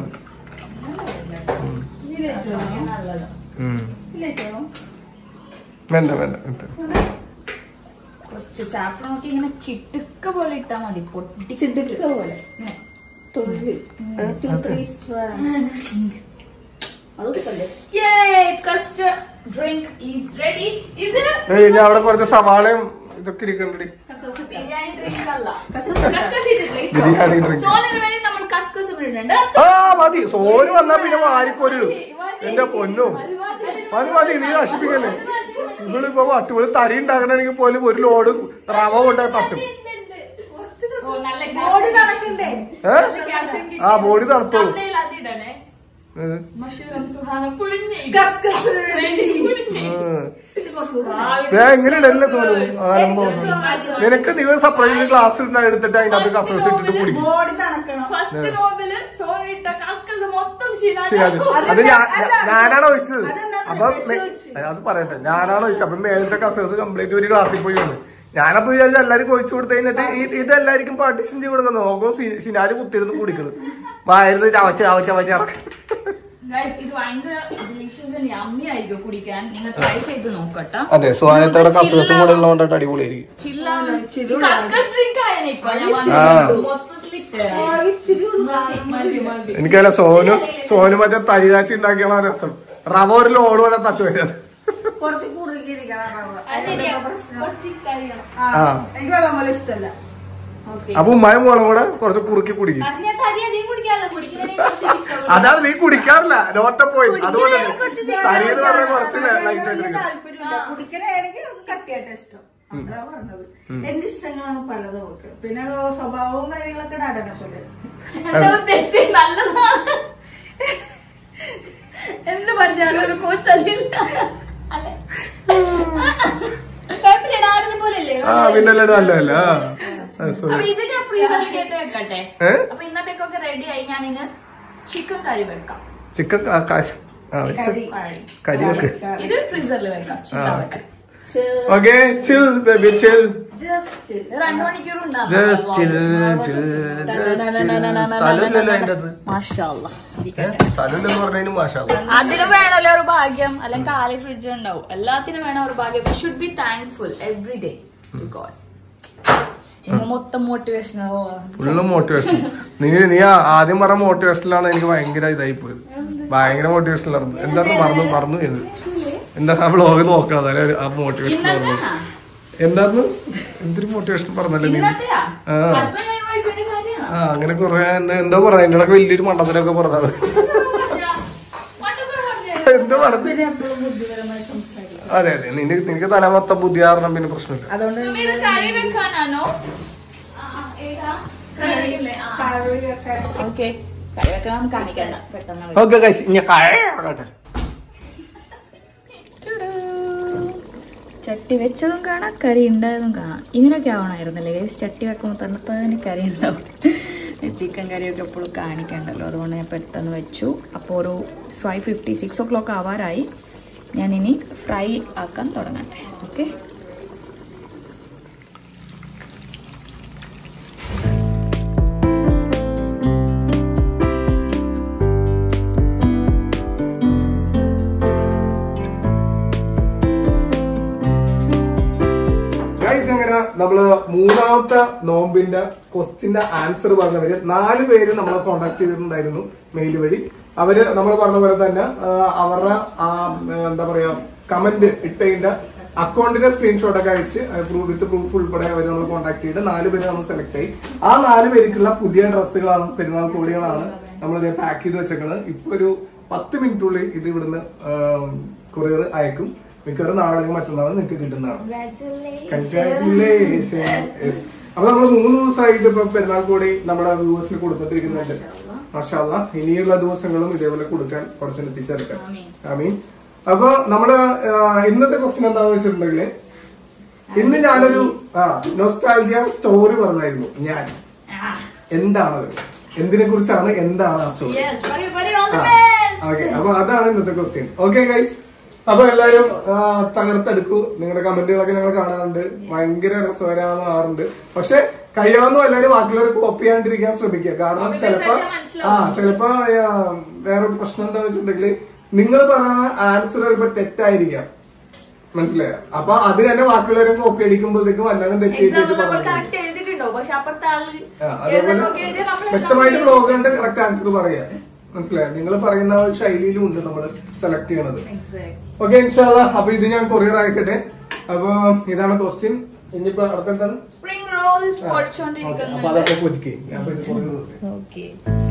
നല്ലത് ഉം. ഇല്ലേച്ചോ വേണ്ട വേണ്ട ഇട്ട്. കുറച്ച് സാഫ്രൻ ഒക്കെ ഇങ്ങനെ ചിട്ടുക്ക പോലെ ഇട്ടാ മതി പൊട്ടി ചിടുക്ക പോലെ ഇങ്ങനെ. തുള്ളി ടു ത്രീ സ്ട്രാൻസ് അതൊക്കെ Yay! Custard drink is ready. ഇത് ഏയ് ഇനി അവിടെ കുറച്ച് സവാളയും ഇതൊക്കെ ഇരിക്കണ്ടി ബിരിയാണി ഡ്രിങ്ക് അല്ല കസ്കസ് കസ്കസ് ഇട്ടിട്ടില്ല ഇട്ടോ. ബിരിയാണി drink. സോനിന് വേണ്ടി നമ്മൾ കസ്കസ് ഇടുന്നുണ്ട് ആ മതി സോന് വന്നാ പിന്നെ വാരിക്കൊരിടും എന്റെ പൊന്നു മതി മതി നീ നശിപ്പിക്കല്ലേ ഇവളിപ്പോ വട്ട് ഇവള് തരി ഉണ്ടാക്കണമെങ്കിൽ പോലും ഒരു ലോഡ് റവ കൊണ്ട് തട്ടും ഓ, നല്ല ബോഡി നടക്കണ്ടേ ഏ ആ ബോഡി തണുത്തോളൂ thumbnail അതിടണേ. ഏ. മഷൂറും സുഹാനും പുരിഞ്ഞ് ഇടും. കസ്കസിന് വേണ്ടി പുരിഞ്ഞ്. ഏ. ഇത് കുറച്ച് കൂടെ. ആ, ഇത് ഞാൻ എങ്ങനെയുണ്ടല്ലേ സോനു ആരംഭം നിനക്ക് നിങ്ങൾ സെപ്പറേറ്റ് ഗ്ലാസ് എടുത്തിട്ട് അതിന്റെ അത് കസോസ് ഇട്ടിട്ട് കുടിക്കും ബോഡി നടക്കണം ഫസ്റ്റ് നോബില് സോനി ഇട്ട കസ്കസ് മൊത്തം ശരി, അത് ശരിയാണ് അത് ഞാൻ- ഞാൻ- ഞാനാണ് ഒഴിച്ചത് അതെന്താ അപ്പൊ വിഷം മേ- ഒഴിച്ച്? അത് പറയട്ടെ ഞാനാണ് ഒഴിച്ചത് അപ്പൊ മേലത്തെ കസ്റ്റേഴ്സ് കംപ്ലീറ്റ് ഒരു ഗ്ലാസ്സിൽ പോയി വന്നു ഞാനപ്പോ വിചാരിച്ചു എല്ലാവർക്കും ഒഴിച്ചു കൊടുത്തു കഴിഞ്ഞിട്ട് ഈ- ഇത് എല്ലാവർക്കും പാർട്ടിഷൻ ചെയ്ത് കൊടുക്കുന്നു നോക്കോ സിനാല് കുത്തിരുന്ന് കുടിക്കുന്നത് വായിരുന്നു ചവച്ച് ചവച്ച് ചവച്ച് ഇറക്കും ഗൈസ് ഇത് ഭയങ്കര ഡിലീഷ്യസ് ആൻഡ് യമ്മി ആയിരിക്കും കുടിക്കാൻ നിങ്ങൾ ട്രൈ ചെയ്ത് നോക്കട്ടോ അതെ സുഹാനത്തോടെ കസ്റ്റേഴ്സും കൂടെ ഉള്ളതുകൊണ്ടിട്ട് അടിപൊളിയായിരിക്കും കസ്കസ് ഡ്രിങ്ക് ആയനെ ഇപ്പൊ ഞാൻ ആ. വന്നത് മൊത്തത്തിൽ ഇട്ട് ആ, ഇച്ചിരി ഉള്ളു. മതി മതി മതി എനിക്കല്ല സോനു സോനു മറ്റേ തരികാച്ചി ഉണ്ടാക്കിയുള്ള രസം റവ ഒരു ലോഡ് വരെ തട്ടു വരുന്നത് കുറച്ച് കുറുകിയിരിക്കണം റവ. കുറച്ച് കഴിയണം ആ, ആ. എനിക്ക് വെള്ളം പോലെ ഇഷ്ടമല്ല ഓക്കെ അപ്പൊ ഉമ്മായും മോളും കൂടെ കുറച്ച് കുറുക്കി കുടിക്കും ഞാൻ തരി അധികം കുടിക്കാറില്ല കുടിക്കുന്നതിനെ അതാണ് നീ കുടിക്കാറില്ല നോട്ട പോയിന്റ് അതുപോലെ തരി എന്ന് പറഞ്ഞ കുറച്ച് ലൈറ്റ് വലിയ ആയിട്ട് താല്പര്യമില്ല കുടിക്കണാണെങ്കിൽ ഒന്ന് കട്ടിയായിട്ട് ഇഷ്ടം അതാ പറഞ്ഞത് എന്റെ ഇഷ്ടങ്ങളാണ് പലതും ഒക്കെ പിന്നെ സ്വഭാവവും കാര്യങ്ങളൊക്കെ ഡാഡനെ പോലെ എന്താ ഉദ്ദേശിച്ചത് നല്ലതാണ് എന്ത് പറഞ്ഞാലും ഒരു കോച്ചല്ല അല്ലെ കുഴപ്പമില്ല പോലെയല്ലേ ആ പിന്നെ നല്ലതല്ല സോറി അപ്പൊ ഇത് ഞാൻ ഫ്രീസറിൽ കേട്ട് വെക്കട്ടെ ഏ? അപ്പൊ ഇന്നത്തേക്കൊക്കെ റെഡി ആയി ഞാൻ ഇന്ന് ചിക്കൻ കറി വെക്കാം ചിക്കൻ കാശ് ആ വെച്ച് കറി. കറി കരി വെക്ക് ഇത് ഫ്രീസറിൽ വെക്കാം ചില്ലാവട്ടെ okay chill baby chill just ഇത് രണ്ടു മണിക്കൂർ ജസ്റ്റ് ചിൽ ചിൽ സ്ഥലമില്ലല്ലോ അതിന്റെ അത് മാഷാല്ല സ്ഥലമില്ലെന്ന് പറഞ്ഞതിന് മാഷാ അതിന് വേണമല്ലോ ഒരു ഭാഗ്യം അല്ലെങ്കിൽ കാലി ഫ്രിഡ്ജ് ഉണ്ടാവും എല്ലാത്തിനും വേണം ഒരു ഭാഗ്യം should be thankful every day to God മൊത്തം മോട്ടിവേഷനോ ഫുള്ള് മോട്ടിവേഷൻ നീ നീ ആ- ആദ്യം പറഞ്ഞ മോട്ടിവേഷനിലാണ് എനിക്ക് ഭയങ്കര ഇതായി പോയത് ഭയങ്കര മോട്ടിവേഷനിലായിരുന്നു എന്തായിരുന്നു മറന്നു മറന്നു ചെയ്ത് എന്താ ആ വ്ളോഗ് നോക്കണം അതായത് ആ മോട്ടിവേഷൻ ഓർമ്മ ഇന്നത്തെ എന്തായിരുന്നു എന്തൊരു മോട്ടിവേഷൻ പറഞ്ഞല്ലേ നീ ഇന്നത്തെയാ ആ. ഹസ്ബൻഡ് ആൻഡ് വൈഫിന്റെ കാര്യമാണ് ആ അങ്ങനെ കുറെ എന്താ എന്തോ പറഞ്ഞ അതിന്റെ ഇടയ്ക്ക് വലിയൊരു മണ്ടത്തിലൊക്കെ പറഞ്ഞത് എന്തോ പറഞ്ഞു പിന്നെ എപ്പോഴും ബുദ്ധിപരമായി സംസാരിക്കും അതെ അതെ നിനക്ക് നിനക്ക് തല മൊത്തം ബുദ്ധി കാരണം പിന്നെ പ്രശ്നമില്ല അതുകൊണ്ട് സുമീത് കറി വെക്കാനാണോ കറിയൊക്കെ ഓക്കെ കറി വെക്കണം കാണിക്കണ്ട പെട്ടെന്ന് വെക്കാം. ഓക്കെ ഗൈസ് ഞാൻ പറയട്ടെ ടുടു. ചട്ടി വെച്ചതും കാണാം കറി ഉണ്ടായതും കാണാം ഇങ്ങനെയൊക്കെ ആവണമായിരുന്നല്ലേ ഗൈസ് ചട്ടി വെക്കുമ്പോൾ തന്നെ തന്നെ കറി ഉണ്ടാവും ചിക്കൻ കറിയൊക്കെ എപ്പോഴും കാണിക്കണ്ടല്ലോ അതുകൊണ്ട് ഞാൻ പെട്ടെന്ന് വെച്ചു അപ്പോൾ ഒരു five fifty six o'clock ആവാറായി ഞാനിനി ഫ്രൈ ആക്കാൻ തുടങ്ങട്ടെ ഓക്കെ നമ്മള് മൂന്നാമത്തെ നോമ്പിന്റെ ക്വസ്റ്റിന്റെ ആൻസർ പറഞ്ഞവര് നാല് പേര് നമ്മളെ കോണ്ടാക്ട് ചെയ്തിട്ടുണ്ടായിരുന്നു മെയിൽ വഴി അവര് നമ്മൾ പറഞ്ഞ പോലെ തന്നെ ആ, അവരുടെ ആ, എന്താ പറയാ കമന്റ് ഇട്ടതിന്റെ അക്കൗണ്ടിന്റെ സ്ക്രീൻഷോട്ട് ഒക്കെ അയച്ച് വിത്ത് പ്രൂഫ് ഉൾപ്പെടെ അവർ നമ്മൾ കോൺടാക്ട് ചെയ്ത് നാല് പേര് നമ്മൾ സെലക്ട് ആയി ആ നാല് പേർക്കുള്ള പുതിയ ഡ്രസ്സുകളാണ് പെരുന്നാൾ കോടികളാണ് നമ്മൾ ഇത് പാക്ക് ചെയ്ത് വെച്ചേക്കുന്നത് ഇപ്പൊ ഒരു പത്ത് മിനിറ്റുള്ളിൽ ഇത് ഇവിടുന്ന് കൊറിയർ അയക്കും മിക്കവാറും നാളെ അല്ലെങ്കിൽ മറ്റന്നാൾ നിങ്ങൾക്ക് കിട്ടുന്നതാണ് കൺഗ്രാറ്റുലേഷൻ അപ്പൊ നമ്മൾ മൂന്ന് ദിവസമായിട്ട് ഇപ്പൊ പെരുന്നാൾ കൂടി നമ്മുടെ വ്യൂവേഴ്സിന് കൊടുത്തോണ്ടിരിക്കുന്നുണ്ട് മാഷാല്ല ഇനിയുള്ള ദിവസങ്ങളും ഇതേപോലെ കൊടുക്കാൻ കുറച്ചൊന്ന് എത്തിച്ചേർക്കാം ആമീൻ അപ്പൊ നമ്മള് ആ, ഇന്നത്തെ ക്വസ്റ്റ്യൻ എന്താണെന്ന് വെച്ചിട്ടുണ്ടെങ്കിൽ ഇന്ന് ഞാനൊരു ആ നൊസ്റ്റാൾജിയ സ്റ്റോറി പറഞ്ഞായിരുന്നു ഞാൻ എന്താണത് എന്തിനെ കുറിച്ചാണ് എന്താണ് ആ സ്റ്റോറി ഓക്കെ അപ്പൊ അതാണ് ഇന്നത്തെ ക്വസ്റ്റ്യൻ ഓക്കെ ഗൈസ് അപ്പൊ എല്ലാരും ആ, തകർത്തെടുക്കൂ നിങ്ങളുടെ കമന്റുകളൊക്കെ ഞങ്ങൾ കാണാറുണ്ട് ഭയങ്കര രസകരമാകാറുണ്ട് പക്ഷെ കഴിയാവുന്ന എല്ലാവരും ബാക്കിയുള്ളവരെ കോപ്പി ചെയ്യാണ്ടിരിക്കാൻ ശ്രമിക്കുക കാരണം ചിലപ്പോ ആ ചിലപ്പോ ആ, വേറൊരു പ്രശ്നം എന്താണെന്ന് വെച്ചിട്ടുണ്ടെങ്കിൽ നിങ്ങൾ പറയുന്ന ആൻസർ ചിലപ്പോ തെറ്റായിരിക്കാം മനസ്സിലായോ അപ്പൊ അത് തന്നെ ബാക്കിയുള്ളവരും കോപ്പി അടിക്കുമ്പോഴത്തേക്കും വല്ലാതെ തെറ്റി തെറ്റി പറഞ്ഞു കറക്റ്റ് എഴുതിയിട്ടുണ്ടോ പക്ഷെ അപ്പുറത്തെ ആള് ആ, അതേപോലെ വ്യക്തമായിട്ട് ബ്ലോഗ് കണ്ട് കറക്റ്റ് ആൻസർ പറയാ മനസ്സിലായോ നിങ്ങൾ പറയുന്ന ആ ഒരു ശൈലിയിലും ഉണ്ട് നമ്മൾ സെലക്ട് ചെയ്യണത് ഓക്കെ ഇൻഷാല്ല അപ്പൊ ഇത് ഞാൻ കൊറിയർ അയക്കട്ടെ അപ്പൊ ഇതാണ് ക്വസ്റ്റ്യൻ ഇനിയിപ്പോ അടുത്തെന്താണ് സ്പ്രിംഗ് റോൾസ് ആ, okay. അപ്പൊ പൊടിച്ചോണ്ടിരിക്കുന്നുണ്ട് അതൊക്കെ പൊരിക്കേ ഞാൻ ഇപ്പൊ ഇത് കൊറിയർ കൊടുത്തേ ഓക്കെ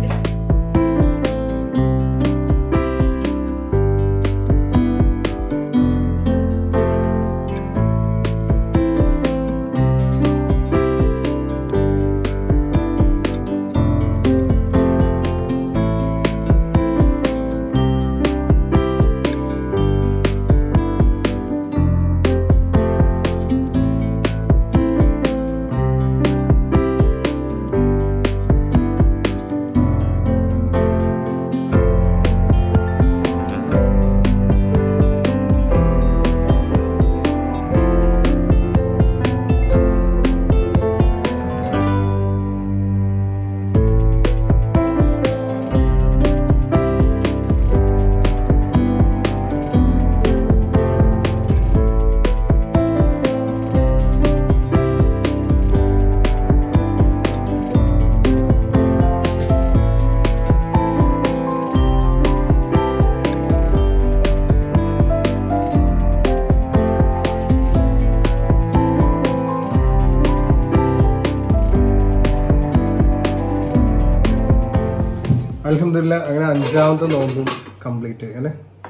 അലഹമില്ല അങ്ങനെ അഞ്ചാമത്തെ നോമ്പും കംപ്ലീറ്റ് അല്ലേ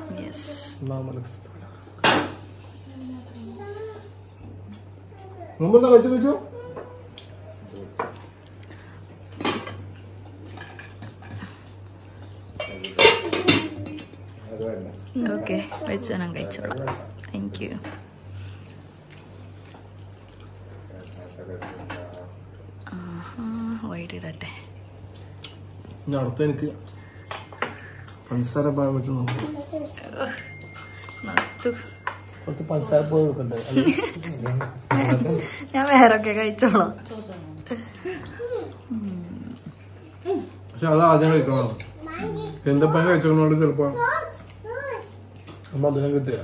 മുമ്പ് എന്താ വെച്ചു വെച്ചു ഓക്കെ വെച്ചോണം കഴിച്ചോളാം താങ്ക് യു വൈകിട്ട് ഇടട്ടെ ഇനി അടുത്ത എനിക്ക് പഞ്ചസാര പഴം വെച്ച് നോക്കാം മസ്തു കുറച്ച് പഞ്ചസാര പോയി കൊടുക്കണ്ടേ ഞാൻ വേറൊക്കെ കഴിച്ചോളാം പക്ഷെ അത് ആദ്യം കഴിക്കണം എന്തപ്പം കഴിച്ചോണ്ട് ചിലപ്പോ മധുരം കിട്ടില്ല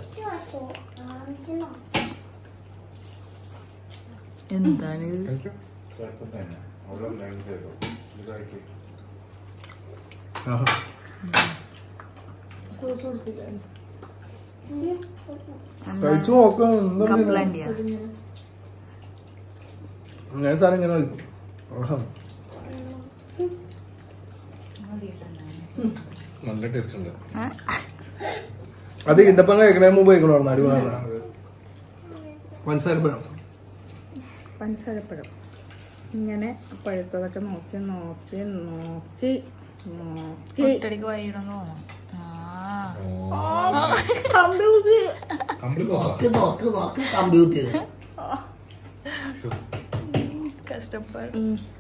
എന്താണ് ആഹാ. കഴിച്ചു നോക്കാം എന്താ ചെയ്യുന്നെ? കപ്പലണ്ടിയാ ഞാൻ സാധനം ഇങ്ങനെ കഴിക്കും ആഹാ. നല്ല ടേസ്റ്റ് ഉണ്ട് ഏ? അത് ഇന്തപ്പം കഴിക്കണേ മുമ്പ് കഴിക്കണമായിരുന്നു അടിപൊളിയാണ് പഞ്ചസാര പഴം പഞ്ചസാരപ്പഴം ഇങ്ങനെ പഴുത്തതൊക്കെ നോക്കി നോക്കി നോക്കി നോക്കി ഒറ്റടിക്ക് വൈകിടന്ന് തോന്നുന്നു ആ കഷ്ടപ്പാട്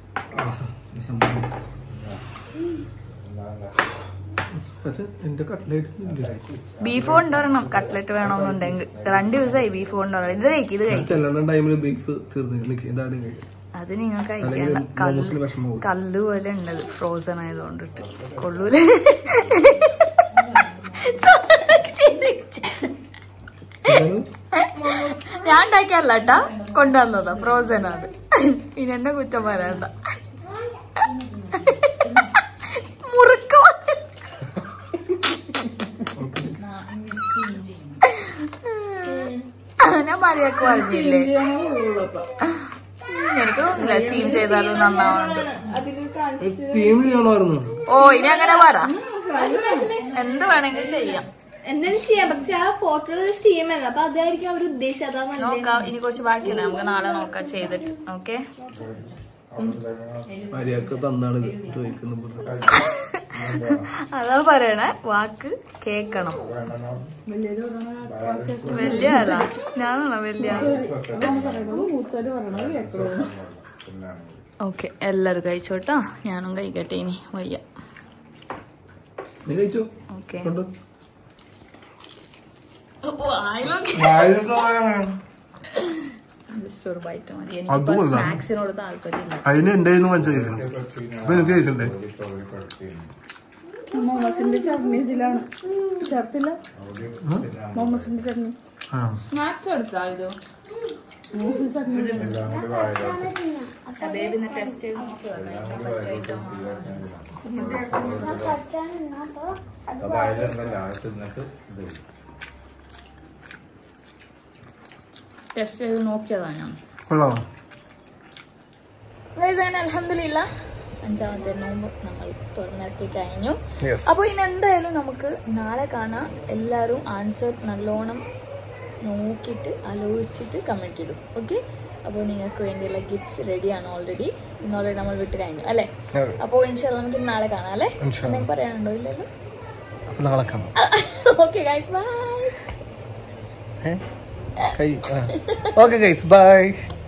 പക്ഷെ എന്റെ കട്ട്ലേറ്റ് ബീഫ് കൊണ്ടുവരണം കട്ട്ലറ്റ് വേണമെന്നുണ്ടെങ്കിൽ രണ്ട് ദിവസമായി ബീഫ് കൊണ്ടുവരണം ഇത് കഴിക്കും ഇത് കഴിക്കും ചെല്ലുന്ന ടൈമിൽ ബീഫ് തീർന്നു നിക്ക് ഇതാദ്യം കഴിക്കാം അത് നിങ്ങൾ അല്ലെങ്കിൽ കഴിക്കണ്ട മോമോസിൽ കല്ല് വിഷമം പോകും കല്ല് പോലെ ഉണ്ടത് ഫ്രോസൺ ആയതുകൊണ്ടിട്ട് കൊള്ളൂല ഞാൻ ഉണ്ടാക്കിയല്ല കേട്ടാ കൊണ്ടുവന്നതാ ഫ്രോസൺ ആണ് ഇനി എന്നെ കുറ്റം പറയണ്ട മുറുക്ക ഞാൻ മറിയാക്ക് പറഞ്ഞില്ലേ എനിക്ക് തോന്നുന്നില്ല സ്റ്റീം ചെയ്താലും നന്നാവുന്നുണ്ട് ടീം ചെയ്യണമായിരുന്നു ഓ ഇനി അങ്ങനെ പറ എന്ത് വേണമെങ്കിലും ചെയ്യാം എന്തായാലും ചെയ്യാം പക്ഷെ ആ ഫോട്ടോ സ്റ്റീം അല്ല അപ്പൊ അതായിരിക്കും അവർ ഉദ്ദേശം അതാ നോക്കാം ഇനി കുറച്ച് ബാക്കിയുണ്ട് നമുക്ക് നാളെ നോക്കാം ചെയ്തിട്ട് ഓക്കെ മര്യാദക്ക് തന്നാണ് ചോദിക്കുന്നത് അതാ പറയണേ വാക്ക് കേക്കണം വലിയ ആളാ ഞാനാണോ വലിയ മൂത്തോര് പറയണത് കേൾക്കണോ ഓക്കെ എല്ലാരും കഴിച്ചോട്ടാ ഞാനും കഴിക്കട്ടെ ഇനി വയ്യ നീ കഴിച്ചോ ഓക്കെ കൊണ്ട് ജസ്റ്റ് ഒരു ബൈറ്റ് മതി അതും എനിക്ക് കൊള്ളാം. സ്നാക്സിനോട് താല്പര്യമില്ല അതിന് എന്റെ കയ്യിൽ നിന്ന് മനസ്സിലാക്കണം അപ്പൊ എനിക്ക് കഴിച്ചണ്ടേ മോമസിന്റെ ചട്നി ഇതിലാണ് ചേർത്തില്ല മോമസിന്റെ ചട്നി ആ സ്നാക്സ് എടുത്താ ഇത് മോമസിന്റെ ചട്നി ബേബിന്ന് ടെസ്റ്റ് ചെയ്ത് നോക്കുക ടെസ്റ്റ് ചെയ്ത് നോക്കിയതാ ഞാൻ കൊള്ളാമോ അലഹമില്ല അഞ്ചാമത്തെ നോമ്പ് നമ്മൾ തുറന്നിറക്കി കഴിഞ്ഞു യെസ് അപ്പോൾ ഇനി എന്തായാലും നമുക്ക് നാളെ കാണാം എല്ലാവരും ആൻസർ നല്ലോണം നോക്കിയിട്ട് ആലോചിച്ചിട്ട് കമൻറ്റ് ഇടും ഓക്കെ അപ്പോൾ നിങ്ങൾക്ക് വേണ്ടിയുള്ള ഗിഫ്റ്റ്സ് റെഡിയാണ് ഓൾറെഡി ഇന്ന് ഓൾറെഡി നമ്മൾ വിട്ട് കഴിഞ്ഞു അല്ലേ അപ്പോൾ ഇൻഷാല്ല നമുക്ക് നാളെ കാണാം അല്ലേ ഇൻഷാ അല്ലാ. എന്തെങ്കിലും പറയാനുണ്ടോ ഇല്ലല്ലോ അപ്പൊ നാളെ കാണാം okay guys bye okay guys by